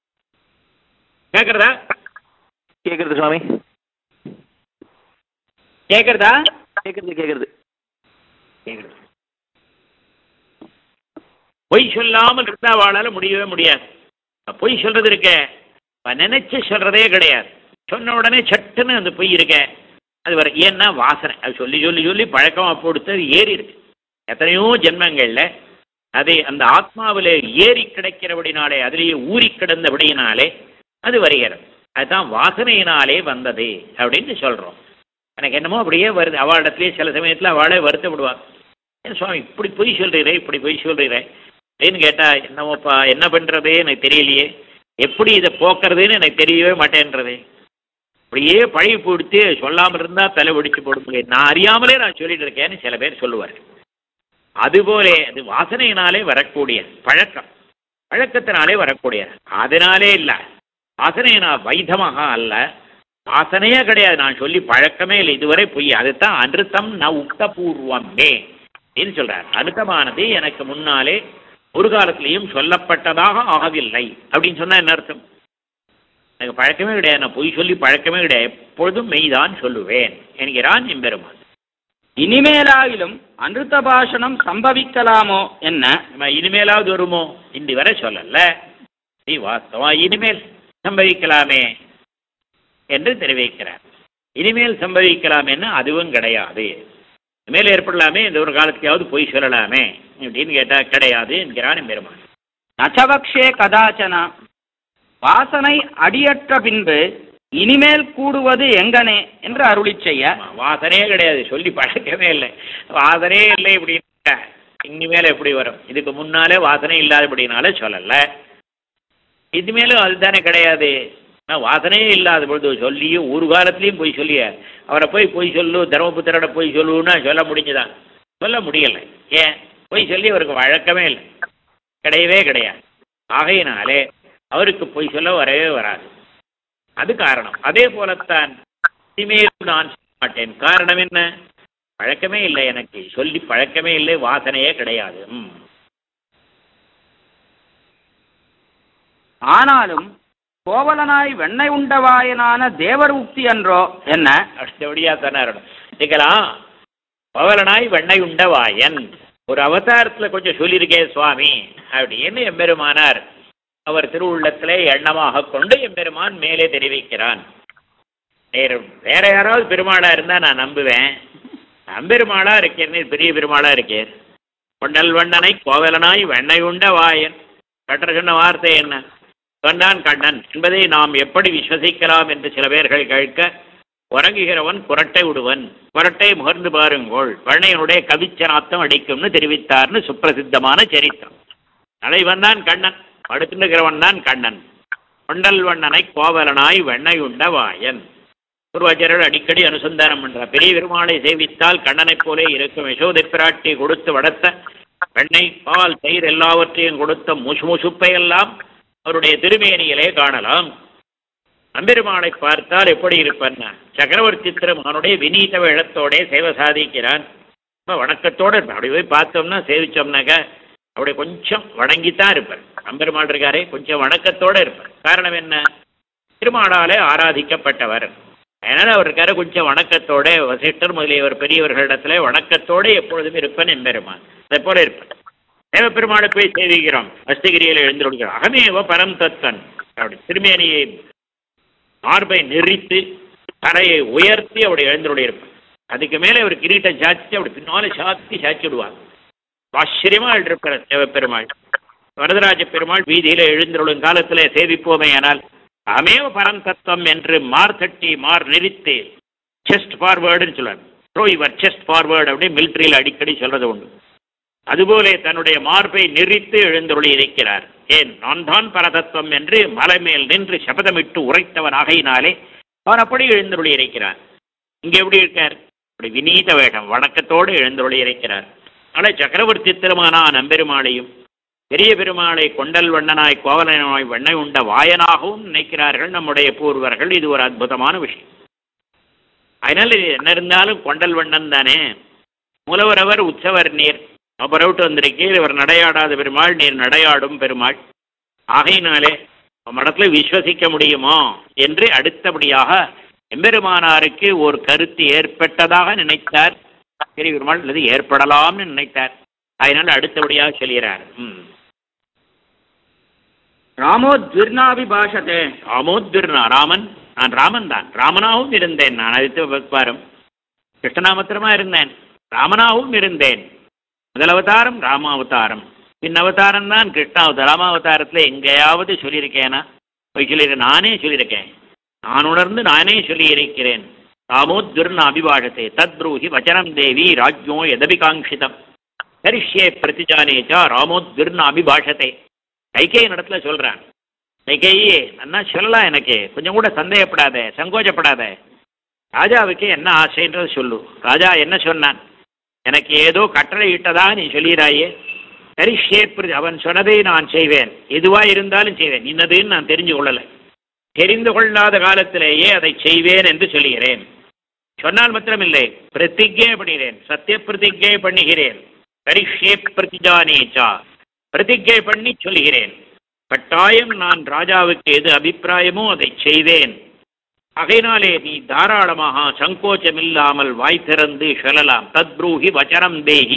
கேட்கறதா கேட்குறது சுவாமி கேட்கறதா கேட்குறது கேட்குறது கேட்குறது பொய் சொல்லாமல் இருந்தா வாழால முடியவே முடியாது பொய் சொல்றது இருக்க அவ நினைச்சு சொல்றதே கிடையாது சொன்ன உடனே சட்டுன்னு அந்த பொய் இருக்க அது வர ஏன்னா வாசனை அது சொல்லி சொல்லி சொல்லி பழக்கமா கொடுத்து அது ஏறி இருக்கு எத்தனையோ ஜென்மங்கள்ல அது அந்த ஆத்மாவிலே ஏறி கிடைக்கிறபடினாலே அதிலேயே ஊறி கிடந்தபடியினாலே அது வருகிறது அதுதான் வாசனையினாலே வந்தது அப்படின்னு சொல்றோம் எனக்கு என்னமோ அப்படியே வருது அவளிடத்துலேயே சில சமயத்தில் அவளே வருத்தப்படுவாள் ஏன் சுவாமி இப்படி பொய் சொல்கிறீரே இப்படி பொய் சொல்கிறீரே அப்படின்னு கேட்டால் என்னமோப்பா என்ன பண்ணுறது எனக்கு தெரியலையே எப்படி இதை போக்குறதுன்னு எனக்கு தெரியவே மாட்டேன்றது அப்படியே பழகி போடுத்து சொல்லாமல் இருந்தால் தலை வெடிச்சு போடும் நான் அறியாமலே நான் சொல்லிட்டு இருக்கேன்னு சில பேர் சொல்லுவார் அதுபோலே அது வாசனையினாலே வரக்கூடிய பழக்கம் பழக்கத்தினாலே வரக்கூடிய அதனாலே இல்லை வாசனையினா வைதமாக அல்ல வாசனையே கிடையாது நான் சொல்லி பழக்கமே இல்லை இதுவரை பொய் அதுதான் அனுத்தம் ந உக்த பூர்வமே அப்படின்னு சொல்றார் அனுத்தமானது எனக்கு முன்னாலே ஒரு காலத்திலையும் சொல்லப்பட்டதாக ஆகவில்லை அப்படின்னு சொன்னா என்ன அர்த்தம் எனக்கு பழக்கமே கிடையாது நான் பொய் சொல்லி பழக்கமே கிடையாது எப்பொழுதும் மெய்தான் சொல்லுவேன் என்கிறான் எம்பெருமான் இனிமேலாயிலும் அனுத்த பாஷணம் சம்பவிக்கலாமோ என்ன நம்ம இனிமேலாவது வருமோ இன்று வரை சொல்லல நீ வாஸ்தவம் இனிமேல் சம்பவிக்கலாமே என்று தெரிவிக்கிறார் இனிமேல் சம்பவிக்கலாமேன்னு அதுவும் கிடையாது இனிமேல் ஏற்படலாமே இந்த ஒரு காலத்தையாவது பொய் சொல்லலாமே அப்படின்னு கேட்டா கிடையாது என்கிறான் பெருமான் நச்சபக்ஷே கதாச்சன வாசனை அடியற்ற பின்பு இனிமேல் கூடுவது எங்கனே என்று அருளிச் செய்ய ஆமா, வாசனையே கிடையாது சொல்லி பழக்கமே இல்லை வாசனையே இல்லை இப்படின்னு இனிமேல் எப்படி வரும் இதுக்கு முன்னாலே வாசனை இல்லாதபடினால சொல்லல இனிமேலும் அதுதானே கிடையாது நான் வாசனையே இல்லாத பொழுது சொல்லியும் ஒரு காலத்துலேயும் போய் சொல்லிய அவரை போய் போய் சொல்லு தர்மபுத்திரோட போய் சொல்லுன்னா சொல்ல முடிஞ்சுதான் சொல்ல முடியலை ஏன் போய் சொல்லி அவருக்கு வழக்கமே இல்லை கிடையவே கிடையாது ஆகையினாலே அவருக்கு போய் சொல்ல வரவே வராது அது காரணம் அதே போலத்தான் இனிமேல் நான் சொல்ல மாட்டேன் காரணம் என்ன பழக்கமே இல்லை எனக்கு சொல்லி பழக்கமே இல்லை வாசனையே கிடையாது ம். ஆனாலும் கோவலனாய் வெண்ணெய் உண்டவாயனான தேவர் உக்தி என்றோ என்ன அடுத்தபடியா சொன்னார் கேட்கலாம் பவலனாய் வெண்ணெய் உண்ட வாயன் ஒரு அவதாரத்துல கொஞ்சம் சொல்லியிருக்கேன் சுவாமி அப்படின்னு எம்பெருமானார் அவர் திருவுள்ளத்திலே எண்ணமாக கொண்டு எம்பெருமான் மேலே தெரிவிக்கிறான் வேற வேற யாராவது பெருமாளா இருந்தா நான் நம்புவேன் நம்பெருமாளா இருக்கேன் நீர் பெரிய பெருமாளா இருக்கேன் கொண்டல் வண்ணனை கோவலனாய் வெண்ணெய் உண்ட வாயன் கட்டர் சொன்ன வார்த்தை என்ன சொன்னான் கண்ணன் என்பதை நாம் எப்படி விஸ்வசிக்கலாம் என்று சில பேர்கள் கேட்க உறங்குகிறவன் குரட்டை விடுவன் குரட்டை முகர்ந்து பாருங்கோள் வெண்ணையனுடைய கவிச்சனாத்தம் அடிக்கும்னு தெரிவித்தார்னு சுப்பிரசித்தமான சரித்திரம் தலைவன் தான் கண்ணன் படுத்துகிறவன் தான் கண்ணன் கொண்டல் வண்ணனை கோவலனாய் வெண்ணெய் உண்ட வாயன் பூர்வாச்சாரியர் அடிக்கடி அனுசந்தானம் பண்றார் பெரிய பெருமாளை சேவித்தால் கண்ணனைப் போலே இருக்கும் யசோதை பிராட்டி கொடுத்து வளர்த்த வெண்ணெய் பால் தயிர் எல்லாவற்றையும் கொடுத்த முசுமுசுப்பை எல்லாம் அவருடைய திருமேனியிலே காணலாம் நம்பெருமாளை பார்த்தால் எப்படி இருப்பன் சக்கரவர்த்தி திருமகனுடைய வினீத வேழத்தோட சேவை சாதிக்கிறான் ரொம்ப வணக்கத்தோடு இருப்பார் அப்படி போய் பார்த்தோம்னா சேவிச்சோம்னாக்க அப்படி கொஞ்சம் வணங்கித்தான் இருப்பார் நம்பெருமாள் இருக்காரே கொஞ்சம் வணக்கத்தோடு இருப்பார் காரணம் என்ன திருமாலாலே ஆராதிக்கப்பட்டவர் அதனால அவர் இருக்காரு கொஞ்சம் வணக்கத்தோட வசிஷ்டர் முதலியவர் பெரியவர்களிடத்துல வணக்கத்தோடு எப்பொழுதும் இருப்பன் எம்பெருமான் அதை போல இருப்பேன் தேவப்பெருமாளை போய் சேவிக்கிறோம் அஸ்தகிரியில் எழுந்திருக்கிறோம் அகமேவ பரம் தத்தன் அப்படி திருமேனியை மார்பை நெறித்து தரையை உயர்த்தி அப்படி எழுந்தருடைய இருப்பார் அதுக்கு மேலே அவர் கிரீட்டம் சாச்சி அப்படி பின்னாலே சாத்தி சாச்சி விடுவார் ஆச்சரியமா எழுந்திருப்பார் தேவப்பெருமாள் வரதராஜ பெருமாள் வீதியில எழுந்தருளும் காலத்திலே சேவிப்போமே ஆனால் அமேவ பரம் தத்துவம் என்று மார் தட்டி மார் நெறித்து செஸ்ட் ஃபார்வேர்டுன்னு சொல்லுவார் த்ரோ யுவர் செஸ்ட் ஃபார்வேர்டு அப்படின்னு மிலிட்டரியில் அடிக்கடி சொல்றது உண்டு அதுபோலே தன்னுடைய மார்பை நெறித்து எழுந்தருளி இருக்கிறார் ஏன் நான் தான் பரதத்துவம் என்று மலை மேல் நின்று சபதமிட்டு உரைத்தவன் ஆகையினாலே அவன் அப்படி எழுந்தருளி இருக்கிறார் இங்க எப்படி இருக்கார் அப்படி வினீத வேடம் வணக்கத்தோடு எழுந்தருளி இருக்கிறார் ஆனால் சக்கரவர்த்தி திருமகனா நம்பெருமாளையும் பெரிய பெருமாளை கொண்டல் வண்ணனாய் கோவலனாய் வெண்ணை உண்ட வாயனாகவும் நினைக்கிறார்கள் நம்முடைய பூர்வர்கள் இது ஒரு அற்புதமான விஷயம் அதனால இது என்ன இருந்தாலும் கொண்டல் வண்ணன் தானே மூலவரவர் உற்சவர் நீர் அப்புறவிட்டு வந்திருக்கீர் இவர் நடையாடாத பெருமாள் நீர் நடையாடும் பெருமாள் ஆகையினாலே மடத்துல விஸ்வசிக்க முடியுமோ என்று அடுத்தபடியாக எம்பெருமானாருக்கு ஒரு கருத்து ஏற்பட்டதாக நினைத்தார் பெரிய பெருமாள் அல்லது ஏற்படலாம்னு நினைத்தார் அதனால் அடுத்தபடியாக சொல்கிறார் ம் ராமோ துர்நாபிபாஷத்தே ராமோத்விர்னா ராமன் நான் ராமன் தான் ராமனாகவும் இருந்தேன் நான் அடுத்த பாரம் கிருஷ்ணநாமத்திரமா இருந்தேன் ராமனாகவும் இருந்தேன் முதல் அவதாரம் ராமாவதாரம் பின் அவதாரம் தான் கிருஷ்ணாவதாரம் ராமாவதாரத்தில் எங்கேயாவது சொல்லியிருக்கேனா போய் சொல்லியிருக்கேன் நானே சொல்லியிருக்கேன் நான் உணர்ந்து நானே சொல்லியிருக்கிறேன் ராமோத்விர்ன அபிபாஷத்தை தத் ப்ரூஹி வச்சனம் தேவி ராஜ்யோ எதபிகாங்கிதம் கரிஷ்யே பிரதிஜானேச்சா ராமோத்விர்ன அபிபாஷத்தை கைகேயி இடத்துல சொல்றான் கைகேயி அண்ணா சொல்லலாம் எனக்கு கொஞ்சம் கூட சந்தேகப்படாத சங்கோஜப்படாத ராஜாவுக்கு என்ன ஆசைன்றது சொல்லு ராஜா என்ன சொன்னான் எனக்கு ஏதோ கட்டளை இட்டதா நீ சொல்லிடாயே கரிஷ்யே பிர- அவன் சொன்னதை நான் செய்வேன் எதுவா இருந்தாலும் செய்வேன் இன்னதுன்னு நான் தெரிஞ்சு கொள்ளலை தெரிந்து கொள்ளாத காலத்திலேயே அதை செய்வேன் என்று சொல்லுகிறேன் சொன்னால் மாத்திரமில்லை பிரதிஜை பண்ணுகிறேன் சத்திய பிரதிஜை பண்ணுகிறேன் கரிஷ்யே பிரதிஜானேச்சா பிரதிஜை பண்ணி சொல்கிறேன் கட்டாயம் நான் ராஜாவுக்கு எது அபிப்பிராயமோ அதை செய்வேன் ஆகையினாலே நீ தாராளமாக சங்கோச்சமில்லாமல் வாய் திறந்து சொல்லலாம் தத்ரூஹி வச்சனம் தேஹி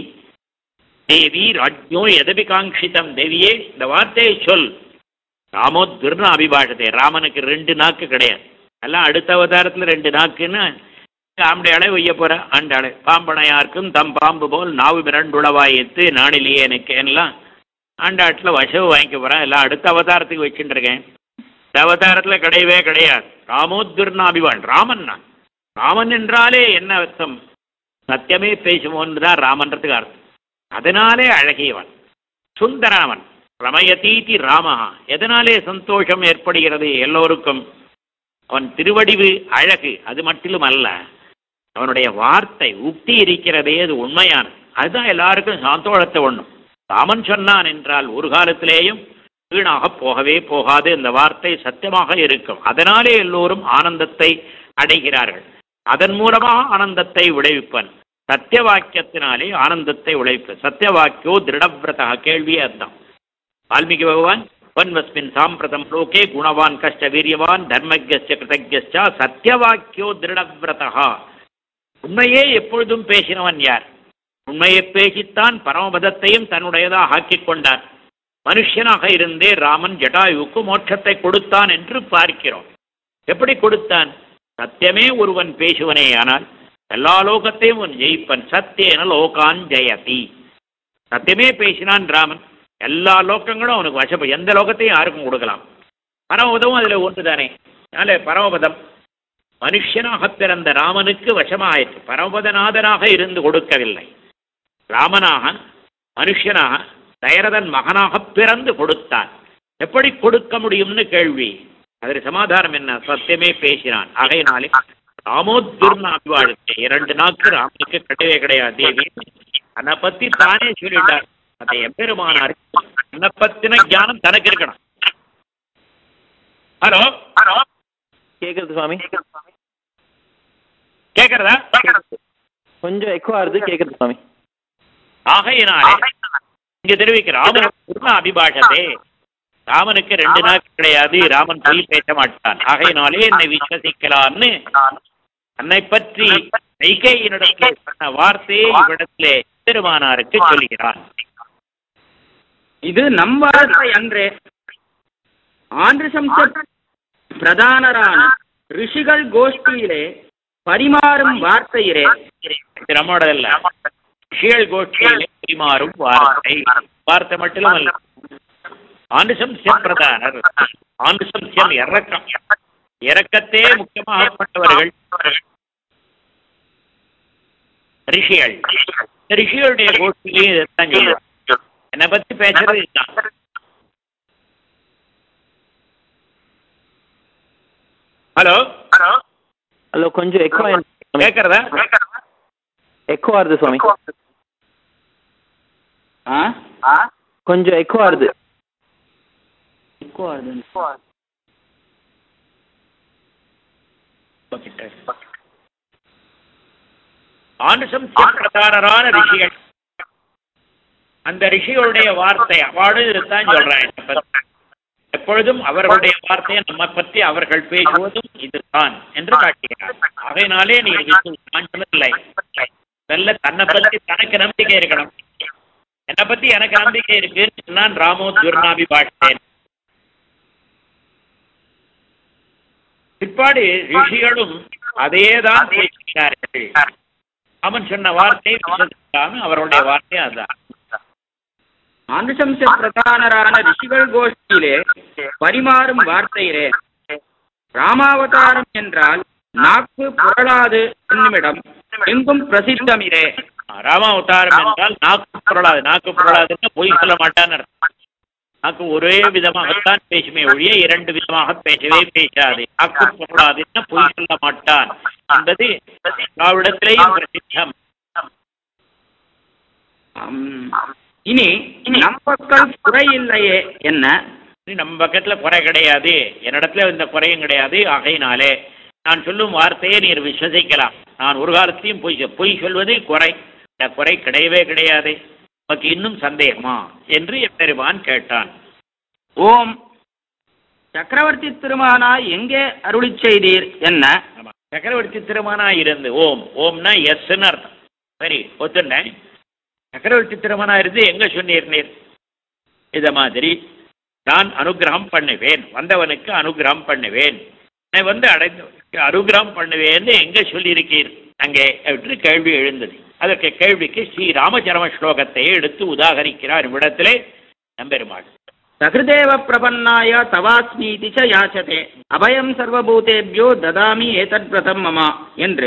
தேவி ராஜ்யோ எதபி காங்கிதம் தேவியே இந்த வார்த்தையை சொல் ராமோ திருண அபிபாஷத்தை ராமனுக்கு ரெண்டு நாக்கு கிடையாது எல்லாம் அடுத்த அவதாரத்தில் ரெண்டு நாக்குன்னு ஆம்படையாளை வைய போற ஆண்டாளை பாம்பனையார்க்கும் தம் பாம்பு போல் நாவு மிரண்டுளவாய் எத்து நாணிலேயே எனக்கு எல்லாம் ஆண்டாட்டில் வசவு வாங்கிக்க போறேன் எல்லாம் அடுத்த அவதாரத்துக்கு வச்சுட்டு இருக்கேன் இந்த அவதாரத்தில் கிடையவே கிடையாது ராமோத்கிருணாபிவான் ராமன் நான் ராமன் என்றாலே என்ன அர்த்தம் சத்தியமே பேசுவோன்னு தான் ராமன்றதுக்கு அர்த்தம் அதனாலே அழகியவன் சுந்தரவன் ரமயதீதி ராமஹா எதனாலே சந்தோஷம் ஏற்படுகிறது எல்லோருக்கும் அவன் திருவடிவு அழகு அது மட்டிலும் அல்ல அவனுடைய வார்த்தை உக்தி இருக்கிறதே அது உண்மையானது அதுதான் எல்லாருக்கும் சந்தோஷத்தை ஒண்ணும் ராமன் சொன்னான் என்றால் ஒரு காலத்திலேயும் வீணாக போகவே போகாது இந்த வார்த்தை சத்தியமாக இருக்கும் அதனாலே எல்லோரும் ஆனந்தத்தை அடைகிறார்கள் அதன் மூலமாக ஆனந்தத்தை விளைவிப்பன் சத்திய வாக்கியத்தினாலே ஆனந்தத்தை விளைவிப்பன் சத்திய வாக்கியோ திருடவிரதா கேள்வியே அதுதான் வால்மீகி பகவான் வன்வஸ்மின் சாம்பிரதம் லோகே குணவான் கஷ்ட வீரியவான் தர்மஜஸ்ய கிருதஜஸ்சா சத்தியவாக்கியோ திருடவிரதா உண்மையே எப்பொழுதும் பேசினவன் யார் உண்மையை பேசித்தான் பரமபதத்தையும் தன்னுடையதாக ஆக்கிக் கொண்டான் மனுஷனாக இருந்தே ராமன் ஜடாயுவுக்கு மோட்சத்தை கொடுத்தான் என்று பார்க்கிறோம் எப்படி கொடுத்தான் சத்தியமே ஒருவன் பேசுவனே ஆனால் எல்லா லோகத்தையும் அவன் ஜெயிப்பன் சத்தியன லோகான் ஜெயதி சத்தியமே பேசினான் ராமன் எல்லா லோகங்களும் அவனுக்கு வசப்ப எந்த லோகத்தையும் யாருக்கும் கொடுக்கலாம் பரமபதமும் அதில் ஒன்று தானே அதனால பரமபதம் மனுஷனாக பிறந்த ராமனுக்கு வசமாயிற்று பரமபதநாதனாக இருந்து கொடுக்கவில்லை ராமனாக மனுஷனாக தயரதன் மகனாக பிறந்து கொடுத்தான் எப்படி கொடுக்க முடியும்னு கேள்வி அதற்கு சமாதானம் என்ன சத்தியமே பேசினான் ஆகையினாலே ராமோத்கிருநாபிவாழ்க்கை இரண்டு நாக்கு ராமனுக்கு கிடையவே கிடையாது தேவி அதை பத்தி தானே சொல்லிட்டார் அதை எம்பெருமானார் தன்னை பத்தின ஞானம் தனக்கு இருக்கணும் ஹலோ ஹலோ கேக்குறது சுவாமி கேக்குறதா கொஞ்சம் எக்கோ ஆறுது கேக்குறது சுவாமி ஆகையினாலே இங்க தெரிவிக்க ராமன் பூர்ண அபிபாஷதே ராமனுக்கு ரெண்டு நாள் கிடையாது ராமன் பொய் பேச மாட்டான் ஆகையினாலே என்னை விஸ்வசிக்கலாம்னு தன்னை பற்றி கைகையினிடத்தில் சொன்ன வார்த்தையை இவ்விடத்திலே பெருமானாருக்கு சொல்கிறான் ಇದು ನಮ್ಮ ವಾರ್ತೆ ಅಂದ್ರೆ ಆಂಧ್ರ ಸಂಸತ್ பிரதானரான ரிஷிகள் கோஷ்டியிலே பரிமாறும் வார்த்தையிலே இது நம்மோடதல்ல ஷியல் கோஷ்டியிலே பரிமாறும் வார்த்தை வார்த்தை மட்டும் அல்ல ஆண்டுசம்சியம் பிரதானர் ஆண்டுசம்சியம் இறக்கம் இறக்கத்தே முக்கியமாக கொண்டவர்கள் ரிஷிகள் இந்த ரிஷிகளுடைய கோஷ்டிலையும் இதைத்தான் சொல்லுவாங்க என்னை பத்தி பேசுறது இதுதான் ஹலோ ஹலோ கொஞ்சம் எக்கோ கேட்கறதா எக்கோ ஆறுது சுவாமி ಆ கொஞ்சம் எக்கோ ஆறுது ஆண்டுசம்சியம் பிரதானரான ரிஷிகள் அந்த ரிஷிகளுடைய வார்த்தை அவாடு இதுதான் சொல்றேன் என்னை பத்தி. எப்பொழுதும் அவர்களுடைய வார்த்தையை நம்ம பற்றி அவர்கள் பேசுவதும் இதுதான் என்று காட்டுகிறார் ஆகையினாலே நீ இல்லை நல்ல தன்னை பத்தி தனக்கு நம்பிக்கை இருக்கணும் என்னை பத்தி எனக்கு நம்பிக்கை இருக்குன்னு சொன்னான் ராமோ துர்நாபி பாஷேன் பிற்பாடு ரிஷிகளும் அதேதான் பேசுகிறார்கள் அவன் சொன்ன வார்த்தை விசுவசிக்காம அவர்களுடைய வார்த்தை அதுதான் ஆந்திசம்ச பிரதானரான ரிஷிகள் கோஷ்டியிலே பரிமாறும் வார்த்தையிலே ராமாவதாரம் என்றால் நாக்கு புரளாது என்னுமிடம் எங்கும் பிரசித்தமிரே ராமாவதாரம் என்றால் நாக்கு புரளாது நாக்கு புரளாதுன்னா பொய் சொல்ல மாட்டான்னு அர்த்தம் நாக்கு ஒரே விதமாகத்தான் பேசுமே ஒழிய இரண்டு விதமாக பேசவே பேசாது நாக்கு புரளாதுன்னா பொய் சொல்ல மாட்டான் என்பது திராவிடத்திலேயும் பிரசித்தம் ம், இனி நம் பக்கம் குறை இல்லையே என்ன இது நம்ம பக்கத்துல குறை கிடையாது என்னிடத்துல இந்த குறையும் கிடையாது ஆகையினாலே நான் சொல்லும் வார்த்தையை நீர் விஸ்வசிக்கலாம் நான் ஒரு காலத்தையும் பொய் சொ- பொய் சொல்வது குறை இந்த குறை கிடையவே கிடையாது உமக்கு இன்னும் சந்தேகமா என்று எப்பெருமான் கேட்டான் ஓம் சக்கரவர்த்தி திருமானாய் எங்கே அருளிச் செய்தீர் என்ன ஆமா சக்கரவர்த்தி திருமணா இருந்து ஓம் ஓம்னா எஸ்ன்னு அர்த்தம் சரி ஒத்துண்டேன் சக்கரவர்த்தி திருமணா இருந்து எங்க சொன்னீர் நீர் இத மாதிரி நான் அனுகிரகம் பண்ணுவேன் வந்தவனுக்கு அனுகிரகம் பண்ணுவேன் நான் வந்து அடைந்தவனுக்கு அனுகிரகம் பண்ணுவேன்னு எங்க சொல்லியிருக்கீர் அங்கே என்று கேள்வி எழுந்தது அதற்கு கேள்விக்கு ஸ்ரீ ராமச்சரம ஸ்லோகத்தை எடுத்து உதாகரிக்கிறார் இவ்விடத்திலே நம்பெருமாள் சகிருதேவ பிரபன்னாய தவாஸ்மீதி ச யாச்சதே அபயம் சர்வபூதேபியோ ததாமி ஏதத் பிரதம் மமா என்று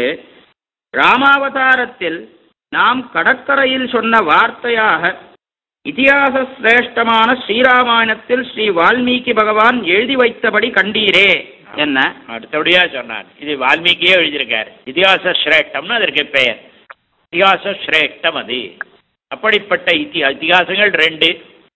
ராமாவதாரத்தில் நாம் கடற்கரையில் சொன்ன வார்த்தையாக இதிகாச சிரேஷ்டமான ஸ்ரீராமாயணத்தில் ஸ்ரீ வால்மீகி பகவான் எழுதி வைத்தபடி கண்டீரே என்ன அடுத்தபடியா சொன்னான் இது வால்மீகியே எழுதியிருக்கார் இதிகாச சிரேஷ்டம்னு அதற்கு பெயர் இதிகாச சிரேஷ்டம் அது அப்படிப்பட்ட இத்தி இதிகாசங்கள் ரெண்டு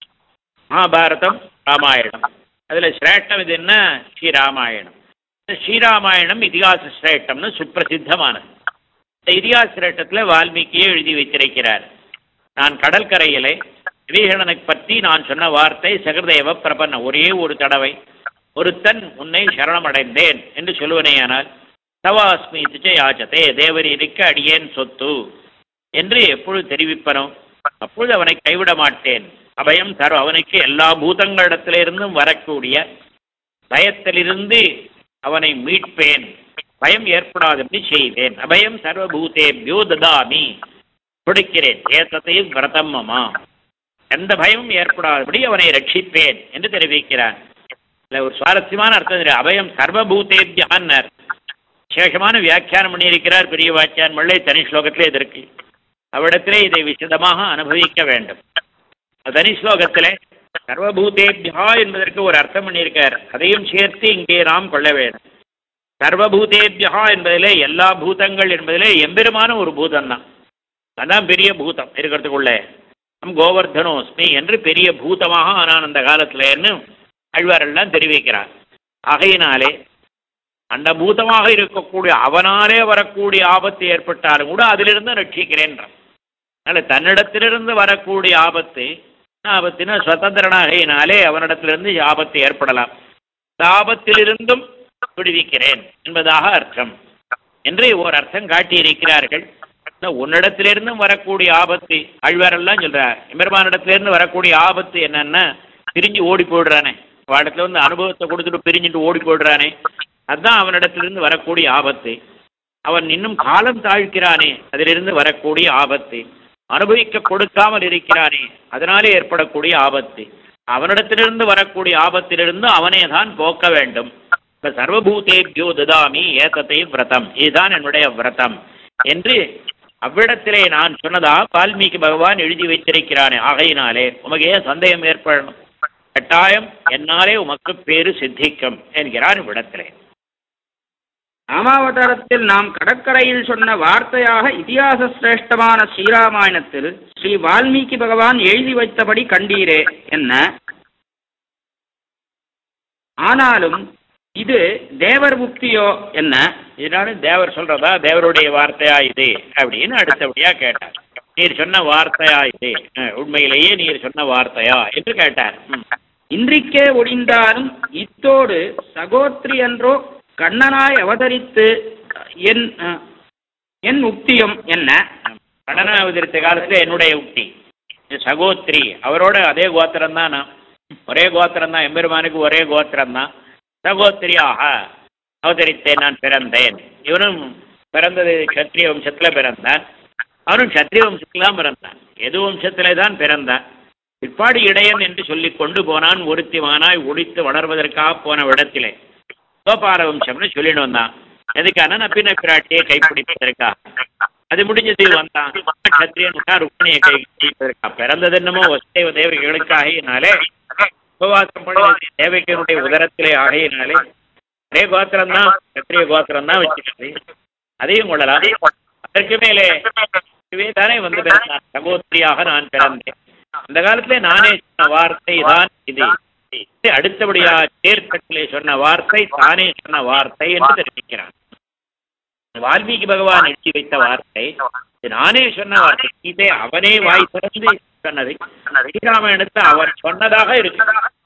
மகாபாரதம் ராமாயணம் அதுல சிரேஷ்டம் இது என்ன ஸ்ரீராமாயணம் இந்த ஸ்ரீராமாயணம் இதிகாச சிரேஷ்டம்னு சுப்பிரசித்தமானது இந்த இதிகாச சிரேஷ்டத்துல வால்மீகியே எழுதி வைத்திருக்கிறார் நான் கடற்கரையிலே விபீஷணனை பற்றி நான் சொன்ன வார்த்தை சகதேவ பிரபன்ன ஒரே ஒரு தடவை ஒருத்தன் உன்னை சரணமடைந்தேன் என்று சொல்லுவனேயானால் தவாஸ்மி திச்சை யாச்சதே தேவரீருக்கு அடியேன் சொத்து என்று எப்பொழுது தெரிவிப்பனோ அப்பொழுது அவனை கைவிட மாட்டேன் அபயம் தரும் அவனுக்கு எல்லா பூதங்களிடத்திலிருந்தும் வரக்கூடிய பயத்திலிருந்து அவனை மீட்பேன் பயம் ஏற்படாதபடி செய்வேன் அபயம் சர்வபூதேபியோ ததாமி கொடுக்கிறேன் ஏத்தத்தையும் விரதம் மமா எந்த பயமும் ஏற்படாதபடி அவனை ரட்சிப்பேன் என்று தெரிவிக்கிறான் இதுல ஒரு சுவாரஸ்யமான அர்த்தம் இருக்கு. அபயம் சர்வபூதேபியான்னர் விசேஷமான வியாக்கியானம் பண்ணியிருக்கிறார் பெரிய வாக்கியான் மள்ளை தனி ஸ்லோகத்திலே இது இருக்கு அவ்விடத்திலே இதை விசதமாக அனுபவிக்க வேண்டும் தனி ஸ்லோகத்திலே சர்வபூதேபியா என்பதற்கு ஒரு அர்த்தம் பண்ணியிருக்கார் அதையும் சேர்த்து இங்கே நாம் கொள்ள வேண்டும் சர்வபூதேபியா என்பதிலே எல்லா பூதங்கள் என்பதிலே எம்பெருமான ஒரு பூதம் தான் அதான் பெரிய பூதம் இருக்கிறதுக்குள்ள நம் கோவர்தனோஸ்மி என்று பெரிய பூதமாக ஆனான் அந்த காலத்திலேன்னு அழ்வாரெல்லாம் தெரிவிக்கிறார் ஆகையினாலே அந்த பூதமாக இருக்கக்கூடிய அவனாலே வரக்கூடிய ஆபத்து ஏற்பட்டாலும் கூட அதிலிருந்து ரட்சிக்கிறேன்றான் அதனால தன்னிடத்திலிருந்து வரக்கூடிய ஆபத்து ஆபத்தின சுதந்திரனாகையினாலே அவனிடத்திலிருந்து ஆபத்து ஏற்படலாம் இந்த ஆபத்திலிருந்தும் விடுவிக்கிறேன் என்பதாக அர்த்தம் என்று ஒரு அர்த்தம் காட்டியிருக்கிறார்கள் இந்த உன்னிடத்திலிருந்தும் வரக்கூடிய ஆபத்து அழ்வாரெல்லாம் சொல்றார் எம்பெருமானிடத்திலிருந்து வரக்கூடிய ஆபத்து என்னன்னா பிரிஞ்சு ஓடி போயிடுறானே அவனிடத்துல வந்து அனுபவத்தை கொடுத்துட்டு பிரிஞ்சுட்டு ஓடி போயிடுறானே அதுதான் அவனிடத்திலிருந்து வரக்கூடிய ஆபத்து அவன் இன்னும் காலம் தாழ்க்கிறானே அதிலிருந்து வரக்கூடிய ஆபத்து அனுபவிக்க கொடுக்காமல் இருக்கிறானே அதனாலே ஏற்படக்கூடிய ஆபத்து அவனிடத்திலிருந்து வரக்கூடிய ஆபத்திலிருந்து அவனே தான் போக்க வேண்டும் இப்ப சர்வபூதேபியோ ததாமி ஏத்தத்தை விரதம் இதுதான் என்னுடைய விரதம் என்று அவ்விடத்திலே நான் சொன்னதா வால்மீகி பகவான் எழுதி வைத்திருக்கிறானே ஆகையினாலே உமக்கு ஏன் சந்தேகம் ஏற்படணும் கட்டாயம் என்னாலே உமக்கு பேரு சித்திக்கும் என்கிறான் இவ்விடத்திலே ராமாவதாரத்தில் நாம் கடற்கரையில் சொன்ன வார்த்தையாக இதிகாச சிரேஷ்டமான ஸ்ரீராமாயணத்தில் ஸ்ரீ வால்மீகி பகவான் எழுதி வைத்தபடி கண்டீரே என்ன ஆனாலும் இது தேவர் புக்தியோ என்ன இதனாலும் தேவர் சொல்றதா தேவருடைய வார்த்தையா இது அப்படின்னு அடுத்தபடியா கேட்டார் நீர் சொன்ன வார்த்தையா இது அஹ், உண்மையிலேயே நீர் சொன்ன வார்த்தையா என்று கேட்டார் ம். இன்றிக்கே ஒடிந்தாலும் இத்தோடு சகோத்ரி என்றோ கண்ணனாய் அவதரித்து என் அஹ், என் உக்தியும் என்ன கடன அவதரித்த காலத்துல என்னுடைய உக்தி இது சகோத்ரி அவரோட அதே கோத்திரம் தான் நான் ஒரே கோத்திரம் தான் எம்பெருமானுக்கு ஒரே கோத்திரம் தான் சகோத்திரியாக அவதரித்தேன் நான் பிறந்தேன் இவனும் பிறந்தது சத்திரிய வம்சத்துல பிறந்தான் அவனும் சத்திரிய வம்சத்துல தான் பிறந்தான் எது வம்சத்திலே தான் பிறந்தான் பிற்பாடு இடையன் என்று சொல்லிக் கொண்டு போனான் ஒருத்திமானாய் ஒழித்து வளர்வதற்காக போன இடத்திலே கோபால வம்சம்னு சொல்லிட்டு வந்தான் எதுக்கான நப்பின பிராட்டியை கைப்பிடிப்பதற்காக அது முடிஞ்சது வந்தான் சத்திரியனுக்கா ருக்மிணியை கை பிடிப்பதற்கா பிறந்தது என்னமோ வசுதேவ தேவர்களுக்காகினாலே உபவாசம் பண்ணது தேவகியனுடைய உதரத்திலே ஆகையினாலே ஒரே கோத்திரம் தான் சத்திரிய கோத்திரம் தான் வச்சுக்கிறது அதையும் கொள்ளலாம் அதற்கு மேலே கூடவே தானே வந்து பிறந்தான் சகோதரியாக நான் பிறந்தேன் அந்த காலத்துல நானே சொன்ன வார்த்தை தான் இது இது அடுத்தபடியா தேர்தட்டிலே சொன்ன வார்த்தை தானே சொன்ன வார்த்தை என்று தெரிவிக்கிறான் வால்மீகி பகவான் எழுதி வைத்த வார்த்தை இது நானே சொன்ன வார்த்தை கீதை அவனே வாய் திறந்து சொன்னதை ஸ்ரீராமாயணத்தை அவன் சொன்னதாக இருக்கு